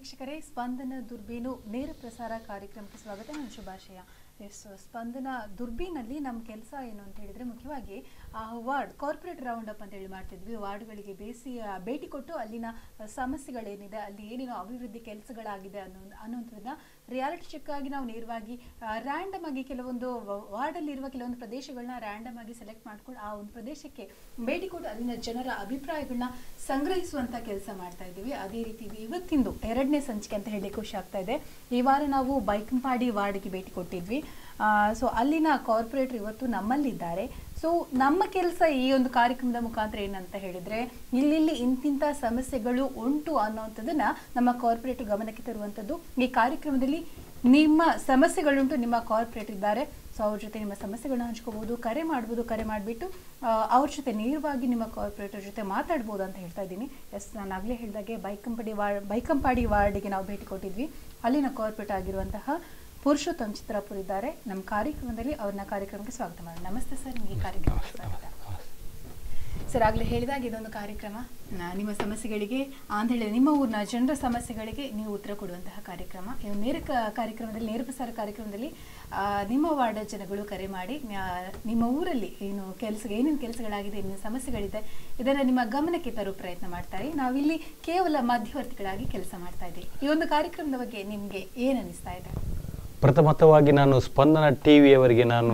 ವೀಕ್ಷಕರೇ ಸ್ಪಂದನ ದುರ್ಬೀನು ನೇರ ಪ್ರಸಾರ ಕಾರ್ಯಕ್ರಮಕ್ಕೆ ಸ್ವಾಗತ ನಾನು ಶುಭಾಶಯ ಎಸ್ ಸ್ಪಂದನ ದುರ್ಬೀನಲ್ಲಿ ನಮ್ಮ ಕೆಲಸ ಏನು ಅಂತ ಹೇಳಿದ್ರೆ ಮುಖ್ಯವಾಗಿ ಆ ವಾರ್ಡ್ ಕಾರ್ಪೊರೇಟ್ ರೌಂಡ್ ಅಪ್ ಅಂತ ಹೇಳಿ ಮಾಡ್ತಿದ್ವಿ ವಾರ್ಡ್ಗಳಿಗೆ ಬೇಸಿ ಆ, ಭೇಟಿ ಕೊಟ್ಟು ಅಲ್ಲಿನ ಸಮಸ್ಯೆಗಳೇನಿದೆ ಅಲ್ಲಿ ಏನೇನೋ ಅಭಿವೃದ್ಧಿ ಕೆಲಸಗಳಾಗಿದೆ ಅನ್ನೋ ಅನ್ನೋಂಥದ್ದನ್ನ ರಿಯಾಲಿಟಿ ಚೆಕ್ ಆಗಿ ನಾವು ನೇರವಾಗಿ ರ್ಯಾಂಡಮ್ ಆಗಿ ಕೆಲವೊಂದು ವಾರ್ಡಲ್ಲಿ ಇರುವ ಕೆಲವೊಂದು ಪ್ರದೇಶಗಳನ್ನ ರ್ಯಾಂಡಮ್ ಆಗಿ ಸೆಲೆಕ್ಟ್ ಮಾಡ್ಕೊಂಡು ಆ ಒಂದು ಪ್ರದೇಶಕ್ಕೆ ಭೇಟಿ ಕೊಟ್ಟು ಅಲ್ಲಿನ ಜನರ ಅಭಿಪ್ರಾಯಗಳನ್ನ ಸಂಗ್ರಹಿಸುವಂತ ಕೆಲಸ ಮಾಡ್ತಾ ಇದ್ದೀವಿ ಅದೇ ರೀತಿ ಇದು ಇವತ್ತಿಂದು ಎರಡನೇ ಸಂಚಿಕೆ ಅಂತ ಹೇಳಿ ಖುಷಿ ಆಗ್ತಾ ಇದೆ ಈ ವಾರ ನಾವು ಬೈಕಂಪಾಡಿ ವಾರ್ಡ್ಗೆ ಭೇಟಿ ಕೊಟ್ಟಿದ್ವಿ ಸೊ ಅಲ್ಲಿನ ಕಾರ್ಪೊರೇಟರ್ ಇವತ್ತು ನಮ್ಮಲ್ಲಿದ್ದಾರೆ ಸೊ ನಮ್ಮ ಕೆಲಸ ಈ ಒಂದು ಕಾರ್ಯಕ್ರಮದ ಮುಖಾಂತರ ಏನಂತ ಹೇಳಿದ್ರೆ ಇಲ್ಲಿಲ್ಲಿ ಇಂತಿಂಥ ಸಮಸ್ಯೆಗಳು ಉಂಟು ಅನ್ನೋಂಥದ್ದನ್ನ ನಮ್ಮ ಕಾರ್ಪೊರೇಟರ್ ಗಮನಕ್ಕೆ ತರುವಂಥದ್ದು ಈ ಕಾರ್ಯಕ್ರಮದಲ್ಲಿ ನಿಮ್ಮ ಸಮಸ್ಯೆಗಳುಂಟು ನಿಮ್ಮ ಕಾರ್ಪೊರೇಟ್ ಇದ್ದಾರೆ ಸೊ ಅವ್ರ ಜೊತೆ ನಿಮ್ಮ ಸಮಸ್ಯೆಗಳನ್ನ ಹಂಚ್ಕೋಬಹುದು ಕರೆ ಮಾಡ್ಬೋದು ಕರೆ ಮಾಡಿಬಿಟ್ಟು ಅವ್ರ ಜೊತೆ ನೇರವಾಗಿ ನಿಮ್ಮ ಕಾರ್ಪೊರೇಟರ್ ಜೊತೆ ಮಾತಾಡ್ಬೋದು ಅಂತ ಹೇಳ್ತಾ ಇದ್ದೀನಿ ಎಸ್ ನಾನು ಆಗಲೇ ಹೇಳಿದಾಗೆ ಬೈಕಂಪಡಿ ವಾರ್ಡ್ ಬೈಕಂಪಾಡಿ ವಾರ್ಡಿಗೆ ನಾವು ಭೇಟಿ ಕೊಟ್ಟಿದ್ವಿ ಅಲ್ಲಿನ ಕಾರ್ಪೊರೇಟ್ ಆಗಿರುವಂತಹ ಪುರುಷೋತ್ತಮ್ ಚಿತ್ರಾಪುರ್ ಇದ್ದಾರೆ ನಮ್ಮ ಕಾರ್ಯಕ್ರಮದಲ್ಲಿ ಅವ್ರನ್ನ ಕಾರ್ಯಕ್ರಮಕ್ಕೆ ಸ್ವಾಗತ ಮಾಡೋಣ ನಮಸ್ತೆ ಸರ್ ನಿಮಗೆ ಈ ಕಾರ್ಯಕ್ರಮಕ್ಕೆ ಸ್ವಾಗತ ಸರ್ ಆಗಲೇ ಹೇಳಿದಾಗ ಇದೊಂದು ಕಾರ್ಯಕ್ರಮ ಆ, ನಿಮ್ಮ ಸಮಸ್ಯೆಗಳಿಗೆ ಅಂತ ಹೇಳಿದ್ರೆ ನಿಮ್ಮ ಊರಿನ ಜನರ ಸಮಸ್ಯೆಗಳಿಗೆ ನೀವು ಉತ್ತರ ಕೊಡುವಂತಹ ಕಾರ್ಯಕ್ರಮ ಈ ನೇರ ಕ- ಕಾರ್ಯಕ್ರಮದಲ್ಲಿ ನೇರ ಪ್ರಸಾರ ಕಾರ್ಯಕ್ರಮದಲ್ಲಿ ಆ, ನಿಮ್ಮ ವಾರ್ಡ್ ಜನಗಳು ಕರೆ ಮಾಡಿ ಆ, ನಿಮ್ಮ ಊರಲ್ಲಿ ಏನು ಕೆಲಸ ಏನೇನು ಕೆಲಸಗಳಾಗಿದೆ ಏನೇನು ಸಮಸ್ಯೆಗಳಿದೆ ಇದನ್ನು ನಿಮ್ಮ ಗಮನಕ್ಕೆ ತರುವ ಪ್ರಯತ್ನ ಮಾಡ್ತಾರೆ ನಾವಿಲ್ಲಿ ಕೇವಲ ಮಧ್ಯವರ್ತಿಗಳಾಗಿ ಕೆಲಸ ಮಾಡ್ತಾ ಇದ್ದೀವಿ ಈ ಒಂದು ಕಾರ್ಯಕ್ರಮದ ಬಗ್ಗೆ ನಿಮಗೆ ಏನು ಅನಿಸ್ತಾ ಇದೆ ಪ್ರಥಮತವಾಗಿ ನಾನು ಸ್ಪಂದನ ಟಿ ವಿಯವರಿಗೆ ನಾನು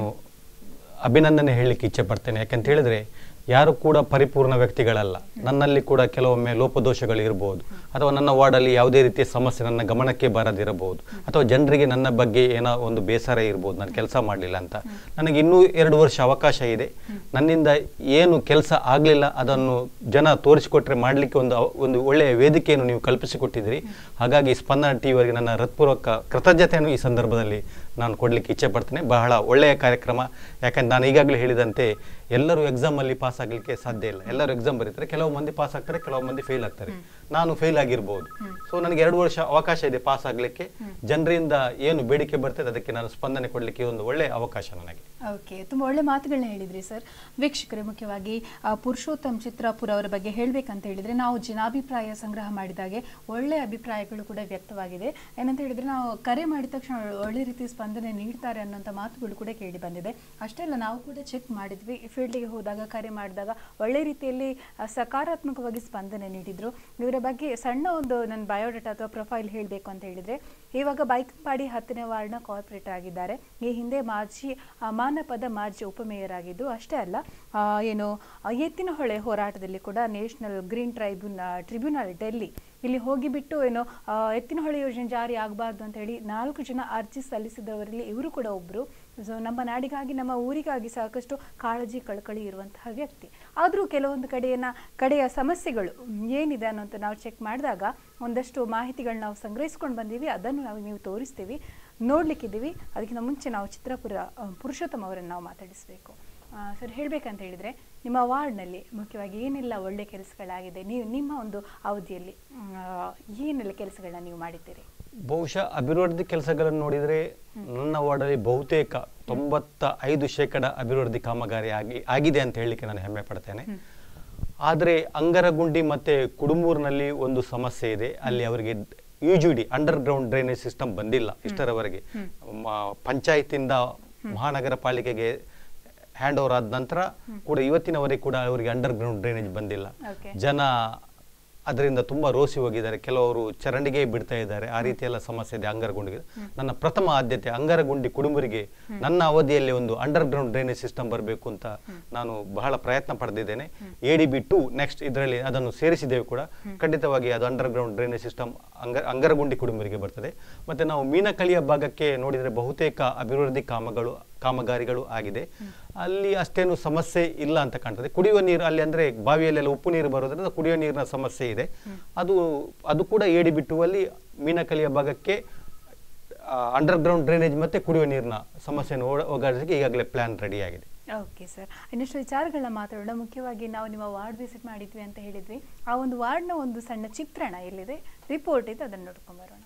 ಅಭಿನಂದನೆ ಹೇಳಲಿಕ್ಕೆ ಇಚ್ಛೆ ಪಡ್ತೇನೆ ಯಾಕಂತ ಹೇಳಿದ್ರೆ ಯಾರು ಕೂಡ ಪರಿಪೂರ್ಣ ವ್ಯಕ್ತಿಗಳಲ್ಲ ನನ್ನಲ್ಲಿ ಕೂಡ ಕೆಲವೊಮ್ಮೆ ಲೋಪದೋಷಗಳು ಇರಬಹುದು ಅಥವಾ ನನ್ನ ವಾರ್ಡಲ್ಲಿ ಯಾವುದೇ ರೀತಿಯ ಸಮಸ್ಯೆ ನನ್ನ ಗಮನಕ್ಕೆ ಬರದಿರಬಹುದು ಅಥವಾ ಜನರಿಗೆ ನನ್ನ ಬಗ್ಗೆ ಏನೋ ಒಂದು ಬೇಸರ ಇರ್ಬೋದು ನಾನು ಕೆಲಸ ಮಾಡಲಿಲ್ಲ ಅಂತ ನನಗೆ ಇನ್ನೂ ಎರಡು ವರ್ಷ ಅವಕಾಶ ಇದೆ ನನ್ನಿಂದ ಏನು ಕೆಲಸ ಆಗಲಿಲ್ಲ ಅದನ್ನು ಜನ ತೋರಿಸಿಕೊಟ್ರೆ ಮಾಡಲಿಕ್ಕೆ ಒಂದು ಅವ- ಒಂದು ಒಳ್ಳೆಯ ವೇದಿಕೆಯನ್ನು ನೀವು ಕಲ್ಪಿಸಿಕೊಟ್ಟಿದ್ದೀರಿ ಹಾಗಾಗಿ ಸ್ಪಂದನ ಟಿ ವಿಯವರಿಗೆ ನನ್ನ ಹೃತ್ಪೂರ್ವಕ ಕೃತಜ್ಞತೆಯನ್ನು ಈ ಸಂದರ್ಭದಲ್ಲಿ ನಾನು ಕೊಡಲಿಕ್ಕೆ ಇಚ್ಛೆ ಪಡ್ತೇನೆ ಬಹಳ ಒಳ್ಳೆಯ ಕಾರ್ಯಕ್ರಮ ಯಾಕಂದ್ರೆ ನಾನು ಈಗಾಗಲೇ ಹೇಳಿದಂತೆ ಎಲ್ಲರೂ ಎಕ್ಸಾಮಲ್ಲಿ ಪಾಸ್ ಆಗಲಿಕ್ಕೆ ಸಾಧ್ಯ ಇಲ್ಲ ಎಲ್ಲರೂ ಎಕ್ಸಾಮ್ ಬರೀತಾರೆ ಕೆಲವು ಮಂದಿ ಪಾಸ್ ಆಗ್ತಾರೆ ಕೆಲವು ಮಂದಿ ಫೇಲ್ ಆಗ್ತಾರೆ ನಾನು ಫೇಲ್ ಆಗಿರ್ಬೋದು ಸೊ ನನಗೆ ಎರಡು ವರ್ಷ ಅವಕಾಶ ಇದೆ ಪಾಸ್ ಆಗಲಿಕ್ಕೆ ಜನರಿಂದ ಏನು ಬೇಡಿಕೆ ಬರ್ತದೆ ಅದಕ್ಕೆ ನಾನು ಸ್ಪಂದನೆ ಕೊಡಲಿಕ್ಕೆ ಒಂದು ಒಳ್ಳೆಯ ಅವಕಾಶ ನನಗೆ ಓಕೆ ತುಂಬ ಒಳ್ಳೆ ಮಾತುಗಳನ್ನ ಹೇಳಿದ್ರಿ ಸರ್ ವೀಕ್ಷಕರೇ ಮುಖ್ಯವಾಗಿ ಆ, ಪುರುಷೋತ್ತಮ್ ಚಿತ್ರಾಪುರ ಅವರ ಬಗ್ಗೆ ಹೇಳ್ಬೇಕಂತ ಹೇಳಿದ್ರೆ ನಾವು ಜನಾಭಿಪ್ರಾಯ ಸಂಗ್ರಹ ಮಾಡಿದಾಗೆ ಒಳ್ಳೆ ಅಭಿಪ್ರಾಯಗಳು ಕೂಡ ವ್ಯಕ್ತವಾಗಿದೆ ಏನಂತ ಹೇಳಿದ್ರೆ ನಾವು ಕರೆ ಮಾಡಿದ ತಕ್ಷಣ ಒಳ್ಳೆ ರೀತಿ ಸ್ಪಂದನೆ ನೀಡ್ತಾರೆ ಅನ್ನೋಂಥ ಮಾತುಗಳು ಕೂಡ ಕೇಳಿ ಬಂದಿದೆ ಅಷ್ಟೇ ಅಲ್ಲ ನಾವು ಕೂಡ ಚೆಕ್ ಮಾಡಿದ್ವಿ ಫೀಲ್ಡಿಗೆ ಹೋದಾಗ ಕರೆ ಮಾಡಿದಾಗ ಒಳ್ಳೆ ರೀತಿಯಲ್ಲಿ ಆ, ಸಕಾರಾತ್ಮಕವಾಗಿ ಸ್ಪಂದನೆ ನೀಡಿದ್ರು ಇವರ ಬಗ್ಗೆ ಸಣ್ಣ ಒಂದು ನನ್ನ ಬಯೋಡಾಟಾ ಅಥವಾ ಪ್ರೊಫೈಲ್ ಹೇಳಬೇಕು ಅಂತ ಹೇಳಿದ್ರೆ ಇವಾಗ ಬೈಕಂಪಾಡಿ ಹತ್ತನೇ ವಾರ್ಡ್ನ ಕಾರ್ಪೊರೇಟರ್ ಆಗಿದ್ದಾರೆ ಈ ಹಿಂದೆ ಮಾಜಿ ಆ, ಮಾನಪದ ಮಾಜಿ ಉಪಮೇಯರ್ ಆಗಿದ್ದು ಅಷ್ಟೇ ಅಲ್ಲ ಆ, ಏನು ಆ, ಎತ್ತಿನಹೊಳೆ ಹೋರಾಟದಲ್ಲಿ ಕೂಡ national green tribune tribunal Delhi ಇಲ್ಲಿ ಹೋಗಿಬಿಟ್ಟು ಏನೋ ಆ, ಎತ್ತಿನಹೊಳೆ ಯೋಜನೆ ಜಾರಿ ಆಗಬಾರ್ದು ಅಂತ ಹೇಳಿ ನಾಲ್ಕು ಜನ ಅರ್ಜಿ ಸಲ್ಲಿಸಿದವರಲ್ಲಿ ಇವರು ಕೂಡ ಒಬ್ಬರು ಸೊ ನಮ್ಮ ನಾಡಿಗಾಗಿ ನಮ್ಮ ಊರಿಗಾಗಿ ಸಾಕಷ್ಟು ಕಾಳಜಿ ಕಳಕಳಿ ಇರುವಂತಹ ವ್ಯಕ್ತಿ ಆದರೂ ಕೆಲವೊಂದು ಕಡೆಯನ್ನ ಕಡೆಯ ಸಮಸ್ಯೆಗಳು ಮ್, ಏನಿದೆ ಅನ್ನೋಂಥ ನಾವು ಚೆಕ್ ಮಾಡಿದಾಗ ಒಂದಷ್ಟು ಮಾಹಿತಿಗಳನ್ನ ನಾವು ಸಂಗ್ರಹಿಸ್ಕೊಂಡು ಬಂದೀವಿ ಅದನ್ನು ನಾವು ನೀವು ತೋರಿಸ್ತೀವಿ ನೋಡ್ಲಿಕ್ಕಿದ್ದೀವಿ ಅದಕ್ಕಿಂತ ಮುಂಚೆ ನಾವು ಚಿತ್ರಾಪುರ ಆ, ಪುರುಷೋತ್ತಮ ಅವರನ್ನು ನಾವು ಮಾತಾಡಿಸಬೇಕು ಸರ್ ಹೇಳಬೇಕಂತ ಹೇಳಿದರೆ ನಿಮ್ಮ ವಾರ್ಡ್ನಲ್ಲಿ ಮುಖ್ಯವಾಗಿ ಏನೆಲ್ಲ ಒಳ್ಳೆ ಕೆಲಸಗಳಾಗಿದೆ ನೀವು ನಿಮ್ಮ ಒಂದು ಅವಧಿಯಲ್ಲಿ ಮ್, ಆ, ಏನೆಲ್ಲ ಕೆಲಸಗಳನ್ನ ನೀವು ಮಾಡಿದ್ದೀರಿ ಬಹುಶಃ ಅಭಿವೃದ್ಧಿ ಕೆಲಸಗಳನ್ನು ನೋಡಿದರೆ ನನ್ನ ವಾರ್ಡಲ್ಲಿ ಬಹುತೇಕ ತೊಂಬತ್ತ ಐದು ಶೇಕಡ ಅಭಿವೃದ್ಧಿ ಕಾಮಗಾರಿ ಆಗಿ ಆಗಿದೆ ಅಂತ ಹೇಳಲಿಕ್ಕೆ ನಾನು ಹೆಮ್ಮೆ ಪಡ್ತೇನೆ ಆದರೆ ಅಂಗರಗುಂಡಿ ಮತ್ತೆ ಕುಡುಂಬೂರಿನಲ್ಲಿ ಒಂದು ಸಮಸ್ಯೆ ಇದೆ ಅಲ್ಲಿ ಅವರಿಗೆ U G D underground drainage system ಬಂದಿಲ್ಲ ಇಷ್ಟರವರೆಗೆ ಮ- ಪಂಚಾಯತಿಂದ ಮಹಾನಗರ ಪಾಲಿಕೆಗೆ ಹ್ಯಾಂಡ್ ಓವರ್ ಆದ ನಂತರ ಕೂಡ ಇವತ್ತಿನವರೆಗೆ ಕೂಡ ಅವರಿಗೆ ಅಂಡರ್ ಗ್ರೌಂಡ್ ಡ್ರೈನೇಜ್ ಬಂದಿಲ್ಲ Okay. ಜನ ಅದರಿಂದ ತುಂಬಾ ರೋಸಿ ಹೋಗಿದ್ದಾರೆ ಕೆಲವರು ಚರಂಡಿಗೆ ಬಿಡ್ತಾ ಇದ್ದಾರೆ ಆ ರೀತಿ ಎಲ್ಲ ಸಮಸ್ಯೆ ಇದೆ ಅಂಗರಗುಂಡಿಗೆ ನನ್ನ ಪ್ರಥಮ ಆದ್ಯತೆ ಅಂಗರಗುಂಡಿ ಕುಡುಂಬರಿಗೆ ನನ್ನ ಅವಧಿಯಲ್ಲಿ ಒಂದು ಅಂಡರ್ ಗ್ರೌಂಡ್ ಡ್ರೈನೇಜ್ ಸಿಸ್ಟಮ್ ಬರಬೇಕು ಅಂತ ನಾನು ಬಹಳ ಪ್ರಯತ್ನ ಪಡೆದಿದ್ದೇನೆ A D B two next ಇದರಲ್ಲಿ ಅದನ್ನು ಸೇರಿಸಿದ್ದೇವೆ ಕೂಡ ಖಂಡಿತವಾಗಿ ಅದು ಅಂಡರ್ ಗ್ರೌಂಡ್ ಡ್ರೈನೇಜ್ ಸಿಸ್ಟಮ್ ಅಂಗ ಅಂಗರಗುಂಡಿ ಕುಡುಂಬರಿಗೆ ಬರ್ತದೆ ಮತ್ತೆ ನಾವು ಮೀನಕಳಿಯ ಭಾಗಕ್ಕೆ ನೋಡಿದರೆ ಬಹುತೇಕ ಅಭಿವೃದ್ಧಿ ಕಾಮಗಳು ಕಾಮಗಾರಿಗಳು ಆಗಿದೆ ಅಲ್ಲಿ ಅಷ್ಟೇನು ಸಮಸ್ಯೆ ಇಲ್ಲ ಅಂತ ಕಾಣ್ತದೆ ಕುಡಿಯುವ ನೀರು ಅಲ್ಲಿ ಅಂದ್ರೆ ಬಾವಿಯಲ್ಲೆಲ್ಲ ಉಪ್ಪು ನೀರು ಬರೋದ್ರಿಂದ ಕುಡಿಯುವ ನೀರಿನ ಸಮಸ್ಯೆ ಇದೆ ಅದು ಅದು ಕೂಡ ಏಡಿ ಬಿಟ್ಟುವಲ್ಲಿ ಮೀನಕಲಿಯ ಭಾಗಕ್ಕೆ ಅಂಡರ್ ಗ್ರೌಂಡ್ ಡ್ರೈನೇಜ್ ಮತ್ತೆ ಕುಡಿಯುವ ನೀರಿನ ಸಮಸ್ಯೆಯನ್ನು ಓಡ- ಹೋಗಲಾಡಿಸಲಿಕ್ಕೆ ಈಗಾಗಲೇ ಪ್ಲಾನ್ ರೆಡಿ ಆಗಿದೆ ಓಕೆ ಸರ್ ಇನ್ನಷ್ಟು ವಿಚಾರಗಳನ್ನ ಮಾತಾಡೋಣ ಮುಖ್ಯವಾಗಿ ನಾವು ನಿಮ್ಮ ವಾರ್ಡ್ ವಿಸಿಟ್ ಮಾಡಿದ್ವಿ ಅಂತ ಹೇಳಿದ್ವಿ ಆ ಒಂದು ವಾರ್ಡ್ನ ಒಂದು ಸಣ್ಣ ಚಿತ್ರಣ ಎಲ್ಲಿದೆ ರಿಪೋರ್ಟ್ ಇದೆ ಅದನ್ನು ನೋಡ್ಕೊಂಡ್ ಬರೋಣ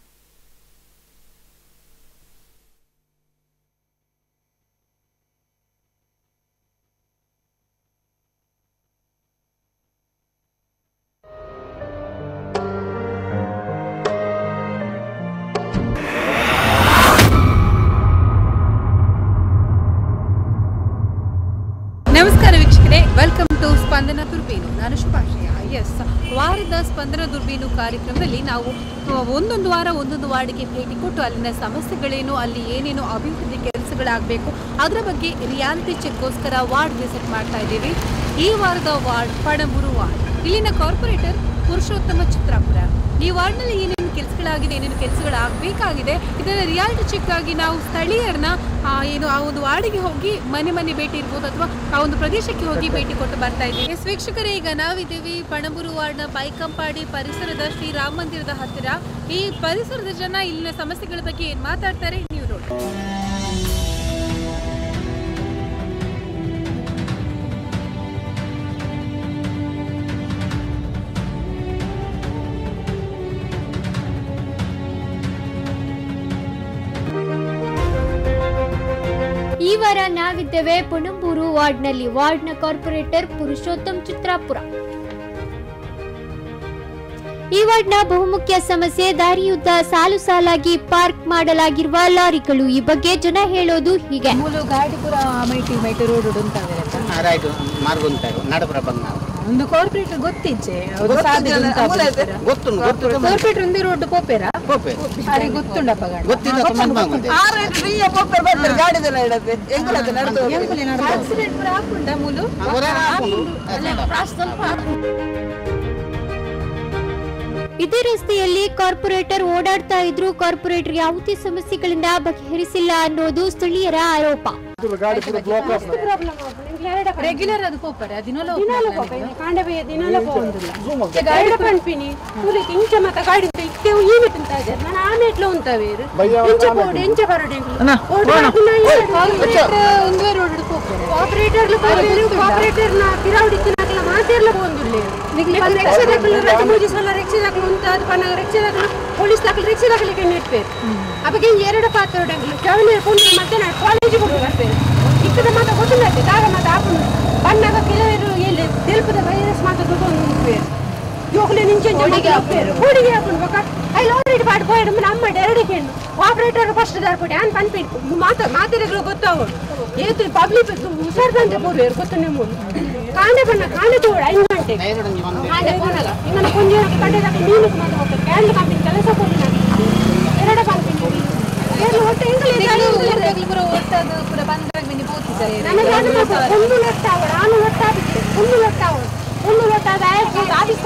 ಸ್ಪಂದನ ದುರ್ಬೀನು ನಾನು ಶುಭಾಶಯ ಎಸ್ ವಾರದ ಸ್ಪಂದನ ದುರ್ಬೀನು ಕಾರ್ಯಕ್ರಮದಲ್ಲಿ ನಾವು ಒಂದೊಂದು ವಾರ ಒಂದೊಂದು ವಾರ್ಡ್ಗೆ ಭೇಟಿ ಕೊಟ್ಟು ಅಲ್ಲಿನ ಸಮಸ್ಯೆಗಳೇನು ಅಲ್ಲಿ ಏನೇನು ಅಭಿವೃದ್ಧಿ ಕೆಲಸಗಳಾಗಬೇಕು ಅದರ ಬಗ್ಗೆ ರಿಯಾಲಿಟಿ ಚೆಕ್ಗೋಸ್ಕರ ವಾರ್ಡ್ ವಿಸಿಟ್ ಮಾಡ್ತಾ ಇದ್ದೀವಿ ಈ ವಾರದ ವಾರ್ಡ್ ಪಣಬೂರು ವಾರ್ಡ್ ಇಲ್ಲಿನ ಕಾರ್ಪೊರೇಟರ್ ಪುರುಷೋತ್ತಮ ಚಿತ್ರಾಪುರ ಈ ವಾರ್ಡ್ನಲ್ಲಿ ಏನೇನು ಕೆಲಸಗಳಾಗಿದೆ ಏನೇನು ಕೆಲಸಗಳಾಗಬೇಕಾಗಿದೆ ಇದನ್ನ ರಿಯಾಲಿಟಿ ಚೆಕ್ ಆಗಿ ನಾವು ಸ್ಥಳೀಯರನ್ನ ಆ, ಏನು ಆ ಒಂದು ವಾರ್ಡಿಗೆ ಹೋಗಿ ಮನೆ ಮನೆ ಭೇಟಿ ಇರ್ಬೋದು ಅಥವಾ ಆ ಒಂದು ಪ್ರದೇಶಕ್ಕೆ ಹೋಗಿ ಭೇಟಿ ಕೊಟ್ಟು ಬರ್ತಾ ಇದ್ದೀವಿ ಎಸ್ ವೀಕ್ಷಕರೇ ಈಗ ನಾವಿದ್ದೀವಿ ಪಣಬೂರು ವಾರ್ಡ್ನ ಬೈಕಂಪಾಡಿ ಪರಿಸರದ ಶ್ರೀ ರಾಮ ಮಂದಿರದ ಹತ್ತಿರ ಈ ಪರಿಸರದ ಜನ ಇಲ್ಲಿನ ಸಮಸ್ಯೆಗಳ ಬಗ್ಗೆ ಏನ್ ಮಾತಾಡ್ತಾರೆ ನೀವು ನೋಡಿ ಈ ವಾರ ನಾವಿದ್ದೇವೆ ಪುಣಂಬೂರು ವಾರ್ಡ್ನಲ್ಲಿ ವಾರ್ಡ್ನ ಕಾರ್ಪೊರೇಟರ್ ಪುರುಷೋತ್ತಮ್ ಚಿತ್ರಾಪುರ ಈ ವಾರ್ಡ್ನ ಬಹುಮುಖ್ಯ ಸಮಸ್ಯೆ ದಾರಿಯುದ್ದ ಸಾಲು ಸಾಲಾಗಿ ಪಾರ್ಕ್ ಮಾಡಲಾಗಿರುವ ಲಾರಿಗಳು ಈ ಬಗ್ಗೆ ಜನ ಹೇಳೋದು ಹೀಗೆ ಮೂಲು ಗಾಡಿಪುರ ಮೈಟಿ ಮೈಟಿ ರೋಡ್ ಉಂಟಾವೆ ರೈಟ್ ಮಾರ್ಗ ಉಂಟಾರು ನಡಪುರ ಬಂಗ ಒಂದು ಕಾರ್ಪೊರೇಟರ್ ಗೊತ್ತಿಜ್ಜೆ ಅವ್ರು ಸಾಧ್ಯ ಗೊತ್ತು ಗೊತ್ತು ಕಾರ್ಪೊರೇಟರ್ ಒಂದು ರೋಡ್ ಪೋಪೆರ ಕೋಪೆ ಅವ್ರಿಗೆ ಗೊತ್ತುಂಡಪ್ಪ ಗಾಡಿ ಗೊತ್ತಿಲ್ಲ ತುಂಬ ಬಾಗುಂಡೆ ಆಕ್ಸಿಡೆಂಟ್ ಪೂರ ಹಾಕುಂಡ ಮೂಲು ಅವರೇ ಹಾಕೊಂಡು ಇದೇ ರಸ್ತೆಯಲ್ಲಿ ಕಾರ್ಪೊರೇಟರ್ ಓಡಾಡ್ತಾ ಇದ್ರು ಕಾರ್ಪೊರೇಟರ್ ಯಾವುದೇ ಸಮಸ್ಯೆಗಳಿಂದ ಬಗೆಹರಿಸಿಲ್ಲ ಅನ್ನೋದು ಸ್ಥಳೀಯರ ಆರೋಪ ರೆಗ್ಯುಲರ್ ಅದು ಪೋಪರೆ ಅದಿನಲ್ಲ ಕಾಂಡವೇ ದಿನಾಲ പോകുന്നില്ല ಗಾಡಿ ಪಂಪಿನಿ ಪೂರಿ ಇಂಚ ಮತ ಗಾಡಿ ಉಂಟು ಇಕ್ಕೆ ಏನು ತಿಂತಾದೆ ನಾನು ಆನೆ ಎಟ್ಲ ಉಂತಾವೇರು ಇಂಚ ಪೋಡಿ ಇಂಚ ಬರಡೆ ಒಂದೇ ರೋಡ್ ಪೋಪರೆ ಆಪರೇಟರ್లు ఆపరేటర్ నా పిరావుడి ఇచ్చినాకల మాటేర్ల పోందులే రిక్షా దగ్గర రజ మూజి సొల్ల రిక్షా దగ్గర ఉంటాది పన్న రిక్షా దగ్గర పోలీస్ దగ్గర రిక్షా దగ్గర ಕೆನ್ನೆಟ್ ಪೇರ್ ಅಪ್ಪಗೆ ಎರಡು ಪಾತ್ರೋಡಂಗ್ಲು ಜವನಿ ಕೊಂಡು ಮತ್ತೆ ನಾನು ಕಾಲೇಜ್ ಹೋಗಿ ಬರ್ಪೇರು ಇಕ್ಕದ ಮಾತ ಗೊತ್ತಿಲ್ಲತ್ತೆ ದಾಗ ಮಾತ ಹಾಕೊಂಡು ಬಣ್ಣಾಗ ಕೆಲವರು ಎಲ್ಲಿ తెలుపుದ ವೈರಸ್ ಮಾತ ತಗೊಂಡು ಪೇರು ಯೋಗಲೆ ನಿಂಚೆ ಹುಡುಗಿ ಹಾಕ್ಪೇರು ಹುಡುಗಿ ಹಾಕೊಂಡು ಬೊಕ್ಕ ಅಲ್ಲಿ ಆಲ್ರೆಡಿ ಪಾಡ್పోయాడు మన అమ్మ డైరెక్ట్ హెండు ఆపరేటర్ ఫస్ట్ దారిపోయి అని పని మాత మాతెరగలు ಗೊತ್ತಾವು ಏತು ಪಬ್ಲಿಕ್ ಹುಷಾರ್ದಂತೆ ಪೋರು ಗೊತ್ತನೆ ಮೂರು ಕಾಂಡೆ ಬಣ್ಣ ಕಾಂಡೆ ತೋಡ ಐದು ಗಂಟೆ ಕಾಂಡೆ ಕೊನಗ ಇಂಗನ ಕೊಂಜ ಕಂಡೆ ದಾಕ ನೀನು ಮಾತ ಹೋಗ್ತಾರೆ ಕ್ಯಾಂಡ್ ಕಂಪನಿ ಕೆಲಸ ಕೊಡಿ ಎರಡು ಕಂಪನಿ ಎರಡು ಒಟ್ಟು ಇಂಗ್ಲಿಷ್ ಪೂರ ಓದ್ತದ ಪೂರ ಬಂದಾಗ ಮಿನಿ ಬೋತಿದ್ದಾರೆ ನನಗೆ ಅದು ಮಾತ್ರ ಒಂದು ಲೊಟ್ಟ ಅವಳು ನಾನು ಲೊಟ್ಟ ಬಿಟ್ಟೆ ಒಂದು ಲೊಟ್ಟ ಅವಳು ಒಂದು ಲೊಟ್ಟ ಆಯ್ತು ಆಫೀಸ್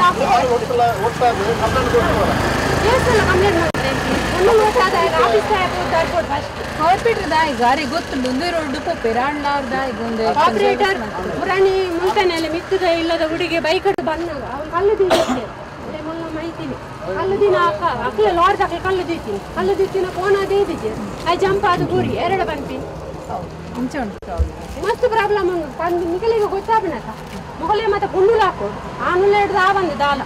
ಕೇಸಲ್ಲ ಕಂಪ್ಲೇಂಟ್ ಮಾಡ್ತಾರೆ ಒಂದು ಲೊಟ್ಟ ಆಫೀಸ್ ಕೊಟ್ಟು ಫಸ್ಟ್ ಕಾರ್ಪೊರೇಟರ್ ದಾಯಿ ಗಾರಿ ಗೊತ್ತುಂಡು ಒಂದೇ ರೋಡ್ ಪೋಪೆರ ಅಣ್ಣವ್ರ ದಾಯಿಗೆ ಒಂದು ಆಪರೇಟರ್ ಪುರಾಣಿ ಮುಂತಾನೆಲ್ಲ ಮಿತ್ತದ ಇಲ್ಲದ ಹುಡುಗಿ ಬೈಕ್ ಹಿಡ್ದು ಬಂದಾಗ ಅವ್ನು ಕಲ್ಲು ದೀತಿದ್ದೆ ಮೊಲ್ಲ ಮೈತೀನಿ ಕಲ್ಲು ದಿನ ಅಕ್ಕ ಅಕ್ಕಲೆ ಲಾಡ್ ತಕ್ಕ ಕಲ್ಲು ದೀತೀನಿ ಕಲ್ಲು ದೀತಿನ ಫೋನ್ ಅದೇ ಇದ್ದಿದ್ದೆ ಆ ಜಂಪ್ ಅದು ಗುರಿ ಎರಡು ಬಂತಿ ಮುಂಚೆ ಉಂಟು ಮಸ್ತ್ ಪ್ರಾಬ್ಲಮ್ ಉಂಟು ತಂದು ಮಿಗಲಿಗೆ ಗೊತ್ತಾಗ್ಬಿಡತ್ತ ಮುಗಲೇ ಮತ್ತೆ ಗುಂಡುಲು ಹಾಕೋ ಆ ನುಲ್ಲ ಹಿಡ್ದು ಆ ಬಂದು ದಾಲ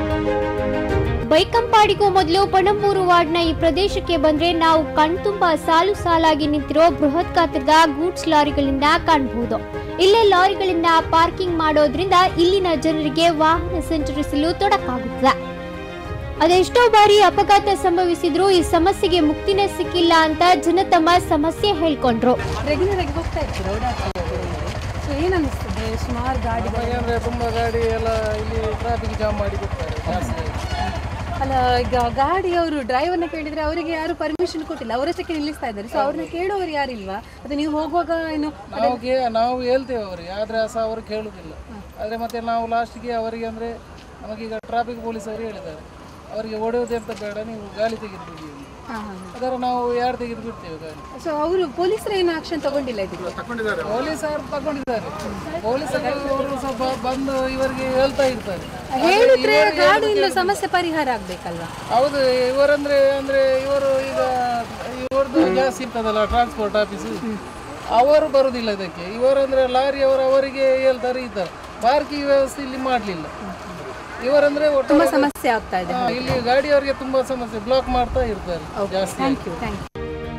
ಬೈಕಂಪಾಡಿಗೂ ಮೊದಲು ಪಣಂಬೂರು ವಾರ್ಡ್ನ ಈ ಪ್ರದೇಶಕ್ಕೆ ಬಂದ್ರೆ ನಾವು ಕಣ್ತುಂಬ ಸಾಲು ಸಾಲಾಗಿ ನಿಂತಿರೋ ಬೃಹತ್ ಗಾತ್ರದ ಗೂಡ್ಸ್ ಲಾರಿಗಳಿಂದ ಕಾಣಬಹುದು ಇಲ್ಲೇ ಲಾರಿಗಳಿಂದ ಪಾರ್ಕಿಂಗ್ ಮಾಡೋದ್ರಿಂದ ಇಲ್ಲಿನ ಜನರಿಗೆ ವಾಹನ ಸಂಚರಿಸಲು ತೊಡಕಾಗುತ್ತದೆ ಅದೆಷ್ಟೋ ಬಾರಿ ಅಪಘಾತ ಸಂಭವಿಸಿದ್ರೂ ಈ ಸಮಸ್ಯೆಗೆ ಮುಕ್ತಿನೇ ಸಿಕ್ಕಿಲ್ಲ ಅಂತ ಜನ ತಮ್ಮ ಸಮಸ್ಯೆ ಹೇಳ್ಕೊಂಡ್ರು ರೆಗ್ಯುಲರ್ ಆಗಿ ಹೋಗ್ತಾ ಇರ್ತೀರ ಓಡಾಡ್ತಾ ಸೊ ಏನ್ ಅನಿಸ್ತದೆ ಸುಮಾರು ಗಾಡಿಗಳು ಅಂದ್ರೆ ತುಂಬಾ ಗಾಡಿ ಎಲ್ಲ ಇಲ್ಲಿ ಟ್ರಾಫಿಕ್ ಜಾಮ್ ಮಾಡಿ ಬಿಡ್ತಾರೆ ಜಾಸ್ತಿ ಆಗಿ. ಅಲ್ಲ ಈಗ ಗಾಡಿಯವರು ಡ್ರೈವರ್ನ ಕೇಳಿದ್ರೆ ಅವರಿಗೆ ಯಾರು ಪರ್ಮಿಷನ್ ಕೊಟ್ಟಿಲ್ಲ ಅವರಷ್ಟಕ್ಕೆ ನಿಲ್ಲಿಸ್ತಾ ಇದ್ದಾರೆ ಸೊ ಅವ್ರನ್ನ ಕೇಳೋರು ಯಾರಿಲ್ವಾ ಅದು ನೀವು ಹೋಗುವಾಗ ಏನು ನಾವು ಕೇ ನಾವು ಹೇಳ್ತೇವೆ ಅವರಿಗೆ ಆದ್ರೆ ಸಹ ಅವರು ಕೇಳುದಿಲ್ಲ ಆದ್ರೆ ಮತ್ತೆ ನಾವು ಲಾಸ್ಟ್ಗೆ ಅವರಿಗೆ ಅಂದ್ರೆ ನಮಗೀಗ ಟ್ರಾಫಿಕ್ ಪೊಲೀಸ್ ಅವರು ಹೇಳಿದ್ದಾರೆ ಅವರಿಗೆ ಹೊಡೆಯೋದೆಂತ ಬೇಡ ನೀವು ಗಾಳಿ ತೆಗೆದು ಬಿಡಿ ಅಂತ. ಅದರ ನಾವು ಯಾರು ತೆಗೆದು ಬಿಡ್ತೇವೆ ಗಾಳಿ ಸೊ ಅವರು ಪೊಲೀಸರು ಏನು ಆಕ್ಷನ್ ತಗೊಂಡಿಲ್ಲ ಇದಕ್ಕೆ ಪೊಲೀಸರು ತಗೊಂಡಿದ್ದಾರೆ ಪೊಲೀಸರು ಅವರು ಸ್ವಲ್ಪ ಬಂದು ಇವರಿಗೆ ಹೇಳ್ತಾ ಇರ್ತಾರೆ ಹೇಳಿದ್ರೆ ಗಾಡಿಯಿಂದ ಸಮಸ್ಯೆ ಪರಿಹಾರ ಆಗ್ಬೇಕಲ್ವಾ ಹೌದು ಇವರಂದ್ರೆ ಅಂದ್ರೆ ಇವರು ಈಗ ಇವ್ರದ್ದು ಗ್ಯಾಸ್ ಇರ್ತದಲ್ಲ ಟ್ರಾನ್ಸ್ಪೋರ್ಟ್ ಆಫೀಸ್ ಅವರು ಬರುದಿಲ್ಲ ಇದಕ್ಕೆ ಇವರಂದ್ರೆ ಲಾರಿ ಅವರು ಅವರಿಗೆ ಹೇಳ್ತಾರೆ ಇದ್ದಾರೆ ಪಾರ್ಕಿಂಗ್ ವ್ಯವಸ್ಥೆ ಇಲ್ಲಿ ಮಾಡಲಿಲ್ಲ ಇವರಂದ್ರೆ ಒಟ್ಟು ತುಂಬಾ ಸಮಸ್ಯೆ ಆಗ್ತಾ ಇದೆ ಹಾ, ಇಲ್ಲಿ ಗಾಡಿಯವರಿಗೆ ತುಂಬಾ ಸಮಸ್ಯೆ ಬ್ಲಾಕ್ ಮಾಡ್ತಾ ಇರ್ತಾರೆ ಜಾಸ್ತಿ ಥ್ಯಾಂಕ್ ಯು ಥ್ಯಾಂಕ್ ಯು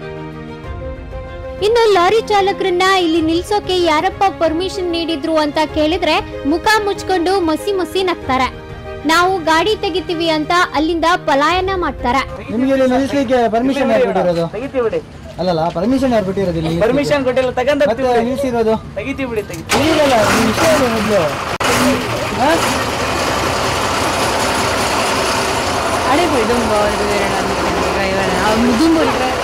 ಇನ್ನು ಲಾರಿ ಚಾಲಕರನ್ನ ಇಲ್ಲಿ ನಿಲ್ಸೋಕೆ ಯಾರಪ್ಪ ಪರ್ಮಿಷನ್ ನೀಡಿದ್ರು ಅಂತ ಕೇಳಿದ್ರೆ ಮುಖ ಮುಚ್ಕೊಂಡು ಮಸಿ ಮಸಿ ನಗ್ತಾರೆ ನಾವು ಗಾಡಿ ತೆಗಿತೀವಿ ಅಂತ ಅಲ್ಲಿಂದ ಪಲಾಯನ ಮಾಡ್ತಾರೆ ನಿಮಗೆ ಇಲ್ಲಿ ನಿಲ್ಲಿಸ್ಲಿಕ್ಕೆ ಪರ್ಮಿಷನ್ ಯಾರು ಬಿಟ್ಟಿರೋದು ಅಲ್ಲಲ್ಲ ಪರ್ಮಿಷನ್ ಯಾರು ಬಿಟ್ಟಿರೋದು ಇಲ್ಲಿ ಪರ್ಮಿಷನ್ ಕೊಟ್ಟಿಲ್ಲ ತಗಂದ ಮತ್ತೆ ನಿಲ್ಸಿರೋದು ತೆಗಿತೀವಿ ಬಿಡಿ ತೆಗಿ ಈಗಲ್ಲ ನೀವು ವಿಷಯ ಹೇಳಿ ಮೊದ್ಲು ಅಡೆ പോയി ದುಂಬ ಇದು ಬೇರೆ ಡ್ರೈವರ್ ಅವ್ನು ದುಂಬ ಡ್ರೈವರ್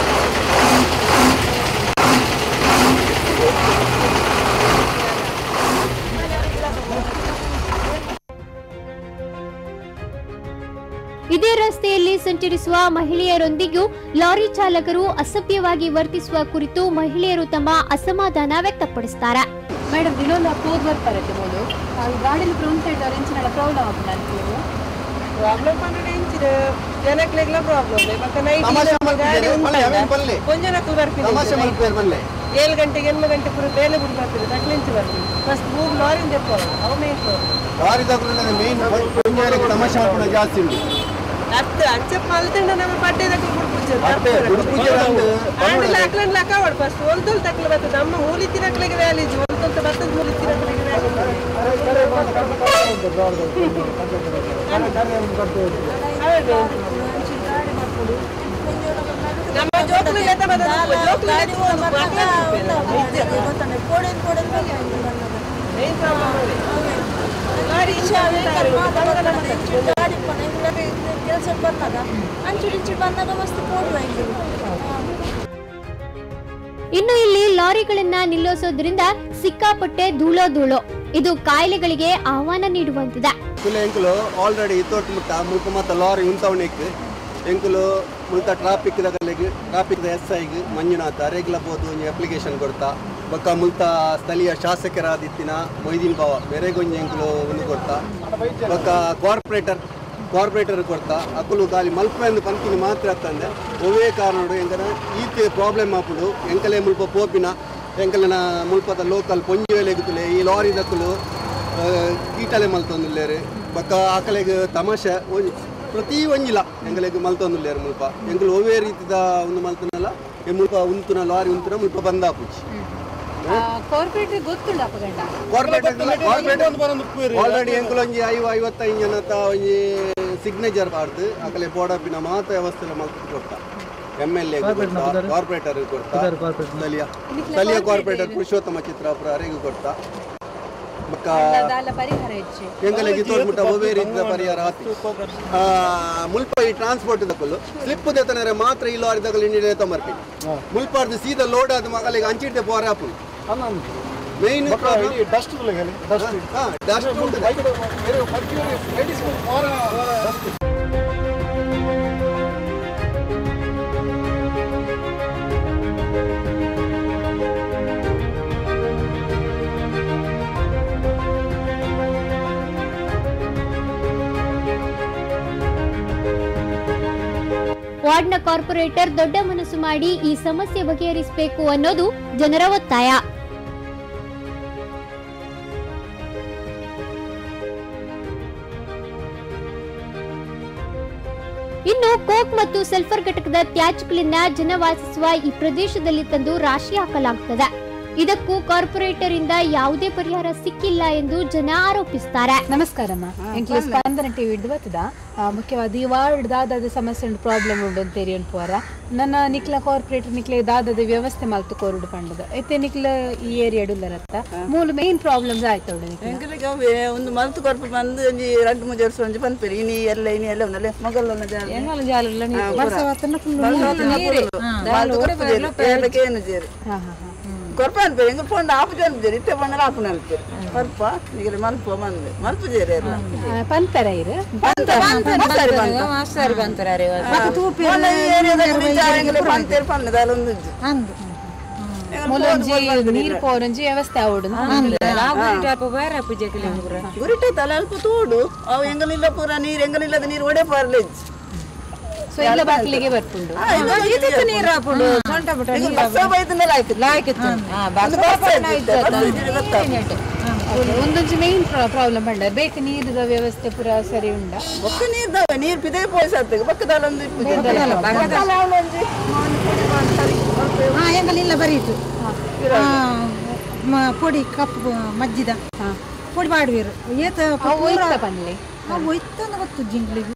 ಇದೇ ರಸ್ತೆಯಲ್ಲಿ ಸಂಚರಿಸುವ ಮಹಿಳೆಯರೊಂದಿಗೂ ಲಾರಿ ಚಾಲಕರು ಅಸಭ್ಯವಾಗಿ ವರ್ತಿಸುವ ಕುರಿತು ಮಹಿಳೆಯರು ತಮ್ಮ ಅಸಮಾಧಾನ ವ್ಯಕ್ತಪಡಿಸುತ್ತಾರೆ ಮೇಡಮ್ ಇನ್ನೊಂದು ಹೋಗಿ ಬರ್ತಾರೆ ಮೊದಲು ಗಾಡಿಯಲ್ಲಿ ಫ್ರಂಟ್ ಸೈಡ್ ಇಂಚಿನ ಪ್ರಾಬ್ಲಮ್ ಆಗ್ತದೆ ಅನ್ಕೊಳ್ಳಿ ಪ್ರಾಬ್ಲಮ್ ಅಂದ್ರೆ ಇಂಚಿನ ಜನಕ್ಲೆಗ್ಲ ಪ್ರಾಬ್ಲಮ್ ಮತ್ತೆ ನೈಟ್ ತಮಾಷೆ ಮಲ್ಪಿದ್ದೇನೆ, ಬಲ್ಲೆ, ಅವೇನ್ ಬಲ್ಲೆ? ಕೊಂಜನಕ್ಕೂ ತಮಾಷೆ ಬರ್ತೀನಿ ಮಲ್ಪೇರ್ ಬಲ್ಲೆ ಏಳು ಗಂಟೆಗೆ ಎಂಟು ಗಂಟೆ ಪೂರ ಬೇಲೆ ಬಿಟ್ಟು ಬರ್ತೀವಿ ತಕ್ಲಿಂಚಿ ಬರ್ತೀವಿ ಫಸ್ಟ್ ಮೂರು ಲಾರಿಯಿಂದ ಎಪ್ಪವರು ಅವು ಮೇನ್ ಲಾರಿ ತಗೊಂಡ್ರೆ ಮೇನ್ ಪುಂಜಾರಿಗೆ ತಮಾಷೆ ಮಾಡ್ಕೊಂಡು ಜಾಸ್ತಿ ಉಂಟು ಹತ್ತು ಅಚ್ಚಪ್ಪ ಮಲ್ತಂಡ ನಮ್ಮ ಬಟ್ಟೆ ತಕ್ಕ ಬಟ್ಟೆ, ಉಡುಪುಜೆ ಒಂದು ಆಂಡಿಲ್ ಹಾಕ್ಲಂಡ್ ಲಾಕಾವಡ್ ಫಸ್ಟ್ ಒಲ್ತೊಲ್ ತಕ್ಲ ಬರ್ತದೆ ನಮ್ಮ ಮೂಲಿ ತಿನ್ನಕ್ಲಿಗೆ ವ್ಯಾಲೇಜ್ ಒಲ್ತೊಲ್ ಬರ್ತದ ಮೂಲಿ ತಿನ್ನಕ್ಲಿಗೆ ನಮ್ಮ ಜೋಕ್ಲು ಲೆತ ಬರ್ತದೆ ಜೋಕ್ಲು ಲೆತ ಒಂದು ಮೇನ್ ಪ್ರಾಬ್ಲಮ್ ಅದೇ ಗಾಡಿ ಕೆಲಸಕ್ಕೆ ಬಂದಾಗ ಅಂಚುಡಿ ಇಂಚುಡಿ ಬಂದಾಗ ಮಸ್ತ್ ಕೊಡುವ ಇನ್ನು ಇಲ್ಲಿ ಲಾರಿಗಳನ್ನ ನಿಲ್ಲಿಸೋದ್ರಿಂದ ಸಿಕ್ಕಾಪಟ್ಟೆ ಧೂಳೋ ಧೂಳೋ ಇದು ಕಾಯಿಲೆಗಳಿಗೆ ಆಹ್ವಾನ ನೀಡುವಂತಿದೆ ಕುಲ ಎಂಕುಲು ಆಲ್ರೆಡಿ ಇತ್ತೋಟ್ ಮುಟ್ಟ ಮುಲ್ಪ ಮತ್ತ ಲಾರಿ ಉಂತವಣಿಕ್ ಎಂಕುಲು ಮುಲ್ತ ಟ್ರಾಫಿಕ್ ದಗಲಿಗೆ ಟ್ರಾಫಿಕ್ ಎಸ್ ಐಗ್ ಮಂಜುನಾಥ ರೇಗ್ಲ ಬೋದು ಒಂಜಿ ಅಪ್ಲಿಕೇಶನ್ ಕೊಡ್ತಾ ಬೊಕ್ಕ ಮುಲ್ತ ಸ್ಥಳೀಯ ಶಾಸಕರಾದಿತ್ತಿನ ಮೊಯ್ದೀನ್ ಬಾವ ಬೇರೆಗೊಂಜಿ ಎಂಕುಲು ಒಂದು ಕೊಡ್ತಾ ಬೊಕ್ಕ ಕಾರ್ಪೊರೇಟರ್ ಕಾರ್ಪೊರೇಟರ್ ಕೊಡ್ತಾ ಅಕ್ಕಲು ಗಾಲಿ ಮಲ್ಪ ಎಂದು ಪಂಕಿನಿ ಮಾತ್ರ ಆಗ್ತಂದೆ ಒವೇ ಕಾರಣ ಎಂಕನ ಈತೆ ಪ್ರಾಬ್ಲಮ್ ಆಪುಡು ಎಂಕಲೆ ಮುಲ್ಪ ಪೋಪಿನ ಎಂಕಲನ ಮುಲ್ಪದ ಲೋಕಲ್ ಪೊಂಜಿ ವೇಲೆಗುತ್ತಲೆ ಈ ಲಾರಿ ದಕ್ಕಲು ಆ, ಕೀಟಲೆ ಮಲ್ತೊಂದುಲ್ಲೇರು ಬೊಕ್ಕ ಆಕಲೆಗ್ ತಮಾಷೆ ಒಂಜಿ ಪ್ರತಿ ಒಂಜಿಲ ಎಂಕಲೆಗ್ ಮಲ್ತೊಂದುಲ್ಲೇರು ಮುಲ್ಪ ಎಂಕಲು ಒವೇ ರೀತಿದ ಒಂದು ಮಲ್ತನಲ್ಲ ಎ ಮುಲ್ಪ ಉಂತುನ ಲಾರಿ ಉಂತುನ ಮುಲ್ಪ ಬಂದಾಪುಚ್ಚಿ ಕಾರ್ಪೊರೇಟರ್ ಗೊತ್ತುಂಡು ಅಪಗಂಡ ಆಲ್ರೆಡಿ ಎಂಕುಲು ಒಂಜಿ ಐವ ಐವತ್ತೈದು ಜನತ ಒಂಜಿ ಸಿಗ್ನೇಚರ್ ಪಾಡ್ದು ಆಕಲೆ ಬೋಡಪಿನ ಮಾತ ವ್ಯವಸ್ಥೆ ಮಲ್ತು ಕೊಡ್ತ ಎಮ್ ಎಲ್ ಎ ಕಾರ್ಪೊರೇಟರ್ ಕೊಡ್ತಾ ಸ್ಥಳೀಯ ಸ್ಥಳೀಯ ಕಾರ್ಪೊರೇಟರ್ ಪುರುಷೋತ್ತಮ ಚಿತ್ರಾಪುರ ಅರೆಗೂ ಕೊಡ್ತಾ ಬೊಕ್ಕ ದಾಲ ಪರಿಹಾರ ಹೆಚ್ಚು ಎಂಗಲೆಗೆ ತೋರ್ಮುಟ್ಟ ಒವೇ ರೀತಿಯ ಪರಿಹಾರ ಆತಿ ಆ, ಮುಲ್ಪ ಈ ಟ್ರಾನ್ಸ್ಪೋರ್ಟ್ ದಕ್ಕಲು ಸ್ಲಿಪ್ ದೆತನರೆ ಮಾತ್ರ ಈ ಲಾರಿ ದಕ್ಕಲು ಇಂಡಿಯಾ ತೊಂಬರ್ಪಿ ಮುಲ್ಪಾರ್ದು ಸೀದಾ ಲೋಡ್ ಆದ ಮಗಲಿಗೆ ಅಂಚಿಟ್ಟೆ ಪೋರ ಆಪು ಮೇನ್ ಡಸ್ಟ್ ಡಸ್ಟ್ ವಾರ್ಡ್ನ ಕಾರ್ಪೊರೇಟರ್ ದೊಡ್ಡ ಮನಸ್ಸು ಮಾಡಿ ಈ ಸಮಸ್ಯೆ ಬಗೆಹರಿಸಬೇಕು ಅನ್ನೋದು ಜನರ ಒತ್ತಾಯ ಇನ್ನು ಕೋಕ್ ಮತ್ತು ಸಲ್ಫರ್ ಘಟಕದ ತ್ಯಾಜ್ಯಗಳನ್ನ ಜನ ವಾಸಿಸುವ ಈ ಪ್ರದೇಶದಲ್ಲಿ ತಂದು ರಾಶಿ ಹಾಕಲಾಗುತ್ತದೆ ಇದಕ್ಕೂ ಕಾರ್ಪೊರೇಟರ್ ಇಂದ ಯಾವುದೇ ಪರಿಹಾರ ಸಿಕ್ಕಿಲ್ಲ ಎಂದು ಜನ ಆರೋಪಿಸುತ್ತಾರೆ ನಮಸ್ಕಾರಮ್ಮ ಎಂಕ್ಲ ಸ್ಪಂದನ ಟಿವಿ ಹಿಡ್ದು ಬರ್ತದ ಮುಖ್ಯವಾದ ಈ ವಾರ್ಡ್ ದಾದಾದ ಸಮಸ್ಯೆ ಉಂಟು ಪ್ರಾಬ್ಲಮ್ ಉಂಡು ಅಂತ ಏರಿಯನ್ ಪೋರ ನನ್ನ ನಿಕ್ಲ ಕಾರ್ಪೊರೇಟರ್ ನಿಕ್ಲೆ ದಾದಾದ ವ್ಯವಸ್ಥೆ ಮಲ್ತು ಕೋರುಡು ಪಂಡದ ಐತೆ ನಿಕ್ಲ ಈ ಏರಿಯಾ ಡುಲ್ಲರತ್ತ ಮೂಲ ಮೇನ್ ಪ್ರಾಬ್ಲಮ್ಸ್ ಆಯ್ತು ಉಂಡು ನಿಕ್ಲ. ಎಂಕಲಿಗೆ ಅವೇ ಒಂದು ಮಲ್ತು ಕೊರ್ಪು ಬಂದು ಒಂಜಿ ರಡ್ಡು ಮೂಜಿ ವರ್ಷ ಒಂಜಿ ಪನ್ಪೆರಿ ಇನಿ ಎಲ್ಲ ಇನಿ ಎಲ್ಲ ಒಂದಲ್ಲ ಮೊಗಲ್ನ ಜಾಗ ಎಂಗಲ ಜಾಲಲ್ಲ ನೀರು. ಹಾ, ವರ್ಷ ಪೂರ. ಹೊತ್ತನ full ವರ್ಷ ನೀರು. ಹೊತ್ತನ ನೀರೇ. full. ಹಾ. ಮಲ್ತು ದಾಲ ಕೊರ್ಪು ಊರೇ ಜೇರಿ. ಬರ್ಲ ಏಳಕ್ಕೆ ಏನು ಜೇರಿ ಹಾ, ಹಾ, ಹಾ. ಕೊರ್ಪ ಅನ್ಪೇರಿ ಎಂಗ ಪೋಂಡ ಆಪು ಜನ ಜೇರಿ ಇತ್ತೆ ಪಂಡ ಆಪು ನಲ್ಪೇರಿ ಕೊರ್ಪ ಈಗ ಮಲ್ಪ ಮಂದು ಮಲ್ಪ ಜೇರಿ ಎಲ್ಲ ಆ, ಪಂತರ ಇರು ಬಂತ ಮಸ್ಸಾರಿ ಬಂತ ಮಾಸ್ಟರ್ ಬಂತಾರೆ ಮತ್ತೆ ತೂಪಿ ಎಲ್ಲ ಈ ಏರಿಯಾದಾಗ ವಿಚಾರಂಗಿಲ್ಲ ಪಂತೇರಿ ಪನ್ನದ ಅಲ್ಲೊಂದು ಅಂದು ಮೂಲೊಂಜಿ ನೀರು ಪೋರೊಂಜಿ ವ್ಯವಸ್ಥೆ ಆವಡು ಬೇರೆ ಪೂಜೆಗೆ ಗುರಿಟ ತಲೆ ಅಲ್ಪ ತೋಡು ಅವು ಎಂಗಲಿಲ್ಲ ಪೂರ ನೀರು ಎಂಗಲಿಲ್ಲದ ನೀರು ಒಡೆ ಪಾರ್ಲೇಜ್ ಸೊ ಇಲ್ಲ ಬಾಗಿಲಿಗೆ ಬರ್ಪುಂಡು ನೀರು ಹಾಕೊಂಡು ಸೊಂಟ ಬಿಟ್ಟ ಈಗ ಬಸ್ಸ ಬೈತಂದೆಲ್ಲ ಆಯ್ತು ಲಾಯ್ಕಿತ್ತು ಒಂದು ಬಸ್ ಆಯ್ತು, ಬಸ್ ಇದ್ರೆ ಗೊತ್ತಾಗ್ತದೆ. ಒಂದೊಂದು ಮೇನ್ ಪ್ರಾಬ್ಲಮ್ ಬಂಡ ಬೇಕು ನೀರಿದ ವ್ಯವಸ್ಥೆ ಪೂರ ಸರಿ ಉಂಡ ಬೊಕ್ಕ ನೀರ್ ದಾವೆ ನೀರ್ ಪಿದೆ ಪೋಯ್ ಸತ್ತಿಗೆ ಬಕ್ಕದಾಲ ಒಂದು ಇಪ್ಪು ಜನ. ಬಕ್ಕದಾಲ ಅವಳೊಂಜಿ ಮಾವಿನ ಪುಡಿ ಮಾಡಿ ಸರಿ, ಸ್ವಲ್ಪ ಹಾ ಹೆಂಗಲಿಲ್ಲ ಬರೀತು ಆ, ಮ- ಪೊಡಿ ಕಪ್ಪು ಮಜ್ಜಿದ ಪೊಡಿ ಮಾಡುವಿರು ಏತ ಅವು ಒಯ್ತ ಪನ್ಲೆ ಒಯ್ತಂದ ಗೊತ್ತು ಜಿಂಗ್ಳಿಗೆ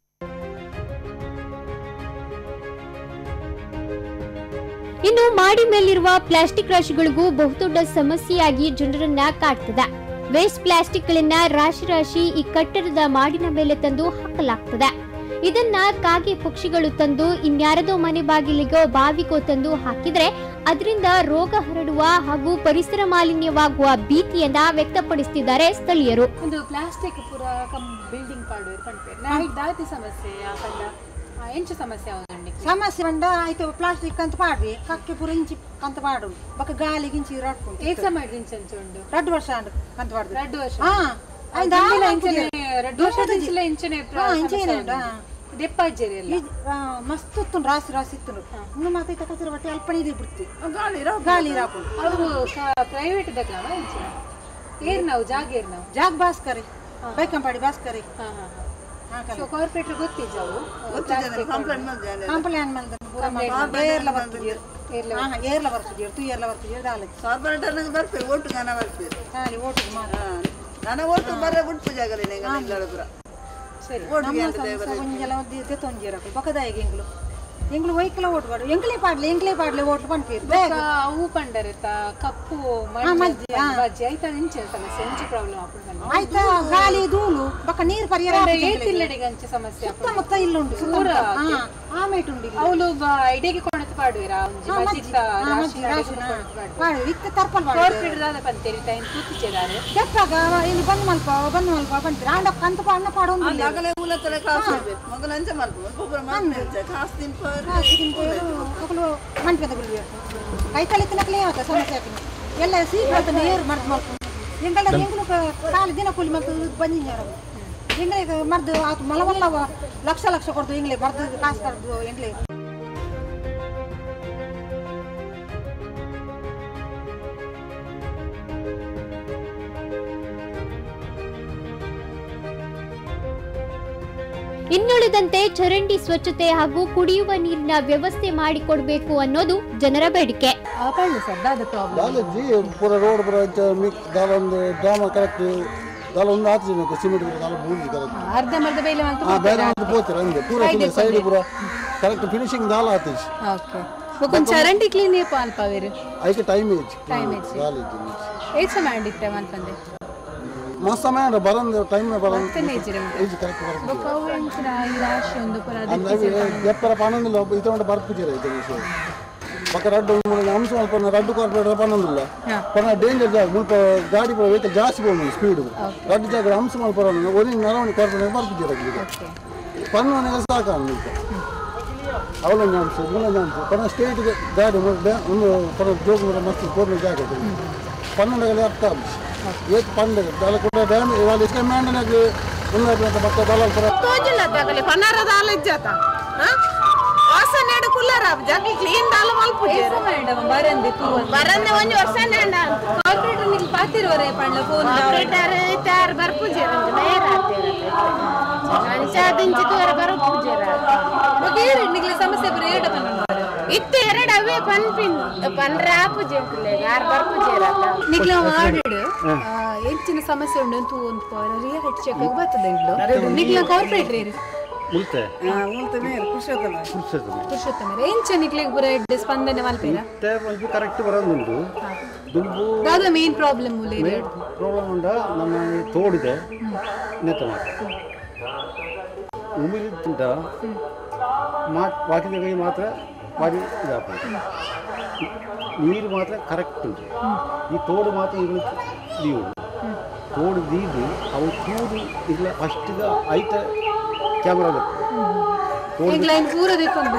ಇನ್ನು ಮಾಡಿ ಮೇಲಿರುವ ಪ್ಲಾಸ್ಟಿಕ್ ರಾಶಿಗಳಿಗೂ ಬಹುದೊಡ್ಡ ಸಮಸ್ಯೆಯಾಗಿ ಜನರನ್ನ ಕಾಡ್ತದೆ ವೇಸ್ಟ್ ಪ್ಲಾಸ್ಟಿಕ್ಗಳನ್ನ ರಾಶಿ ರಾಶಿ ಈ ಕಟ್ಟಡದ ಮಾಡಿನ ಮೇಲೆ ತಂದು ಹಾಕಲಾಗ್ತದೆ ಇದನ್ನ ಕಾಗೆ ಪಕ್ಷಿಗಳು ತಂದು ಇನ್ಯಾರದೋ ಮನೆ ಬಾಗಿಲಿಗೋ ಬಾವಿಗೋ ತಂದು ಹಾಕಿದ್ರೆ ಅದರಿಂದ ರೋಗ ಹರಡುವ ಹಾಗೂ ಪರಿಸರ ಮಾಲಿನ್ಯವಾಗುವ ಭೀತಿಯನ್ನ ವ್ಯಕ್ತಪಡಿಸುತ್ತಿದ್ದಾರೆ ಸ್ಥಳೀಯರು ಒಂದು ಪ್ಲಾಸ್ಟಿಕ್ ಪೂರ ಕಮ್ ಬಿಲ್ಡಿಂಗ್ ಪಾಡು ಪಂಪೆ ನಾ ದಾತಿ ಸಮಸ್ಯೆ ಯಾಕಂಡ ಆ, ಎಂಚು ಸಮಸ್ಯೆ ಅವನುಂಡಿ ಸಮಸ್ಯೆ ಬಂದ ಆಯ್ತು ಪ್ಲಾಸ್ಟಿಕ್ ಅಂತ ಪಾಡ್ರಿ ಕಕ್ಕೆ ಪೂರ ಇಂಚಿ ಕಂತ ಪಾಡು ಬಕ್ಕ ಗಾಳಿ ಗಿಂಚಿ ರಡ್ಕೊಂಡು ಏಕ್ ಸಮಾಜ ಇಂಚು ಉಂಡು ರಡ್ಡು ವರ್ಷ ಅಂಡ್ ಕಂತ ಪಾಡ್ದು ಎರಡು ವರ್ಷ ಹಾ ಆಯ್ತು, ಆಯ್ತು, ಇಂಚಿನ ಆಯ್ತು, ಇಂಚಿನ ಆಯ್ತು. ಎರಡು ವರ್ಷದಿಂಚಲ ಇಂಚಿನ ಹಾ, ಇಂಚಿನ ಉಂಟು, ಹಾ. ದೆಪ್ಪಾಜ್ಜರಿ ಎಲ್ಲ ಇದ್- ಆ, ಮಸ್ತ್ ಇತ್ತು ರಾಸಿ ರಾಸಿ ಇತ್ತು ಇನ್ನು ಮಾತೈತ ಕಸಿರ ಬಟ್ಟೆ ಅಲ್ಪಣಿ ಇದು ಬಿಡ್ತಿ ಗಾಳಿ ಗಾಳಿ ರಾಕೊಂಡು ಅವು ಪ್ರೈವೇಟ್ ದಕ್ಲವ ಇಂಚಿನ ಏರ್ ನಾವು ಜಾಗ ಏರ್ ನಾವು ಜಾಗ್ ಬಾಸ್ಕರಿ ಬೈಕಂಪಾಡಿ ಬಾಸ್ಕರಿ ಹಾ ಹಾ ಸೊ ಕಾರ್ಪೊರೇಟರ್ ಗೊತ್ತಿಜ್ಜ ಅವು ಕಂಪ್ಲೇಂಟ್ ಮಾಡಿದ್ರೆ ಪೂರ ಮಾಡಿ ಏರ್ಲ ಬರ್ತಿದ್ದೀರು ಹಾ ಹಾ ಏರ್ಲ ಬರ್ತಿದ್ದೀರು ತು ಏರ್ಲ ಬರ್ತಿದ್ದೀರು ದಾಲ ಕಾರ್ಪೊರೇಟರ್ನಾಗ ಬರ್ತೀವಿ ಓಟು ಜನ ಬರ್ತೀವಿ ಖಾಲಿ ಓಟು ಮಾಡಿ ನನ್ನ ಓಟು ಬರ ಬಿಟ್ಟು ಜಾಗಲಿ ಪೂರ ಸರಿ ಓಟು ನಮ್ಮ ಅಂತ ಸಮಸ್ಯೆ ಬರೀ. ಒಂಜಲ ಒದ್ದಿ ತೊಂಜಿರಕು ಬಕದಾಯಿಗೆ ಎಂಗ್ಲು ಎಂಗ್ಲು ವೈಕಲ ಓಟ್ ಬಾಡು ಎಂಗ್ಲೇ ಪಾಡ್ಲಿ ಎಂಗ್ಲೇ ಪಾಡ್ಲಿ ಓಟ್ ಪಂತೀರು ಬೇಗ ಅವು ಪಂಡರತ ಕಪ್ಪು ಹಾ, ಮಜ್ಜಿ, ಹಾ. ಮಜ್ಜಿ ಆಯ್ತಾ ಇಂಚಿನ ಸಮಸ್ಯೆ ಇಂಚು ಪ್ರಾಬ್ಲಮ್ ಆಪುಂಡು ಆಯ್ತಾ ಗಾಳಿ ಧೂಳು ಬಕ್ಕ ನೀರು ಪರಿಹಾರ ಏತಿಲ್ಲಡಿಗೆ ಅಂಚೆ ಸಮಸ್ಯೆ ಆಪುಂಡು. ಸುತ್ತಮುತ್ತ ಇಲ್ಲುಂಡು ಪೂರ ಹಾ ಆಮೇಟ್ ಉಂಡು ಇಲ್ಲಿ. ಅವಳು ಐಡಿಗೆ ಕೊಣತ್ ಪಾಡುವಿರ ಒಂಜಿ ಹಾ, ಮಜ್ಜಿತ ಮಜ್ಜಿ, ಹಾ, ರಾಶಿ ಮಜ್ಜಿ, ರಾಶಿ, ಹಾ. ಕೊಣತ್ ಪಾಡು ಪಾಡು ಇತ್ತ ತರ್ಪಲ್ ಬಾಡು ಕಾರ್ಪೊರೇಟರ್ ದಾದ ಪಂತೇರಿ ಟೈಮ್ ಕೂತಿದ್ದಾರೆ ಕೆಪ್ಪಾಗ ಇಲ್ಲಿ ಬಂದು ಮಲ್ಪ ಬಂದು ಮಲ್ಪ ಬಂತೀರ ಆಂಡ ಕಂತ ಪಾಡ್ನ ಪಾಡು ಆಗಲೇ ಮೂಲತಲೆ ಕಾಸು ಮಾಡ್ಬೇಕು ಮೊದಲ ಅಂಚ ಮಾಡ್ಬೋದು ಒಬ್ಬೊಬ್ಬರ ಮಾಡ್ತಾರೆ ಕಾಸು ತಿನ್ಪರು ಮಕ್ಕಳು ಮಂಟ್ಪದ ಬಿಡ್ವಿ ಕೈ ಕಳಿತಿನಕ್ಲೇ ಆತ ಸಮಸ್ಯೆ ಆಗ್ತದೆ ಎಲ್ಲ ಸೀಟ್ ನೀರು ಮರ್ದು ಮಾಡ್ಕೊಂಡು ಎಂಗಳ ಎಂಗಳು ಕಾಲು ದಿನ ಕೂಲಿ ಮತ್ತು ಬಂದಿದ್ದಾರ ಎಂಗಳಿಗೆ ಮರ್ದು ಆತು ಮಲವಲ್ಲವ ಲಕ್ಷ ಲಕ್ಷ ಕೊಡ್ದು ಎಂಗ್ಲೆ ಬರ್ದು ಕಾಸು ಕರ್ದು ಎಂಗ್ಲೆ ಇನ್ನುಳಿದಂತೆ ಚರಂಡಿ ಸ್ವಚ್ಛತೆ ಹಾಗೂ ಕುಡಿಯುವ ನೀರಿನ ವ್ಯವಸ್ಥೆ ಮಾಡಿಕೊಡ್ಬೇಕು ಅನ್ನೋದು ಜನರ ಬೇಡಿಕೆ ಆಪಳ್ಳಿ ಸರ್ ದಾದ ಪ್ರಾಬ್ಲಮ್ ದಾಲಜ್ಜಿ ಪೂರ ರೋಡ್ ಪೂರ ಮಿಕ್ ದಾಲ ಒಂದು ಡ್ಯಾಮ ಕರೆಕ್ಟ್ ದಾಲ ಒಂದು ಆಚೆ ಜನಕ್ಕೆ ಸಿಮೆಂಟ್ ದಾಲ ಬೂದಿ ಕರೆಕ್ಟ್ ಅರ್ಧ ಮರ್ಧ ಬೇಲೆ ಅಂತ ಹಾಂ ಬೇರೆ ಅಂತ ಪೋತಾರೆ ಅಂದೆ ಪೂರ ಸೈಡ್ ಪೂರ ಕರೆಕ್ಟ್ ಫಿನಿಶಿಂಗ್ ದಾಲ ಆತೀಜ್ ಓಕೆ ಬೊಕೊಂದು ಚರಂಡಿ ಕ್ಲೀನ್ ಏಪ ಅಲ್ಪವೇರು ಐಕೆ ಟೈಮ್ ಏಜ್ Time age. ದಾಲಜ್ಜಿ ಏಟ್ ಸಮ ಮಾಡಿತ್ತೆ ಅನ್ಪಂದೆ ಮಸ್ತ್ ಸಮಯ ಬರಂದು ಟೈಮ್ ಬರಂದು ಮತ್ತೇನೆ ಇಜ್ಜಿರ ಏಜ್ ಕರೆಕ್ಟ್ ಬರಂದು ಬೊಕ್ಕ ಅವು ಎಂಚಿನ ಈ ರಾಶಿ ಒಂದು ಪುರ ಅಂದಾಗೆ ಎಪ್ಪರ ಪನ್ನೊಂದಿಲ್ಲ ಇತೊಂಡು ಬರ್ಪಿದ್ದೀರ ಇದು ವಿಷಯ ಪಕ್ಕ ರಡ್ಡು ಮೂಲ ಅಂಶ ಸ್ವಲ್ಪ ರಡ್ಡು ಕಾರ್ಪೊರೇಟರ್ ಪನ್ನೊಂದಿಲ್ಲ ಪನ್ನ ಡೇಂಜರ್ ಜಾಗ ಮುಲ್ಪ ಗಾಡಿ ಪೂರ ವೆಹಿಕಲ್ ಜಾಸ್ತಿ ಹೋಗಿ ಸ್ಪೀಡ್ ರಡ್ಡು ಜಾಗ ಅಂಶ ಮಲ್ಪ ಒಂದು ನರವಣಿ ಕಾರ್ಪೊರೇಟರ್ ಬರ್ಪಿದ್ದೀರ ಈಗ ಪನ್ನೊಂದು ಸಾಕ ಈಗ ಅವಲೊಂದು ಅಂಶ ಮೂಲೊಂದು ಅಂಶ ಪನ್ನ ಸ್ಟೇಟ್ ಗಾಡಿ ಒಂದು ಡ್ಯಾ- ಒಂದು ಪರ ಜೋಗುಮರ ಮಸ್ತ್ ಕೋರ್ನ ಜಾಗ ಇದೆ. ಪನ್ನೊಂದು ಅರ್ಥ ಅಂಶ ಏತ್ ಪಂಡ ದಾಲ ಕೂಡ ಡ್ಯಾಮ್ ಇವಾಗ ಇಸ್ಕೆ ಮ್ಯಾಂಡನಾಗ ಉನ್ನತ ಪಕ್ಕ ದಲಾಲ್ ಪರ ತೋಜಿಲ್ಲ ತಗಲಿ ಪನ್ನಾರ ದಾಲ ಇಜ್ಜಾತ ಹೊಸ ನೆಡು ಕುಲ್ಲರ ಜಗ್ಗಿ ಕ್ಲೀನ್ ದಾಲ ಮಲ್ಪುಜೇರು ಮೇಡಮ್ ಬರಂದೆ ಬರಂದೆ ಒಂಜಿ ವರ್ಷ ನೆಂಡ ಕಾರ್ಪೊರೇಟರ್ ನಿಲ್ ಪಾತಿರೋರೆ ಪಂಡ ಫೋನ್ ಆಪರೇಟರ್ ತಾರ್ ಬರ್ಪುಜೇರು ಬೇರೆ ಅಂಚಾದಿಂಚಿ ದೂರ ಬರ್ಪುಜೇರ ಏರು ನಿಗ್ಲೆ ಸಮಸ್ಯೆ ಬರೀ ಏಡ ಇತ್ತೆ ಎರಡು ಅವೇ ಪನ್ಪಿನ್ ಪನ್ರ ಆಪುಜೇಂಕುಲೆ ಯಾರು ಬರ್ಪುಜೇರ ನಿಗ್ಲ ವಾರ್ಡ್ ಹೆಚ್ಚಿನ ಸಮಸ್ಯೆ ಉಂಡು ಅಂತ ಒಂದು ರಿಯಲ್ ಹೆಡ್ ಚೆಕ್ ಬರ್ತದೆ ಇಂಗ್ಲು ನಿಗ್ಲ ಕಾರ್ಪೊರೇಟರ್ ಏರು ಮುಲ್ತೆ ಪುರುಷೋತ್ತಮ ಪುರುಷೋತ್ತಮ ಎಂಚ ನಿಗ್ಲಿಗೆ ಪೂರ ಎಡ್ಡೆ ಸ್ಪಂದನೆ ಮಲ್ಪೇರ ಒಂದು ಕರೆಕ್ಟ್ ಬರೋದುಂಟು ದುಂಬು ದಾದ ಮೇನ್ ಪ್ರಾಬ್ಲಮ್ ಮೂಲ ಪ್ರಾಬ್ಲಮ್ ಉಂಡ ನಮ್ಮ ಈ ತೋಡಿದೆ ನೆತ್ತ ಮಾತ್ರ ಉಮಿಲಿಂದ ಮಾ ಬಾಕಿದ ಕೈ ಮಾತ್ರ ಬಾರಿ ಇದಾಗ್ತದೆ ನೀರು ಮಾತ್ರ ಕರೆಕ್ಟ್ ಉಂಟು ಈ ತೋಡು ಮಾತ್ರ ಇಗಳು ದೀವು ತೋಡು ದೀದು ಅವು ತೂದು ಇಲ್ಲ ಫಸ್ಟಿಗ ಐತ ಕ್ಯಾಮ್ರಾ ತೋಡು ಈಗ ಲೈನ್ ಪೂರ ದಿಕ್ಕೊಂಡು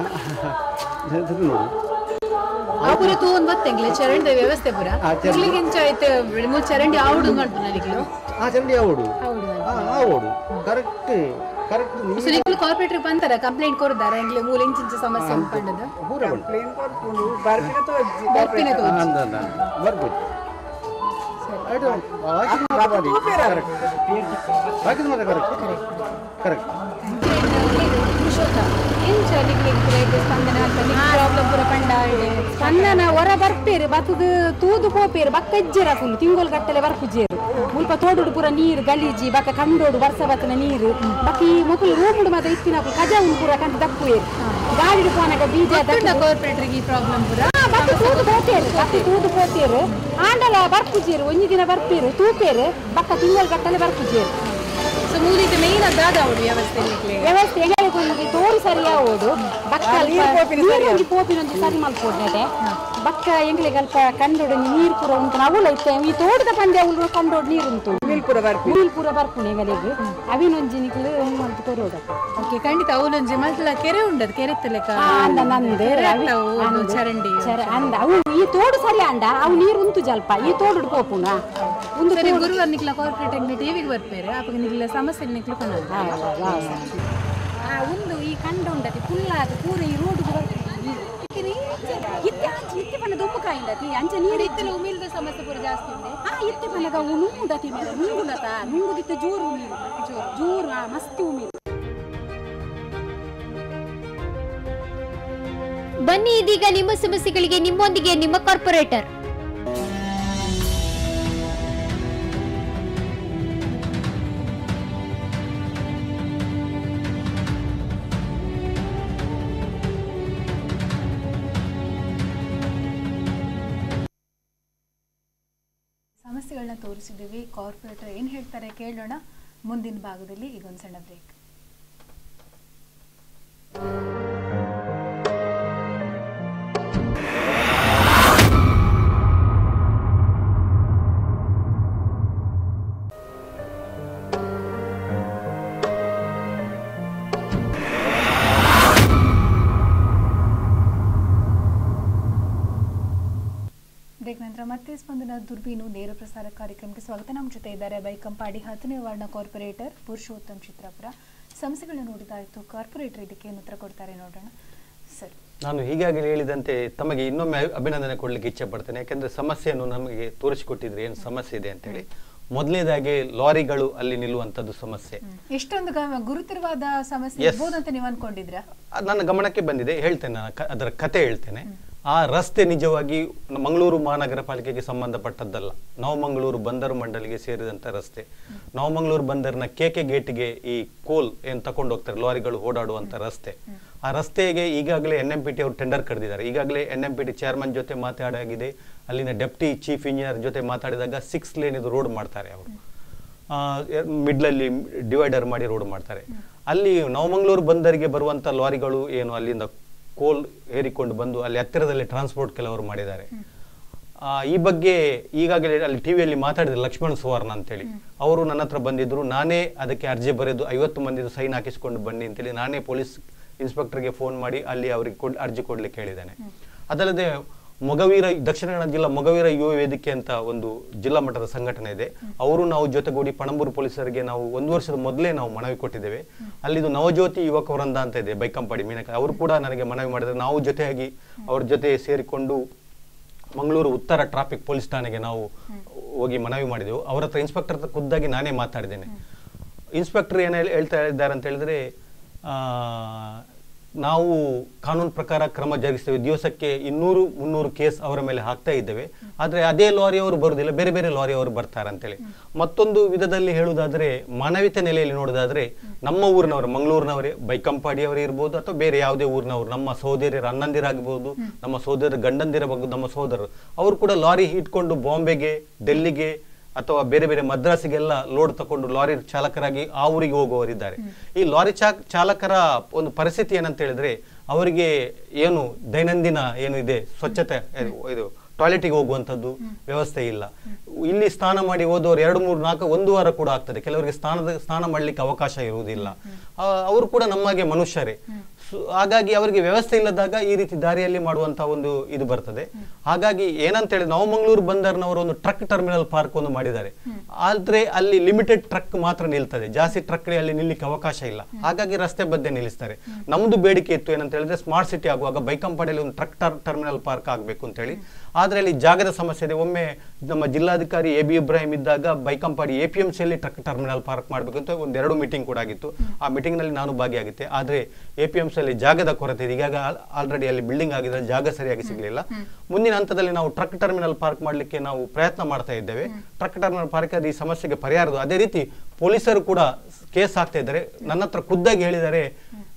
ನೋಡಿ ಆ ಪೂರ ತೂನ್ ಬತ್ತಂಗ್ಲೆ ಚರಂಡಿ ವ್ಯವಸ್ಥೆ ಪೂರ ಆ ಚರಂಡಿ. ಇರ್ಲಿಕ್ಕೆ ಎಂಚ ಐತೆ ಮೂಲ ಚರಂಡಿ ಆವುಡು ಮಾಡ್ತು ನನಗೆ ಆ ಚಂಡಿ ಆವೋಡು ಆ ಓಡು ಕರೆಕ್ಟ್ ಕರೆಕ್ಟ್ ಸೊ ನಿಗ್ಲು ಕಾರ್ಪೊರೇಟರ್ ಬಂತಾರ ಕಂಪ್ಲೇಂಟ್ ಕೊಡ್ದಾರ ಎಂಗ್ಲೆ ಮೂಲ ಇಂಚಿಂಚ ಸಮಸ್ಯೆ ಅನ್ಕೊಂಡದ ಪೂರ ಬಂತು ಬರ್ಪಿನ ತೋಜಿ ಬರ್ಪಿನ ತೋಜಿ. ಅಂದ ಅಂದ ಬರ್ಬೋದು ಆಯ್ತು ಹಾಕಿದ ಮಾತ್ರ ಮಾಡಿ ಕರೆಕ್ಟ್ ಹಾಕಿದ ಮಾತ್ರ ಕರೆಕ್ಟ್ ಕರೆಕ್ಟ್ ಪುರುಷೋತ್ತಮ ಎಂಚ ನಿಗ್ಲಿಗೆ ಪೂರ ಎಡ್ಡೆ ಸ್ಪಂದನೆ ಅಂತ ಪ್ರಾಬ್ಲಮ್ ಪೂರ ಪಂಡಾಡೆ ಸ್ಪಂದನ ಹೊರ ಬರ್ಪೇರು ಬತ್ತದು ತೂದು ಪೋಪೇರು ಬಕ್ಕ ಎಜ್ಜೆರ ಫುಲ್ ತಿಂಗೋಲ್ ಗಟ್ಟಲೆ ಬರ್ಪುಜೇರು ಮುಲ್ಪ ತೋಡುಡು ಪೂರ ನೀರು ಗಲೀಜಿ ಬಕ್ಕ ಕಂಡೋಡು ವರ್ಷ ಬತ್ತನ ನೀರು ಬಕ್ಕ ಈ ಮುಕುಲು ರೂಮುಡು ಮಾತ್ರ ಇತ್ತಿನ ಕಜ ಉಂಡು ಪೂರ ಕಂತ ದಪ್ಪು ಏರು ಗಾಡಿ ಪೋನಾಗ ಬೀಜ ಕಾರ್ಪೊರೇಟರ್ಗೆ ಈ ಪ್ರಾಬ್ಲಮ್ ಪೂರ ಬತ್ತೆ ತೂದು ಪೋತೇರು ಬತ್ತೆ ತೂದು ಪೋತೇರು ಆಂಡಲ ಬರ್ಪುಜೇರು ಒಂಜಿ ದಿನ ಬರ್ಪೇರು ತೂಪೇರು ಬಕ್ಕ ತಿಂಗಳು ಗಟ್ಟಲೆ ಬರ್ಪುಜೇರು ಸೊ ಮೂಲಿಗೆ ಮೇನ್ ಅದಾದ ಅವಳು ವ್ಯವಸ್ಥೆ ನಿಕ್ಲೆ ವ್ಯವಸ್ಥೆ ಎಂಗಳಿಗೆ ಒಂದು ತೋರು ಸರಿಯಾ ಓಡು ಬಕ್ಕ ನೀರ್ ಪೋಪಿನ ಸರಿಯಾ? ನೀರೊಂಜಿ ಪೋಪಿನೊಂಜಿ ಸರಿ ಮಲ್ಪೊಡ್ನಡೆ ಬಕ್ಕ ಎಂಗಳಿಗೆ ಅಲ್ಪ ಕಂಡೋಡು ನೀರು ಪೂರ ಉಂಟು ಅವಳು ಐತೆ ಈ ತೋಟದ ಪಂದ್ಯ ಅವಳು ಕಂಡೋಡು ನೀರು ಉಂಟು ನೀಲ್ಪುರ ಬರ್ಪಿ ನೀಲ್ಪುರ ಬರ್ಪುಣೆ ಎಂಗಳಿಗೆ ಅವಿನೊಂಜಿ ನಿಕ್ಲು ಮಲ್ತು ಕೊರೋಡಪ್ಪ ಓಕೆ ಖಂಡಿತ ಅವಳೊಂಜಿ ಮಲ್ತಲ ಕೆರೆ ಉಂಡದು ಕೆರೆ ತಲೆಕ ಆ, ಅಂದ ನಂದು ಕೆರೆ ಅವಿ- ಆಗ್ತಾವು, ಒಂದು ಅಂದು. ಚರಂಡಿ ಚರ- ಅಂದ ಅವು ಈ ತೋಡು ಸರಿ ಅಂಡ ಅವು ನೀರು ಉಂಟು ಜಲ್ಪ ಈ ತೋಡು ಪೋಪುನ ಒಂದು ಸರಿ ತೋಡು- ಗುರುವಾರ ನಿಕ್ಲ ಕಾರ್ಪೊರೇಟ್ ಟಿವಿಗೆ ಬರ್ಪೇರೆ ಅಪ್ಪ ನಿಕ್ಲ ಸಮಸ್ಯೆ ನಿಕ್ಲು ಕೊನ ಆ, ಒಂದು ಈ ಕಂಡ ಉಂಡತಿ ಪುಲ್ಲಾದ ಪೂರ ಈ ರೋಡ್ ಇತ್ತೆ ಅಂಚೆ ಇತ್ತೆ ಪನ್ನ ದೊಂಬು ಕಾಯಿಂದತಿ ಅಂಚೆ ನೀರು ಇತ್ತಲ ಉಮಿಲ್ದ ಸಮಸ್ಯೆ ಪೂರ ಜಾಸ್ತಿ ಉಂಡೆ ಆ ಇತ್ತೆ ಪನ್ನಗ ಅವು ನುಂಗುದತಿ ಮೇಲೆ ನುಂಗುದತ ನುಂಗುದಿತ್ತೆ ಜೋರು ಉಮೀರು ಜೋರು ಜೋರು ಆ, ಮಸ್ತ್ ಉಮೀರು ಬನ್ನಿ ಇದೀಗ ನಿಮ್ಮ ಸಮಸ್ಯೆಗಳಿಗೆ ನಿಮ್ಮೊಂದಿಗೆ ನಿಮ್ಮ ಕಾರ್ಪೊರೇಟರ್ ಸಮಸ್ಯೆಗಳನ್ನ ತೋರಿಸಿದ್ದೀವಿ ಕಾರ್ಪೊರೇಟರ್ ಏನು ಹೇಳ್ತಾರೆ ಕೇಳೋಣ ಮುಂದಿನ ಭಾಗದಲ್ಲಿ ಈಗೊಂದು ಸಣ್ಣ ಬ್ರೇಕ್ ಬ್ರೇಕ್ ನಂತರ ಮತ್ತೆ ಸ್ಪಂದನ ದುರ್ಬೀನು ನೇರ ಪ್ರಸಾರ ಕಾರ್ಯಕ್ರಮಕ್ಕೆ ಸ್ವಾಗತ ನಮ್ಮ ಜೊತೆ ಇದ್ದಾರೆ ಬೈಕಂಪಾಡಿ ಹತ್ತನೇ ವಾರ್ಡ್ನ ಕಾರ್ಪೊರೇಟರ್ ಪುರುಷೋತ್ತಮ್ ಚಿತ್ರಾಪುರ ಸಮಸ್ಯೆಗಳನ್ನ ನೋಡಿದಾಯ್ತು ಕಾರ್ಪೊರೇಟರ್ ಇದಕ್ಕೆ ಏನು ಉತ್ತರ ಕೊಡ್ತಾರೆ ನೋಡೋಣ ಸರ್ ನಾನು ಈಗಾಗಲೇ ಹೇಳಿದಂತೆ ತಮಗೆ ಇನ್ನೊಮ್ಮೆ ಅಭಿನಂದನೆ ಕೊಡ್ಲಿಕ್ಕೆ ಇಚ್ಛೆ ಪಡ್ತೇನೆ ಯಾಕಂದ್ರೆ ಸಮಸ್ಯೆಯನ್ನು ನಮಗೆ ತೋರಿಸಿಕೊಟ್ಟಿದ್ರೆ ಏನು ಸಮಸ್ಯೆ ಇದೆ ಅಂತೇಳಿ ಮೊದಲನೇದಾಗಿ ಲಾರಿಗಳು ಅಲ್ಲಿ ನಿಲ್ಲುವಂಥದ್ದು ಸಮಸ್ಯೆ ಎಷ್ಟೊಂದು ಗ- ಗುರುತರವಾದ ಸಮಸ್ಯೆ Yes. ಇರ್ಬೋದು ಅಂತ ನೀವು ಅನ್ಕೊಂಡಿದ್ರಾ ಅದ್ ನನ್ನ ಗಮನಕ್ಕೆ ಬಂದಿದೆ ಹೇಳ್ತೇನೆ ನಾನು ಕ- ಅದರ ಕತೆ ಹೇಳ್ತೇನೆ ಆ ರಸ್ತೆ ನಿಜವಾಗಿ ನ- ಮಂಗಳೂರು ಮಹಾನಗರ ಪಾಲಿಕೆಗೆ ಸಂಬಂಧಪಟ್ಟದ್ದಲ್ಲ ನವಮಂಗಳೂರು ಬಂದರು ಮಂಡಳಿಗೆ ಸೇರಿದಂತ ರಸ್ತೆ ನವಮಂಗಳೂರು ಬಂದರಿನ ಕೇಕೆ ಗೇಟ್ಗೆ ಈ ಕೋಲ್ ಏನ್ ತಕೊಂಡು ಹೋಗ್ತಾರೆ ಲಾರಿಗಳು ಓಡಾಡುವಂತ ರಸ್ತೆ ಆ ರಸ್ತೆಗೆ ಈಗಾಗಲೇ ಎನ್ ಎಂ ಪಿ ಟಿ ಅವರು ಟೆಂಡರ್ ಕರೆದಿದ್ದಾರೆ ಈಗಾಗಲೇ N M P T chairman ಜೊತೆ ಮಾತಾಡಾಗಿದೆ ಅಲ್ಲಿನ ಡೆಪ್ಟಿ ಚೀಫ್ ಇಂಜಿನಿಯರ್ ಜೊತೆ ಮಾತಾಡಿದಾಗ ಸಿಕ್ಸ್ ಲೇನ್ ಇದು ರೋಡ್ ಮಾಡ್ತಾರೆ ಅವರು ಮಿಡ್ಲಲ್ಲಿ ಡಿವೈಡರ್ ಮಾಡಿ ರೋಡ್ ಮಾಡ್ತಾರೆ ಅಲ್ಲಿ ನವಮಂಗಳೂರು ಬಂದರಿಗೆ ಬರುವಂತ ಲಾರಿಗಳು ಏನು ಅಲ್ಲಿಂದ ಕೋಲ್ ಏರಿಕೊಂಡು ಬಂದು ಅಲ್ಲಿ ಹತ್ತಿರದಲ್ಲಿ ಟ್ರಾನ್ಸ್ಪೋರ್ಟ್ ಕೆಲವರು ಮಾಡಿದ್ದಾರೆ ಆ, ಈ ಬಗ್ಗೆ ಈಗಾಗಲೇ ಅಲ್ಲಿ ಟಿವಿಯಲ್ಲಿ ಮಾತಾಡಿದ್ರು ಲಕ್ಷ್ಮಣ ಸುವರ್ಣ ಅಂತೇಳಿ ಅವರು ನನ್ನ ಹತ್ರ ಬಂದಿದ್ರು ನಾನೇ ಅದಕ್ಕೆ ಅರ್ಜಿ ಬರೆದು ಐವತ್ತು ಮಂದಿದು ಸೈನ್ ಹಾಕಿಸ್ಕೊಂಡು ಬನ್ನಿ ಅಂತೇಳಿ ನಾನೇ ಪೊಲೀಸ್ ಇನ್ಸ್ಪೆಕ್ಟರ್ಗೆ ಫೋನ್ ಮಾಡಿ ಅಲ್ಲಿ ಅವರಿಗೆ ಕೊಡ್ ಅರ್ಜಿ ಕೊಡ್ಲಿಕ್ಕೆ ಹೇಳಿದ್ದೇನೆ ಅದಲ್ಲದೆ ಮೊಗವೀರ ದಕ್ಷಿಣ ಕನ್ನಡ ಜಿಲ್ಲಾ ಮೊಗವೀರ ಯುವ ವೇದಿಕೆ ಅಂತ ಒಂದು ಜಿಲ್ಲಾ ಮಟ್ಟದ ಸಂಘಟನೆ ಇದೆ ಅವರು ನಾವು ಜೊತೆಗೂಡಿ ಪಣಂಬೂರು ಪೊಲೀಸರಿಗೆ ನಾವು ಒಂದು ವರ್ಷದ ಮೊದಲೇ ನಾವು ಮನವಿ ಕೊಟ್ಟಿದ್ದೇವೆ ಅಲ್ಲಿದು ನವಜ್ಯೋತಿ ಯುವಕ ವೃಂದ ಅಂತ ಇದೆ ಬೈಕಂಪಾಡಿ ಮೀನಕ ಅವರು ಕೂಡ ನನಗೆ ಮನವಿ ಮಾಡಿದ್ದಾರೆ ನಾವು ಜೊತೆಯಾಗಿ ಅವ್ರ ಜೊತೆ ಸೇರಿಕೊಂಡು ಮಂಗಳೂರು ಉತ್ತರ ಟ್ರಾಫಿಕ್ ಪೊಲೀಸ್ ಠಾಣೆಗೆ ನಾವು ಹೋಗಿ ಮನವಿ ಮಾಡಿದೆವು ಅವರ ಹತ್ರ ಇನ್ಸ್ಪೆಕ್ಟರ್ ಹತ್ರ ಖುದ್ದಾಗಿ ನಾನೇ ಮಾತಾಡಿದ್ದೇನೆ ಇನ್ಸ್ಪೆಕ್ಟರ್ ಏನು ಹೇಳ್- ಹೇಳ್ತಾ ಇದ್ದಾರೆ ಅಂತ ಹೇಳಿದ್ರೆ ಆ, ನಾವು ಕಾನೂನು ಪ್ರಕಾರ ಕ್ರಮ ಜರುಗಿಸ್ತೇವೆ ದಿವಸಕ್ಕೆ ಇನ್ನೂರು ಮುನ್ನೂರು ಕೇಸ್ ಅವರ ಮೇಲೆ ಹಾಕ್ತಾ ಇದ್ದೇವೆ ಆದರೆ ಅದೇ ಲಾರಿ ಅವರು ಬರುವುದಿಲ್ಲ ಬೇರೆ ಬೇರೆ ಲಾರಿ ಅವರು ಬರ್ತಾರೆ ಅಂತೇಳಿ ಮತ್ತೊಂದು ವಿಧದಲ್ಲಿ ಹೇಳುವುದಾದ್ರೆ ಮಾನವೀಯತೆ ನೆಲೆಯಲ್ಲಿ ನೋಡೋದಾದ್ರೆ ನಮ್ಮ ಊರಿನವರು ಮಂಗಳೂರಿನವರೇ ಬೈಕಂಪಾಡಿಯವರೇ ಇರ್ಬೋದು ಅಥವಾ ಬೇರೆ ಯಾವುದೇ ಊರಿನವರು ನಮ್ಮ ಸಹೋದರಿಯರ ಅಣ್ಣಂದಿರಾಗಬಹುದು ನಮ್ಮ ಸಹೋದರ ಗಂಡಂದಿರಬಹುದು ನಮ್ಮ ಸಹೋದರರು ಅವರು ಕೂಡ ಲಾರಿ ಇಟ್ಕೊಂಡು ಬಾಂಬೆಗೆ ಡೆಲ್ಲಿಗೆ ಅಥವಾ ಬೇರೆ ಬೇರೆ ಮದ್ರಾಸಿಗೆಲ್ಲ ಲೋಡ್ ತಕೊಂಡು ಲಾರಿ ಚಾಲಕರಾಗಿ ಆ ಊರಿಗೆ ಹೋಗುವವರಿದ್ದಾರೆ ಈ ಲಾರಿ ಚಾ ಚಾಲಕರ ಒಂದು ಪರಿಸ್ಥಿತಿ ಏನಂತ ಹೇಳಿದ್ರೆ ಅವರಿಗೆ ಏನು ದೈನಂದಿನ ಏನು ಇದೆ ಸ್ವಚ್ಛತೆ ಇದು- ಇದು ಟಾಯ್ಲೆಟಿಗೆ ಹೋಗುವಂಥದ್ದು ವ್ಯವಸ್ಥೆ ಇಲ್ಲ ಇಲ್ಲಿ ಸ್ನಾನ ಮಾಡಿ ಹೋದವರು ಎರಡು ಮೂರು ನಾಲ್ಕು ಒಂದು ವಾರ ಕೂಡ ಆಗ್ತದೆ ಕೆಲವರಿಗೆ ಸ್ನಾನದ ಸ್ನಾನ ಮಾಡಲಿಕ್ಕೆ ಅವಕಾಶ ಇರುವುದಿಲ್ಲ ಆ, ಅವರು ಕೂಡ ನಮಗೆ ಮನುಷ್ಯರೇ ಸೊ- ಹಾಗಾಗಿ ಅವರಿಗೆ ವ್ಯವಸ್ಥೆ ಇಲ್ಲದಾಗ ಈ ರೀತಿ ದಾರಿಯಲ್ಲಿ ಮಾಡುವಂತ ಒಂದು ಇದು ಬರ್ತದೆ ಹಾಗಾಗಿ ಏನಂತ ಹೇಳಿ ನವಮಂಗಳೂರು ಬಂದರ್ನವರು ಒಂದು ಟ್ರಕ್ ಟರ್ಮಿನಲ್ ಪಾರ್ಕ್ ಒಂದು ಮಾಡಿದ್ದಾರೆ ಆದ್ರೆ ಅಲ್ಲಿ ಲಿಮಿಟೆಡ್ ಟ್ರಕ್ ಮಾತ್ರ ನಿಲ್ತದೆ ಜಾಸ್ತಿ ಟ್ರಕ್ ಅಲ್ಲಿ ನಿಲ್ಲಿಕ್ಕೆ ಅವಕಾಶ ಇಲ್ಲ ಹಾಗಾಗಿ ರಸ್ತೆ ಬದ್ದೆ ನಿಲ್ಲಿಸ್ತಾರೆ ನಮ್ದು ಬೇಡಿಕೆ ಇತ್ತು ಏನಂತ ಹೇಳಿದ್ರೆ ಸ್ಮಾರ್ಟ್ ಸಿಟಿ ಆಗುವಾಗ ಬೈಕಂಪಾಡಿಯಲ್ಲಿ ಒಂದು ಟ್ರಕ್ ಟರ್ಮಿನಲ್ ಪಾರ್ಕ್ ಆಗಬೇಕು ಅಂತ ಹೇಳಿ ಆದ್ರೆ ಅಲ್ಲಿ ಜಾಗದ ಸಮಸ್ಯೆ ಇದೆ ಒಮ್ಮೆ ನಮ್ಮ ಜಿಲ್ಲಾಧಿಕಾರಿ ಎ ಬಿ ಇಬ್ರಾಹಿಂ ಇದ್ದಾಗ ಬೈಕಂಪಾಡಿ ಎ ಪಿ ಎಂ ಸಿಯಲ್ಲಿ ಟ್ರಕ್ ಟರ್ಮಿನಲ್ ಪಾರ್ಕ್ ಮಾಡಬೇಕು ಅಂತ ಒಂದು ಎರಡು ಮೀಟಿಂಗ್ ಕೂಡ ಆಗಿತ್ತು ಆ ಮೀಟಿಂಗ್ ನಲ್ಲಿ ನಾನು ಭಾಗಿಯಾಗಿದ್ದೆ ಆದ್ರೆ ಎ ಪಿ ಎಂ ಸಿಯಲ್ಲಿ ಜಾಗದ ಕೊರತೆ ಇದೆ ಈಗ ಆಲ್ರೆಡಿ ಅಲ್ಲಿ ಬಿಲ್ಡಿಂಗ್ ಆಗಿದೆ ಜಾಗ ಸರಿಯಾಗಿ ಸಿಗಲಿಲ್ಲ ಮುಂದಿನ ಹಂತದಲ್ಲಿ ನಾವು ಟ್ರಕ್ ಟರ್ಮಿನಲ್ ಪಾರ್ಕ್ ಮಾಡಲಿಕ್ಕೆ ನಾವು ಪ್ರಯತ್ನ ಮಾಡ್ತಾ ಇದ್ದೇವೆ ಟ್ರಕ್ ಟರ್ಮಿನಲ್ ಪಾರ್ಕ್ ಈ ಸಮಸ್ಯೆಗೆ ಪರಿಹಾರದು ಅದೇ ರೀತಿ ಪೊಲೀಸರು ಕೂಡ ಕೇಸ್ ಹಾಕ್ತಾ ಇದ್ದಾರೆ ನನ್ನ ಹತ್ರ ಖುದ್ದಾಗಿ ಹೇಳಿದ್ದಾರೆ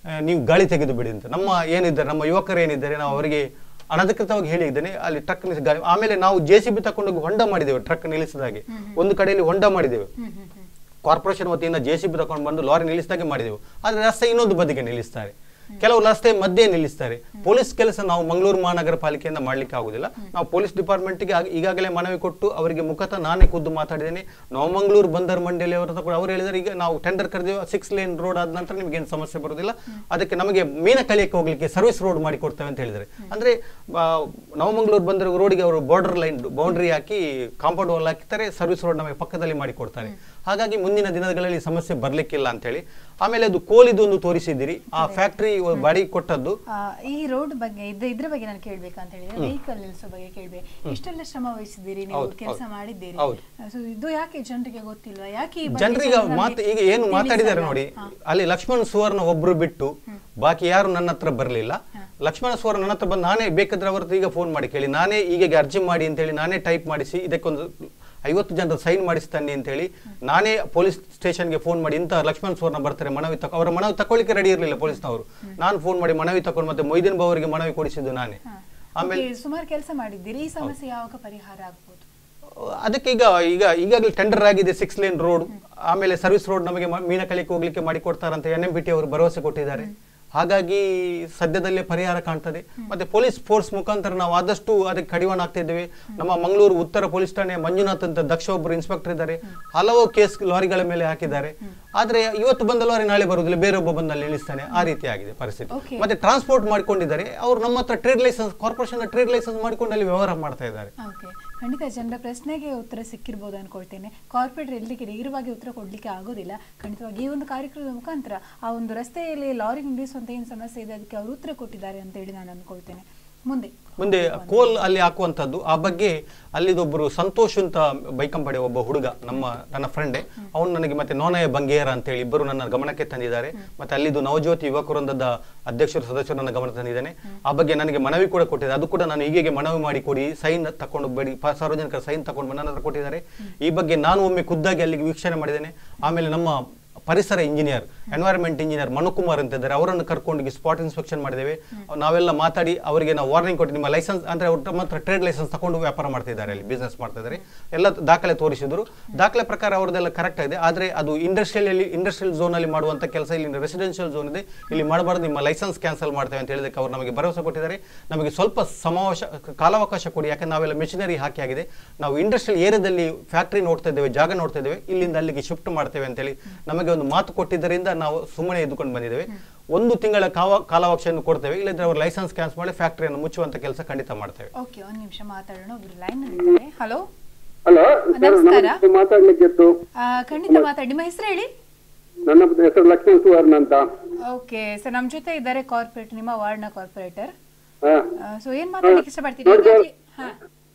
ಆ, ನೀವು ಗಾಳಿ ತೆಗೆದು ಬಿಡಿ ಅಂತ ನಮ್ಮ ಏನಿದ್ದಾರೆ ನಮ್ಮ ಯುವಕರು ಏನಿದ್ದಾರೆ ನಾವು ಅವರಿಗೆ ಅನಧಿಕೃತವಾಗಿ ಹೇಳಿದ್ದೇನೆ ಅಲ್ಲಿ ಟ್ರಕ್ ನಿಲ್ಲಿಸಿ ಗಾಳಿ ಆಮೇಲೆ ನಾವು ಜೆ ಸಿ ಬಿ ತಗೊಂಡೋಗಿ ಹೊಂಡ ಮಾಡಿದ್ದೇವೆ ಟ್ರಕ್ ನಿಲ್ಲಿಸಿದಾಗೆ ಒಂದು ಕಡೆಯಲ್ಲಿ ಹೊಂಡ ಮಾಡಿದ್ದೇವೆ ಕಾರ್ಪೊರೇಷನ್ ವತಿಯಿಂದ ಜೆ ಸಿ ಬಿ ತಗೊಂಡು ಬಂದು ಲಾರಿ ನಿಲ್ಲಿಸಿದಾಗೆ ಮಾಡಿದೆವು ಆದ್ರೆ ರಸ್ತೆ ಇನ್ನೊಂದು ಬದಿಗೆ ನಿಲ್ಲಿಸ್ತಾರೆ ಕೆಲವು ರಸ್ತೆ ಮಧ್ಯೆ ನಿಲ್ಲಿಸ್ತಾರೆ ಪೊಲೀಸ್ ಕೆಲಸ ನಾವು ಮಂಗಳೂರು ಮಹಾನಗರ ಪಾಲಿಕೆಯಿಂದ ಮಾಡ್ಲಿಕ್ಕೆ ಆಗುದಿಲ್ಲ ನಾವು ಪೊಲೀಸ್ ಡಿಪಾರ್ಟ್ಮೆಂಟ್ಗೆ ಆಗ- ಈಗಾಗಲೇ ಮನವಿ ಕೊಟ್ಟು ಅವರಿಗೆ ಮುಖತಃ ನಾನೇ ಖುದ್ದು ಮಾತಾಡಿದ್ದೇನೆ ನವಮಂಗಳೂರು ಬಂದರ್ ಮಂಡಳಿ ಅವರ ಹತ್ರ ಕೂಡ ಅವರು ಹೇಳಿದ್ದಾರೆ ಈಗ ನಾವು ಟೆಂಡರ್ ಕರೆದೇವು ಸಿಕ್ಸ್ ಲೇನ್ ರೋಡ್ ಆದ ನಂತರ ನಿಮ್ಗೆ ಏನು ಸಮಸ್ಯೆ ಬರುವುದಿಲ್ಲ ಅದಕ್ಕೆ ನಮಗೆ ಮೀನ ಕಲಿಯಕ್ಕೆ ಹೋಗ್ಲಿಕ್ಕೆ ಸರ್ವಿಸ್ ರೋಡ್ ಮಾಡಿ ಕೊಡ್ತೇವೆ ಅಂತ ಹೇಳಿದ್ದಾರೆ ಅಂದ್ರೆ ಆ, ನವಮಂಗಳೂರು ಬಂದರ್ ರೋಡಿಗೆ ಅವರು ಬಾರ್ಡರ್ ಲೈನ್ ಬೌಂಡ್ರಿ ಹಾಕಿ ಕಾಂಪೌಂಡ್ ವಾಲ್ ಹಾಕಿದ್ದಾರೆ ಸರ್ವಿಸ್ ರೋಡ್ ನಮಗೆ ಪಕ್ಕದಲ್ಲಿ ಮಾಡಿ ಕೊಡ್ತಾರೆ ಹಾಗಾಗಿ ಮುಂದಿನ ದಿನಗಳಲ್ಲಿ ಸಮಸ್ಯೆ ಬರ್ಲಿಕ್ಕಿಲ್ಲ ಅಂತ ಹೇಳಿ ಆಮೇಲೆ ಅದು ಕೋಲಿದು ಒಂದು ತೋರಿಸಿದ್ದೀರಿ ಆ ಫ್ಯಾಕ್ಟರಿ ಬಾಡಿಗೆ ಕೊಟ್ಟದ್ದು ಆ, ಈ ರೋಡ್ ಬಗ್ಗೆ ಇದ್ರ ಇದ್ರ ಬಗ್ಗೆ ನಾನು ಕೇಳ್ಬೇಕಂತ ಹೇಳಿದ್ರೆ ವೆಹಿಕಲ್ ನಿಲ್ಸೋ ಬಗ್ಗೆ ಕೇಳ್ಬೇಕು ಇಷ್ಟೆಲ್ಲ ಶ್ರಮ ವಹಿಸಿದ್ದೀರಿ ನೀವು ಹೌದು, ಕೆಲಸ ಹೌದು. ಮಾಡಿದ್ದೀರಿ ಹೌದು. ಸೊ ಇದು ಯಾಕೆ ಜನರಿಗೆ ಗೊತ್ತಿಲ್ವಾ ಯಾಕೆ ಈ ಬಗ್ಗೆ ಜನರಿಗೆ ಜನರಲ್ಲಿ ಮಾತು ಈಗ ಏನು ಮಾತಾಡಿದ್ದಾರೆ ನೋಡಿ ಅಲ್ಲಿ ಲಕ್ಷ್ಮಣ ಸುವರ್ಣ ಒಬ್ರು ಬಿಟ್ಟು ಬಾಕಿ ಯಾರು ನನ್ನ ಹತ್ರ ಬರಲಿಲ್ಲ ಲಕ್ಷ್ಮಣ ಸುವರ್ಣ ನನ್ನ ಹತ್ರ ಬಂದು ನಾನೇ ಬೇಕಾದ್ರೆ ಅವ್ರ ಹತ್ರ ಈಗ ಫೋನ್ ಮಾಡಿ ಕೇಳಿ ನಾನೇ ಈಗ ಅರ್ಜಿ ಮಾಡಿ ಅಂತ ಹೇಳಿ ನಾನೇ ಟೈಪ್ ಮಾಡಿಸಿ ಇದಕ್ಕೊಂದು ಐವತ್ತು ಜನರ ಸೈನ್ ಮಾಡಿಸ್ತಾನೆ ಅಂತ ಹೇಳಿ ನಾನೇ ಪೊಲೀಸ್ ಸ್ಟೇಷನ್ಗೆ ಫೋನ್ ಮಾಡಿ ಇಂಥ ಲಕ್ಷ್ಮಣ ಸುವರ್ಣ ಬರ್ತಾರೆ ಮನವಿ ತಕೊ ಅವರ ಮನವಿ ತಕೊಳ್ಳಿಕ್ಕೆ ರೆಡಿ ಇರಲಿಲ್ಲ ಪೊಲೀಸ್ನವರು ನಾನು ಫೋನ್ ಮಾಡಿ ಮನವಿ ತಕೊಂಡು ಮತ್ತೆ ಮೊಯ್ದೀನ್ ಬಾವರಿಗೆ ಮನವಿ ಕೊಡಿಸಿದ್ದು ನಾನೇ ಆಮೇಲೆ Okay, ಸುಮಾರು ಕೆಲಸ ಮಾಡಿದ್ದೀರಿ ಈ ಸಮಸ್ಯೆ ಯಾವಾಗ ಪರಿಹಾರ ಆಗ್ಬೋದು ಅದಕ್ಕೆ ಈಗ ಈಗ ಈಗಾಗಲೇ ಟೆಂಡರ್ ಆಗಿದೆ ಸಿಕ್ಸ್ ಲೇನ್ ರೋಡ್ ಆಮೇಲೆ ಸರ್ವಿಸ್ ರೋಡ್ ನಮಗೆ ಮ- ಮೀನಕಳಿಕೆ ಹೋಗ್ಲಿಕ್ಕೆ ಮಾಡಿಕೊಡ್ತಾರಂತ ಎನ್ ಎಂ ಪಿ ಟಿ ಅವರು ಭರವಸೆ ಕೊಟ್ಟಿದ್ದಾರೆ ಹಾಗಾಗಿ ಸದ್ಯದಲ್ಲೇ ಪರಿಹಾರ ಕಾಣ್ತದೆ ಮತ್ತೆ ಪೊಲೀಸ್ ಫೋರ್ಸ್ ಮುಖಾಂತರ ನಾವು ಆದಷ್ಟು ಅದಕ್ಕೆ ಕಡಿವಾಣ ಆಗ್ತಾ ಇದ್ದೇವೆ ನಮ್ಮ ಮಂಗಳೂರು ಉತ್ತರ ಪೊಲೀಸ್ ಠಾಣೆ ಮಂಜುನಾಥ್ ಅಂತ ದಕ್ಷ ಒಬ್ಬರು ಇನ್ಸ್ಪೆಕ್ಟರ್ ಇದ್ದಾರೆ ಹಲವು ಕೇಸ್ ಲಾರಿಗಳ ಮೇಲೆ ಹಾಕಿದ್ದಾರೆ ಆದ್ರೆ ಇವತ್ತು ಬಂದ ಲಾರಿ ನಾಳೆ ಬರುವುದಿಲ್ಲ ಬೇರೆ ಒಬ್ಬ ಬಂದಲ್ಲಿ ನಿಲ್ಲಿಸ್ತಾನೆ ಆ ರೀತಿ ಆಗಿದೆ ಪರಿಸ್ಥಿತಿ Okay. ಮತ್ತೆ ಟ್ರಾನ್ಸ್ಪೋರ್ಟ್ ಮಾಡ್ಕೊಂಡಿದ್ದಾರೆ ಅವರು ನಮ್ಮ ಹತ್ರ trade licence corporation trade licence ಮಾಡ್ಕೊಂಡು ಅಲ್ಲಿ ವ್ಯವಹಾರ ಮಾಡ್ತಾ ಇದ್ದಾರೆ ಓಕೆ ಖಂಡಿತ ಜನರ ಪ್ರಶ್ನೆಗೆ ಉತ್ತರ ಸಿಕ್ಕಿರ್ಬೋದು ಅನ್ಕೊಳ್ತೇನೆ ಕಾರ್ಪೊರೇಟ್ ಎಲ್ಲಿಗೆ ನೇರವಾಗಿ ಉತ್ತರ ಕೊಡ್ಲಿಕ್ಕೆ ಆಗೋದಿಲ್ಲ ಖಂಡಿತವಾಗಿ ಈ ಒಂದು ಕಾರ್ಯಕ್ರಮದ ಮುಖಾಂತರ ಆ ಒಂದು ರಸ್ತೆಯಲ್ಲಿ ಲಾರಿ ನಿಲ್ಲಿಸುವಂತ ಏನು ಸಮಸ್ಯೆ ಇದೆ ಅದಕ್ಕೆ ಅವರು ಉತ್ತರ ಕೊಟ್ಟಿದ್ದಾರೆ ಅಂತ ಹೇಳಿ ನಾನು ಅನ್ಕೊಳ್ತೇನೆ ಮುಂದೆ ಮುಂದೆ ಕೋಲ್ ಅಲ್ಲಿ ಹಾಕುವಂಥದ್ದು ಆ ಬಗ್ಗೆ ಅಲ್ಲಿದೊಬ್ಬರು ಸಂತೋಷ್ ಅಂತ ಬೈಕಂಪಡೆ ಒಬ್ಬ ಹುಡುಗ ನಮ್ಮ ನನ್ನ ಫ್ರೆಂಡೆ ಅವನು ನನಗೆ ಮತ್ತೆ ನೋನಯ ಬಂಗೇರ ಅಂತೇಳಿ ಇಬ್ಬರು ನನ್ನ ಗಮನಕ್ಕೆ ತಂದಿದ್ದಾರೆ ಮತ್ತೆ ಅಲ್ಲಿದು ನವಜ್ಯೋತಿ ಯುವಕ ವೃಂದದ ಅಧ್ಯಕ್ಷರು ಸದಸ್ಯರು ನನ್ನ ಗಮನ ತಂದಿದ್ದಾನೆ ಆ ಬಗ್ಗೆ ನನಗೆ ಮನವಿ ಕೂಡ ಕೊಟ್ಟಿದೆ ಅದು ಕೂಡ ನಾನು ಹೀಗೆ ಮನವಿ ಮಾಡಿ ಕೊಡಿ ಸೈನ್ ತಕೊಂಡು ಬೇಡಿ ಪ- ಸಾರ್ವಜನಿಕರ ಸೈನ್ ತಕೊಂಡು ಬಂದು ನನ್ನ ಹತ್ರ ಕೊಟ್ಟಿದ್ದಾರೆ ಈ ಬಗ್ಗೆ ನಾನು ಒಮ್ಮೆ ಖುದ್ದಾಗಿ ಅಲ್ಲಿಗೆ ವೀಕ್ಷಣೆ ಮಾಡಿದ್ದೇನೆ ಆಮೇಲೆ ನಮ್ಮ ಪರಿಸರ ಇಂಜಿನಿಯರ್ ಎನ್ವೈರನ್ಮೆಂಟ್ ಇಂಜಿನಿಯರ್ ಮನುಕುಮಾರ್ ಅಂತ ಇದ್ದಾರೆ ಅವರನ್ನು ಕರ್ಕೊಂಡು ಸ್ಪಾಟ್ ಇನ್ಸ್ಪೆಕ್ಷನ್ ಮಾಡಿದ್ದೇವೆ ನಾವೆಲ್ಲ ಮಾತಾಡಿ ಅವರಿಗೆ ನಾವು ವಾರ್ನಿಂಗ್ ಕೊಟ್ಟು ನಿಮ್ಮ ಲೈಸೆನ್ಸ್ ಅಂದ್ರೆ ಅವ್ರ ಮಾತ್ರ ಟ್ರೇಡ್ ಲೈಸೆನ್ಸ್ ತಗೊಂಡು ವ್ಯಾಪಾರ ಮಾಡ್ತಾ ಇದ್ದಾರೆ ಅಲ್ಲಿ ಬಿಸ್ನೆಸ್ ಮಾಡ್ತಾ ಇದ್ದಾರೆ ಎಲ್ಲ ದಾಖಲೆ ತೋರಿಸಿದ್ರು ದಾಖಲೆ ಪ್ರಕಾರ ಅವ್ರದ್ದೆಲ್ಲ ಕರೆಕ್ಟ್ ಇದೆ ಆದ್ರೆ ಅದು ಇಂಡಸ್ಟ್ರಿಯಲ್ ಇಂಡಸ್ಟ್ರಿಯಲ್ ಝೋನ್ ಅಲ್ಲಿ ಮಾಡುವಂತ ಕೆಲಸ ಇಲ್ಲಿ ರೆಸಿಡೆನ್ಷಿಯಲ್ ಝೋನ್ ಇದೆ ಇಲ್ಲಿ ಮಾಡಬಾರ್ದು ನಿಮ್ಮ ಲೈಸೆನ್ಸ್ ಕ್ಯಾನ್ಸಲ್ ಮಾಡ್ತೇವೆ ಅಂತ ಹೇಳಿದಕ್ಕೆ ಅವರು ನಮಗೆ ಭರವಸೆ ಕೊಟ್ಟಿದ್ದಾರೆ ನಮಗೆ ಸ್ವಲ್ಪ ಸಮಾವೇಶ ಕಾಲಾವಕಾಶ ಕೊಡಿ ಯಾಕಂದ್ರೆ ನಾವೆಲ್ಲ ಮೆಷಿನರಿ ಹಾಕಿ ಆಗಿದೆ ನಾವು ಇಂಡಸ್ಟ್ರಿಯಲ್ ಏರಿಯಾದಲ್ಲಿ ಫ್ಯಾಕ್ಟ್ರಿ ನೋಡ್ತಾ ಇದ್ದೇವೆ ಜಾಗ ನೋಡ್ತಾ ಇದ್ದೇವೆ ಇಲ್ಲಿಂದ ಅಲ್ಲಿಗೆ ಶಿಫ್ಟ್ ಮಾಡ್ತೇವೆ ಅಂತೇಳಿ ನಮಗೆ ಒಂದು ಮಾತು ಕೊಟ್ಟಿದ್ದರಿಂದ ನಾವು ಸುಮ್ಮನೆ ಎದ್ದುಕೊಂಡು ಬಂದಿದ್ದೇವೆ ಒಂದು ತಿಂಗಳ ಕಾವ ಕಾಲಾವಕಾಶವನ್ನು ಕೊಡ್ತೇವೆ ಇಲ್ಲದ್ರೆ ಅವ್ರ ಲೈಸೆನ್ಸ್ ಕ್ಯಾನ್ಸಲ್ ಮಾಡಿ ಫ್ಯಾಕ್ಟರಿಯನ್ನು ಮುಚ್ಚುವಂತ ಕೆಲಸ ಖಂಡಿತ ಮಾಡ್ತೇವೆ ಓಕೆ ಒಂದು ನಿಮಿಷ ಮಾತಾಡೋಣ ಒಬ್ರು ಲೈನ್ ಇದ್ದಾರೆ ಹಲೋ ಹಲೋ ನಮಸ್ಕಾರ ಮಾತಾಡ್ಲಿಕ್ಕಿತ್ತು ಆ, ಖಂಡಿತ ಮಾತಾಡಿ ನಿಮ್ಮ ಹೆಸರು ಹೇಳಿ ನನ್ನ ಹೆಸರು ಲಕ್ಷ್ಮಣ ಸುವರ್ಣ ಅಂತ ಓಕೆ ಸರ್ ನಮ್ಮ ಜೊತೆ ಇದ್ದಾರೆ ಕಾರ್ಪೊರೇಟ್ ನಿಮ್ಮ ವಾರ್ಡ್ನ ಕಾರ್ಪೊರೇಟರ್ ಹಾ. ಸೊ ಏನ್ ಮಾತಾಡ್ಲಿಕ್ಕೆ ಇಷ್ಟಪಡ್ತೀರಿ ನೋಡಿ ಹಾಗಾಗಿ- ಹಾ.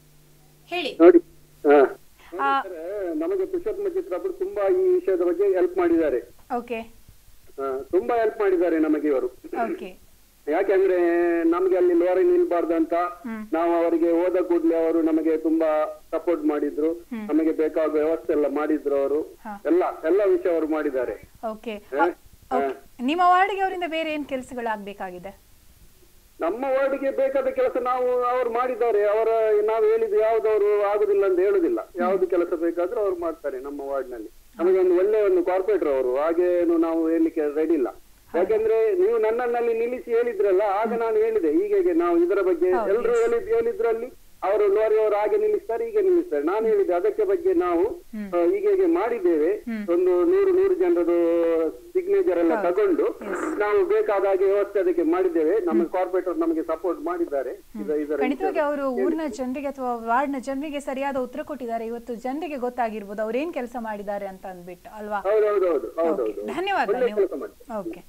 ಹೇಳಿ ನೋಡಿ ಹಾ. ಆ, ನಮಗೆ ಪುರುಷೋತ್ತಮ ಚಿತ್ರಪುರ ತುಂಬಾ ಈ ವಿಷಯದ ಬಗ್ಗೆ ಹೆಲ್ಪ್ ಮಾಡಿದ್ದಾರೆ ಓಕೆ ಹಾ, ತುಂಬಾ ಹೆಲ್ಪ್ ಮಾಡಿದ್ದಾರೆ ನಮಗೆ ಇವರು ಓಕೆ ಯಾಕೆಂದ್ರೆ ನಮ್ಗೆ ಅಲ್ಲಿ ಲೋರಿ ನಿಲ್ಬಾರ್ದು ಅಂತ ನಾವು ಅವರಿಗೆ ಹೋದ ಕೂಡಲೇ ಅವರು ನಮಗೆ ತುಂಬಾ ಸಪೋರ್ಟ್ ಮಾಡಿದ್ರು ನಮಗೆ ಬೇಕಾದ ವ್ಯವಸ್ಥೆ ಎಲ್ಲ ಮಾಡಿದ್ರು ಅವರು ಹಾ. ಎಲ್ಲ ಎಲ್ಲ ವಿಷಯ ಅವರು ಮಾಡಿದ್ದಾರೆ ಓಕೆ ಹಾ? ಓಕೆ ನಿಮ್ಮ ವಾರ್ಡ್ಗೆ ಅವರಿಂದ ಬೇರೆ ಏನ್ ಕೆಲಸಗಳು ಆಗ್ಬೇಕಾಗಿದೆ ನಮ್ಮ ವಾರ್ಡ್ಗೆ ಬೇಕಾದ ಕೆಲಸ ನಾವು ಅವರು ಮಾಡಿದ್ದಾರೆ ಅವರ ನಾವು ಹೇಳಿದ್ದು ಯಾವ್ದವರು ಆಗುದಿಲ್ಲ ಅಂತ ಹೇಳುದಿಲ್ಲ ಯಾವ್ದು ಕೆಲಸ ಬೇಕಾದ್ರೂ ಅವ್ರು ಮಾಡ್ತಾರೆ ನಮ್ಮ ವಾರ್ಡ್ ನಲ್ಲಿ ನಮಗೆ ಒಂದು ಒಳ್ಳೆ ಒಂದು ಕಾರ್ಪೊರೇಟರ್ ಅವರು ಹಾಗೇನು ನಾವು ಹೇಳಲಿಕ್ಕೆ ರೆಡಿ ಇಲ್ಲ ಯಾಕಂದ್ರೆ ನೀವು ನನ್ನಲ್ಲಿ ನಿಲ್ಲಿಸಿ ಹೇಳಿದ್ರಲ್ಲ ಆಗ ನಾನು ಹೇಳಿದೆ ಹೀಗೆ ನಾವು ಇದರ ಬಗ್ಗೆ ಎಲ್ಲರೂ ಹೇಳಿದ್ ಹೇಳಿದ್ರಲ್ಲಿ ಅವರು ಲೋರಿ ಅವರು ಹಾಗೆ ನಿಲ್ಲಿಸ್ತಾರೆ ಹೀಗೆ ನಿಲ್ಲಿಸ್ತಾರೆ ನಾನು ಹೇಳಿದೆ ಅದಕ್ಕೆ ಬಗ್ಗೆ ನಾವು ಆ, ಹೀಗೆ ಹೀಗೆ ಮಾಡಿದ್ದೇವೆ ಒಂದು ನೂರು ನೂರು ಜನರದು ಸಿಗ್ನೇಚರ್ ಎಲ್ಲ ತಗೊಂಡು ನಾವು ಬೇಕಾದ ಹಾಗೆ ವ್ಯವಸ್ಥೆ ಅದಕ್ಕೆ ಮಾಡಿದ್ದೇವೆ ನಮ್ಮ ಕಾರ್ಪೊರೇಟರ್ ನಮಗೆ ಸಪೋರ್ಟ್ ಮಾಡಿದ್ದಾರೆ ಇದ- ಇದರ ಖಂಡಿತವಾಗಿ ಅವರು ಊರಿನ ಜನರಿಗೆ ಅಥವಾ ವಾರ್ಡ್ನ ಜನರಿಗೆ ಸರಿಯಾದ ಉತ್ತರ ಕೊಟ್ಟಿದ್ದಾರೆ ಇವತ್ತು ಜನರಿಗೆ ಗೊತ್ತಾಗಿರ್ಬೋದು ಅವ್ರು ಏನ್ ಕೆಲಸ ಮಾಡಿದ್ದಾರೆ ಅಂತ ಅಂದ್ಬಿಟ್ಟು ಅಲ್ವಾ ಹೌದೌದೌದು ಹೌದೌದು Okay, ಧನ್ಯವಾದ ಒಳ್ಳೆ ನೀವು ಕೆಲಸ ಮಾಡಿ ಓಕೆ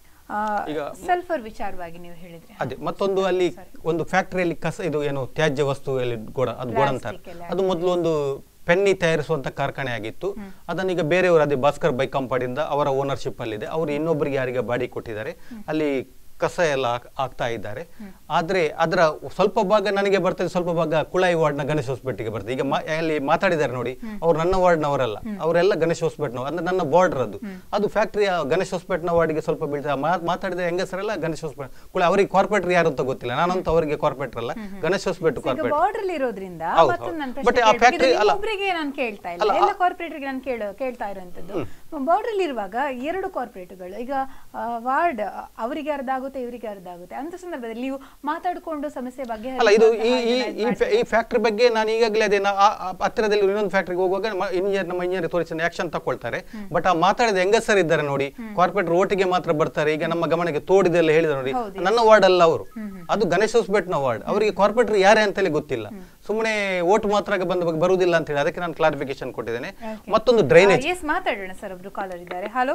ಈಗ ಸಲ್ಫರ್ ವಿಚಾರವಾಗಿ ನೀವು ಹೇಳಿದ್ರಿ ಅದೇ ಮತ್ತೊಂದು ಅಲ್ಲಿ ಒಂದು ಫ್ಯಾಕ್ಟರಿಯಲ್ಲಿ ಕಸ ಇದು ಏನು ತ್ಯಾಜ್ಯ ವಸ್ತು ಎಲ್ಲಿ ಗೋಡ ಅದು ಗೋಡ ಅಂತಾರೆ Plastic ಎಲ್ಲ ಅದು ಮೊದಲು ಒಂದು ಪೆನ್ನಿ ತಯಾರಿಸುವಂತ ಕಾರ್ಖಾನೆ ಆಗಿತ್ತು ಅದನ್ನೀಗ ಬೇರೆಯವರು ಅದೇ ಭಾಸ್ಕರ್ ಬೈಕ್ ಕಂಪನಿಯಿಂದ ಅವರ ಓನರ್ಶಿಪ್ ಅಲ್ಲಿದೆ ಅವರು ಇನ್ನೊಬ್ಬರಿಗೆ ಯಾರಿಗೆ ಬಾಡಿ ಕೊಟ್ಟಿದ್ದಾರೆ ಅಲ್ಲಿ ಕಸ ಎಲ್ಲ ಹಾಕ್- ಹಾಕ್ತಾ ಇದ್ದಾರೆ ಆದ್ರೆ ಅದರ ಸ್ವಲ್ಪ ಭಾಗ ನನಗೆ ಬರ್ತದೆ ಸ್ವಲ್ಪ ಭಾಗ ಕುಳಾಯಿ ವಾರ್ಡ್ನ ಗಣೇಶ್ ಹಾಸ್ಪಿಟ್ಲಿಗೆ ಬರ್ತದೆ ಈಗ ಮಾ- ಅಲ್ಲಿ ಮಾತಾಡಿದ್ದಾರೆ ನೋಡಿ ಅವ್ರು ನನ್ನ ವಾರ್ಡ್ನವರಲ್ಲ ಅವರೆಲ್ಲ ಗಣೇಶ್ ಹಾಸ್ಪಿಟ್ನವ್ ಅಂದ್ರೆ ನನ್ನ ಬಾರ್ಡರ್ ಅದು ಅದು ಫ್ಯಾಕ್ಟ್ರಿಯ ಗಣೇಶ್ ಹಾಸ್ಪಿಟ್ನ ವಾರ್ಡ್ಗೆ ಸ್ವಲ್ಪ ಬೀಳ್ತದೆ ಮಾ- ಮಾತಾಡಿದ ಹೆಂಗಸರೆಲ್ಲ ಗಣೇಶ್ ಹಾಸ್ಪಿಟಲ್ ಕುಳ ಅವರಿಗೆ ಕಾರ್ಪೊರೇಟರ್ ಯಾರು ಅಂತ ಗೊತ್ತಿಲ್ಲ ನಾನಂತ ಅವರಿಗೆ ಕಾರ್ಪೊರೇಟರ್ ಅಲ್ಲ ಗಣೇಶ್ ಹಾಸ್ಪಿಟಲ್ ಈಗ ಕಾರ್ಪೊರೇಟ್ ಬಾರ್ಡರ್ ಇರೋದ್ರಿಂದ ಹೌದು, ಮತ್ತೊಂದು ಹೌದು. ನನ್ನ But ಪ್ರಶ್ನೆ ಆ ಕೇಳ್ಬೇಕು. factory ಇದು ಅಲ್ಲ. ಒಬ್ರಿಗೆ ನಾನು ಕೇಳ್ತಾ ಇಲ್ಲ ಅಲ್ಲ, ಎಲ್ಲ ಆ- ಕಾರ್ಪೊರೇಟರ್ಗೆ ನಾನು ಕೇಳ ಕೇಳ್ತಾ ಇರುವಂತದ್ದು ಬಾರ್ಡರ್ ಇರುವಾಗ ಎರಡು ಕಾರ್ಪೊರೇಟ್ಗಳು ಈಗ ವಾರ್ಡ್ ಅವರಿಗೆ ಅರ್ಧ ಆಗುತ್ತೆ ಇವರಿಗೆ ಅರ್ಧ ಆಗುತ್ತೆ ಅಂತ ಸಂದರ್ಭದಲ್ಲಿ ನೀವು ಮಾತಾಡಿಕೊಂಡು ಸಮಸ್ಯೆ ಬಗ್ಗೆ ಅಲ್ಲ ಇದು ಈ ಈ ಈ ಫ್ಯಾ- ಈ ಫ್ಯಾಕ್ಟ್ರಿ ಬಗ್ಗೆ ನಾನು ಈಗಾಗಲೇ ಅದೇ ನಾ- ಆ- ಆ ಹತ್ತಿರದಲ್ಲಿ ಇನ್ನೊಂದು ಫ್ಯಾಕ್ಟ್ರಿಗೆ ಹೋಗುವಾಗ ಇಂಜಿನಿಯರ್ ನಮ್ಮ ಇಂಜಿನಿಯರ್ ತೋರಿಸಿ ಆಕ್ಷನ್ ತಗೊಳ್ತಾರೆ ಬಟ್ ಆ ಮಾತಾಡಿದ ಹೆಂಗಸರ್ ಇದ್ದಾರೆ ನೋಡಿ ಕಾರ್ಪೊರೇಟರ್ ಓಟಿಗೆ ಮಾತ್ರ ಬರ್ತಾರೆ ಈಗ ನಮ್ಮ ಗಮನಕ್ಕೆ ತೋಡಿದೆಲ್ಲ ಹೇಳಿದ ನೋಡಿ ನನ್ನ ವಾರ್ಡ್ ಅಲ್ಲ ಅವರು ಅದು ಗಣೇಶ್ ಹೊಸಬೆಟ್ನ ವಾರ್ಡ್ ಅವರಿಗೆ ಕಾರ್ಪೊರೇಟರ್ ಯಾರೇ ಅಂತಲೇ ಗೊತ್ತಿಲ್ಲ ಸುಮ್ಮನೆ ಓಟ್ ಮಾತ್ರ ಬಂದ ಬಗ್ಗೆ ಬರುವುದಿಲ್ಲ ಅಂತ ಹೇಳಿ ಅದಕ್ಕೆ ನಾನು ಕ್ಲಾರಿಫಿಕೇಶನ್ ಕೊಟ್ಟಿದ್ದೇನೆ ಮತ್ತೊಂದು ಡ್ರೈನೇಜ್ ಎಸ್ ಮಾತಾಡೋಣ ಸರ್ ಒಬ್ರು ಕಾಲರ್ ಇದ್ದಾರೆ ಹಲೋ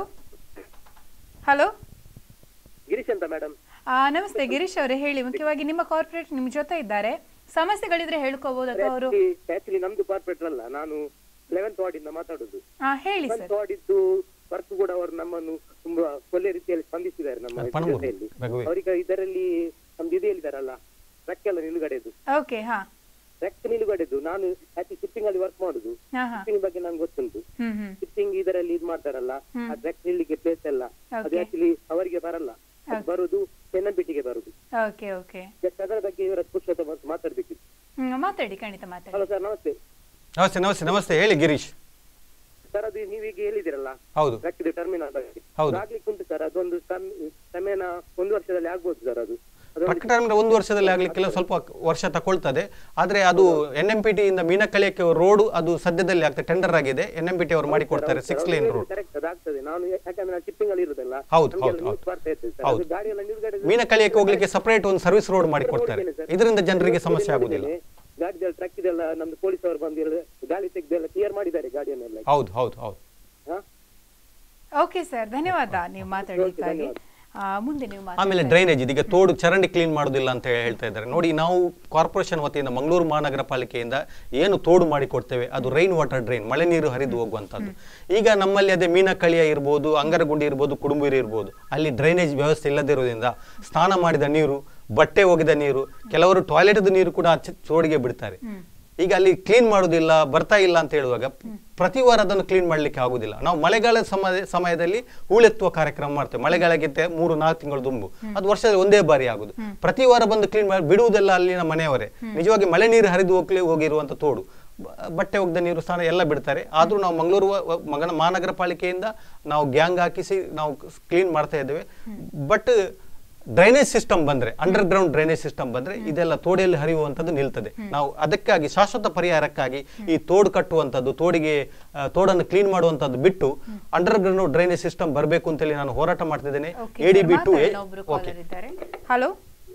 ಹಲೋ ಗಿರೀಶ್ ಅಂತ ಮೇಡಮ್ ನಮಸ್ತೆ ಗಿರೀಶ್ ಅವರೇ ಹೇಳಿ ಮುಖ್ಯವಾಗಿ ನಿಮ್ಮ ಕಾರ್ಪೊರೇಟ್ ನಿಮ್ ಜೊತೆ ಇದ್ದಾರೆ ಸಮಸ್ಯೆಗಳಿದ್ರೆ ಹೇಳ್ಕೋಬಹುದು ಅಥವಾ ಅವರು ಆಕ್ಚುಲಿ ನಮ್ದು ಕಾರ್ಪೊರೇಟರ್ ಅಲ್ಲ ನಾನು ಲೆವೆಂತ್ ವಾರ್ಡ್ ಇಂದ ಮಾತಾಡುದು ಹಾ ಹೇಳಿ ಲೆವೆಂತ್ ಸರ್ ವಾರ್ಡ್ ಇದ್ದು ವರ್ಕ್ ಕೂಡ ಅವರು ನಮ್ಮನ್ನು ತುಂಬಾ ಒಳ್ಳೆ ರೀತಿಯಲ್ಲಿ ಸ್ಪಂದಿಸಿದ್ದಾರೆ ನಮ್ಮ ಪಣಮೂರು, ಜೊತೆಯಲ್ಲಿ ರಘುವೀರ್. ಅವರೀಗ ಇದರಲ್ಲಿ ನಮ್ದು ಇದು ಹೇಳಿದಾರಲ್ಲ ಟ್ರಕ್ ಎಲ್ಲ ನಿಲುಗಡೆದು ಓಕೆ ಹಾ ಟ್ರಕ್ ನಿಲುಗಡೆದು ನಾನು ಆಕ್ಚುಲಿ ಶಿಪ್ಪಿಂಗ್ ಅಲ್ಲಿ ವರ್ಕ್ ಮಾಡುದು ಹಾ ಹಾ ಶಿಪ್ಪಿಂಗ್ ಬಗ್ಗೆ ನಂಗೆ ಗೊತ್ತುಂಟು ಹ್ಮ್ ಹ್ಮ್ ಶಿಪ್ಪಿಂಗ್ ಇದರಲ್ಲಿ ಇದು ಮಾಡ್ತಾರಲ್ಲ ಹ್ಮ್. ಆ ಟ್ರಕ್ ನಿಲ್ಲಿಗೆ ಪ್ಲೇಸ್ ಎಲ್ಲ ಅದು Okay. ಆಕ್ಚುಲಿ ಅವರಿಗೆ ಬರಲ್ಲ ಅದು ಬರುದು ಪೆನ್ನಂಪಿಟಿಗೆ ಬರುದು ಓಕೆ ಓಕೆ ಜಸ್ಟ್ ಅದರ ಬಗ್ಗೆ ಇವರ ಪುರುಷೋತ್ತಮ ಮಾತಾಡ್ಬೇಕಿತ್ತು ಹ್ಮ್ ಮಾತಾಡಿ ಖಂಡಿತ ಮಾತಾಡಿ ಹಲೋ ಸರ್ ನಮಸ್ತೆ ನಮಸ್ತೆ ನಮಸ್ತೆ ನಮಸ್ತೆ ಹೇಳಿ ಗಿರೀಶ್ ಸರ್ ಅದು ನೀವೀಗ ಹೇಳಿದಿರಲ್ಲ ಹೌದು ರಕ್ತದ ಟರ್ಮಿನಲ್ ಬಗ್ಗೆ ಹೌದು. ಆಗ್ಲಿಕ್ಕೆ ಉಂಟು ಸರ್ ಅದೊಂದು ಸಮ್- ಸಮಯನ ಒಂದು ವರ್ಷದಲ್ಲಿ ಆಗ್ಬೋದು ಸರ್ ಅದು ಅದೊಂದು ಟ್ರಕ್ ಟರ್ಮಿನಲ್ ಒಂದು ವರ್ಷದಲ್ಲಿ ಆಗ್ಲಿಕ್ಕೆಲ್ಲ ಸ್ವಲ್ಪ ವರ್ಷ ತಗೊಳ್ತದೆ ಆದ್ರೆ ಅದು ಎನ್ ಎಂ ಪಿ ಟಿ ಇಂದ ಮೀನಕಳಿಯಕ್ಕೆ ರೋಡ್ ಅದು ಸದ್ಯದಲ್ಲಿ ಆಗ್ತದೆ ಟೆಂಡರ್ ಆಗಿದೆ ಎನ್ ಎಂ ಪಿ ಟಿ ಅವರು ಮಾಡಿ ಕೊಡ್ತಾರೆ ಸಿಕ್ಸ್ ಲೈನ್ ರೋಡ್ ಕರೆಕ್ಟ್ ಅದಾಗ್ತದೆ ನಾನು ಯಾಕಂದ್ರೆ ನಾನು ಶಿಪ್ಪಿಂಗ್ ಅಲ್ಲಿ ಇರುದಲ್ಲ ಹೌದು, ನಮ್ಗೆಲ್ಲ ಹೌದು, news ಹೌದು. ಬರ್ತಾ ಇರ್ತದೆ ಸರ್ ಹೌದು. ಅದು ಗಾಡಿ ಎಲ್ಲ ನಿಲ್ಗಡೆ ಮೀನಕಳಿಯಕ್ಕೆ ಹೋಗ್ಲಿಕ್ಕೆ ಸಪರೇಟ್ ಒಂದು ಸರ್ವಿಸ್ ರೋಡ್ ಮಾಡಿ ಕೊಡ್ತಾರೆ ಇದರಿಂದ ಜನರಿಗೆ ಸಮಸ್ಯೆ ಆಗುದಿಲ್ಲ ಗಾಡಿದೆಲ್ಲ ಟ್ರಕ್ ಇದೆಲ್ಲ ನಮ್ದು ಪೊಲೀಸ್ ಅವರು ಬಂದು ಎಲ್ಲ ಗಾಳಿ ತೆಗೆದೆಲ್ಲ ಕ್ಲಿಯರ್ ಮಾಡಿದ್ದಾರೆ ಗಾಡಿಯನ್ನೆಲ್ಲ ಹೌದು ಹೌದು ಹೌದು ಹಾ? ಓಕೆ ಸರ್ ಧನ್ಯವಾದ ನೀವು ಮಾತಾಡಲಿಕ್ಕಾಗಿ ಆ, ಮುಂದೆ ನೀವು ಮಾತಾಡಿ ಆಮೇಲೆ ಡ್ರೈನೇಜ್ ಇದೀಗ ತೋಡು ಚರಂಡಿ ಕ್ಲೀನ್ ಮಾಡೋದಿಲ್ಲ ಅಂತ ಹೇಳ್ತಾ ಇದ್ದಾರೆ ನೋಡಿ ನಾವು ಕಾರ್ಪೊರೇಷನ್ ವತಿಯಿಂದ ಮಂಗಳೂರು ಮಹಾನಗರ ಪಾಲಿಕೆಯಿಂದ ಏನು ತೋಡು ಮಾಡಿ ಕೊಡ್ತೇವೆ ಅದು ರೈನ್ ವಾಟರ್ ಡ್ರೈನ್ ಮಳೆ ನೀರು ಹರಿದು ಹೋಗುವಂಥದ್ದು ಈಗ ನಮ್ಮಲ್ಲಿ ಅದೇ ಮೀನಕಳಿಯ ಇರ್ಬೋದು ಅಂಗರಗುಂಡಿ ಇರ್ಬೋದು ಕುಡುಂಬೂರಿ ಇರ್ಬೋದು ಅಲ್ಲಿ ಡ್ರೈನೇಜ್ ವ್ಯವಸ್ಥೆ ಇಲ್ಲದಿರೋದ್ರಿಂದ ಸ್ನಾನ ಮಾಡಿದ ನೀರು ಬಟ್ಟೆ ಒಗೆದ ನೀರು ಕೆಲವರು ಟಾಯ್ಲೆಟ್ದ ನೀರು ಕೂಡ ಆಚೆ ತೋಡಿಗೆ ಬಿಡ್ತಾರೆ ಈಗ ಅಲ್ಲಿ ಕ್ಲೀನ್ ಮಾಡೋದಿಲ್ಲ ಬರ್ತಾ ಇಲ್ಲ ಅಂತ ಹೇಳುವಾಗ ಪ್ರತಿ ವಾರ ಅದನ್ನು ಕ್ಲೀನ್ ಮಾಡ್ಲಿಕ್ಕೆ ಆಗುದಿಲ್ಲ ನಾವು ಮಳೆಗಾಲ ಸಮಯ ಸಮಯದಲ್ಲಿ ಹೂಳೆತ್ತುವ ಕಾರ್ಯಕ್ರಮ ಮಾಡ್ತೇವೆ ಮಳೆಗಾಲಕ್ಕಿಂತ ಮೂರು ನಾಲ್ಕು ತಿಂಗಳು ತುಂಬು ಅದು ವರ್ಷದಲ್ಲಿ ಒಂದೇ ಬಾರಿ ಆಗುದು ಪ್ರತಿ ವಾರ ಬಂದು ಕ್ಲೀನ್ ಮಾಡಿ ಬಿಡುವುದೆಲ್ಲ ಅಲ್ಲಿನ ಮನೆಯವರೇ ನಿಜವಾಗಿ ಮಳೆ ನೀರು ಹರಿದು ಹೋಗ್ಲಿ ಹೋಗಿರುವಂತ ತೋಡು ಬ- ಬಟ್ಟೆ ಒಗ್ದ ನೀರು ಸ್ನಾನ ಎಲ್ಲ ಬಿಡ್ತಾರೆ ಆದ್ರೂ ನಾವು ಮಂಗಳೂರು ವ- ವ- ಮಗನ ಮಹಾನಗರ ಪಾಲಿಕೆಯಿಂದ ನಾವು ಗ್ಯಾಂಗ್ ಹಾಕಿಸಿ ನಾವು ಕ್ಲೀನ್ ಮಾಡ್ತಾ ಇದ್ದೇವೆ ಬಟ್ ಡ್ರೈನೇಜ್ ಸಿಸ್ಟಮ್ ಬಂದ್ರೆ ಅಂಡರ್ ಗ್ರೌಂಡ್ ಡ್ರೈನೇಜ್ ಸಿಸ್ಟಮ್ ಬಂದ್ರೆ ಇದೆಲ್ಲ ತೋಡಿಯಲ್ಲಿ ಹರಿಯುವಂಥದ್ದು ನಿಲ್ತದೆ ನಾವು ಅದಕ್ಕಾಗಿ ಶಾಶ್ವತ ಪರಿಹಾರಕ್ಕಾಗಿ ಈ ತೋಡು ಕಟ್ಟುವಂಥದ್ದು ತೋಡಿಗೆ ಆ, ತೋಡನ್ನು ಕ್ಲೀನ್ ಮಾಡುವಂಥದ್ದು ಬಿಟ್ಟು ಅಂಡರ್ ಗ್ರೌಂಡ್ ಡ್ರೈನೇಜ್ ಸಿಸ್ಟಮ್ ಬರಬೇಕು ಅಂತೇಳಿ ನಾನು ಹೋರಾಟ ಮಾಡ್ತಿದ್ದೇನೆ ಎ ಡಿ ಬಿ ಟು ಒಬ್ರು ಓಕೆ ಕಾಲರ್ ಇದ್ದಾರೆ ಹಲೋ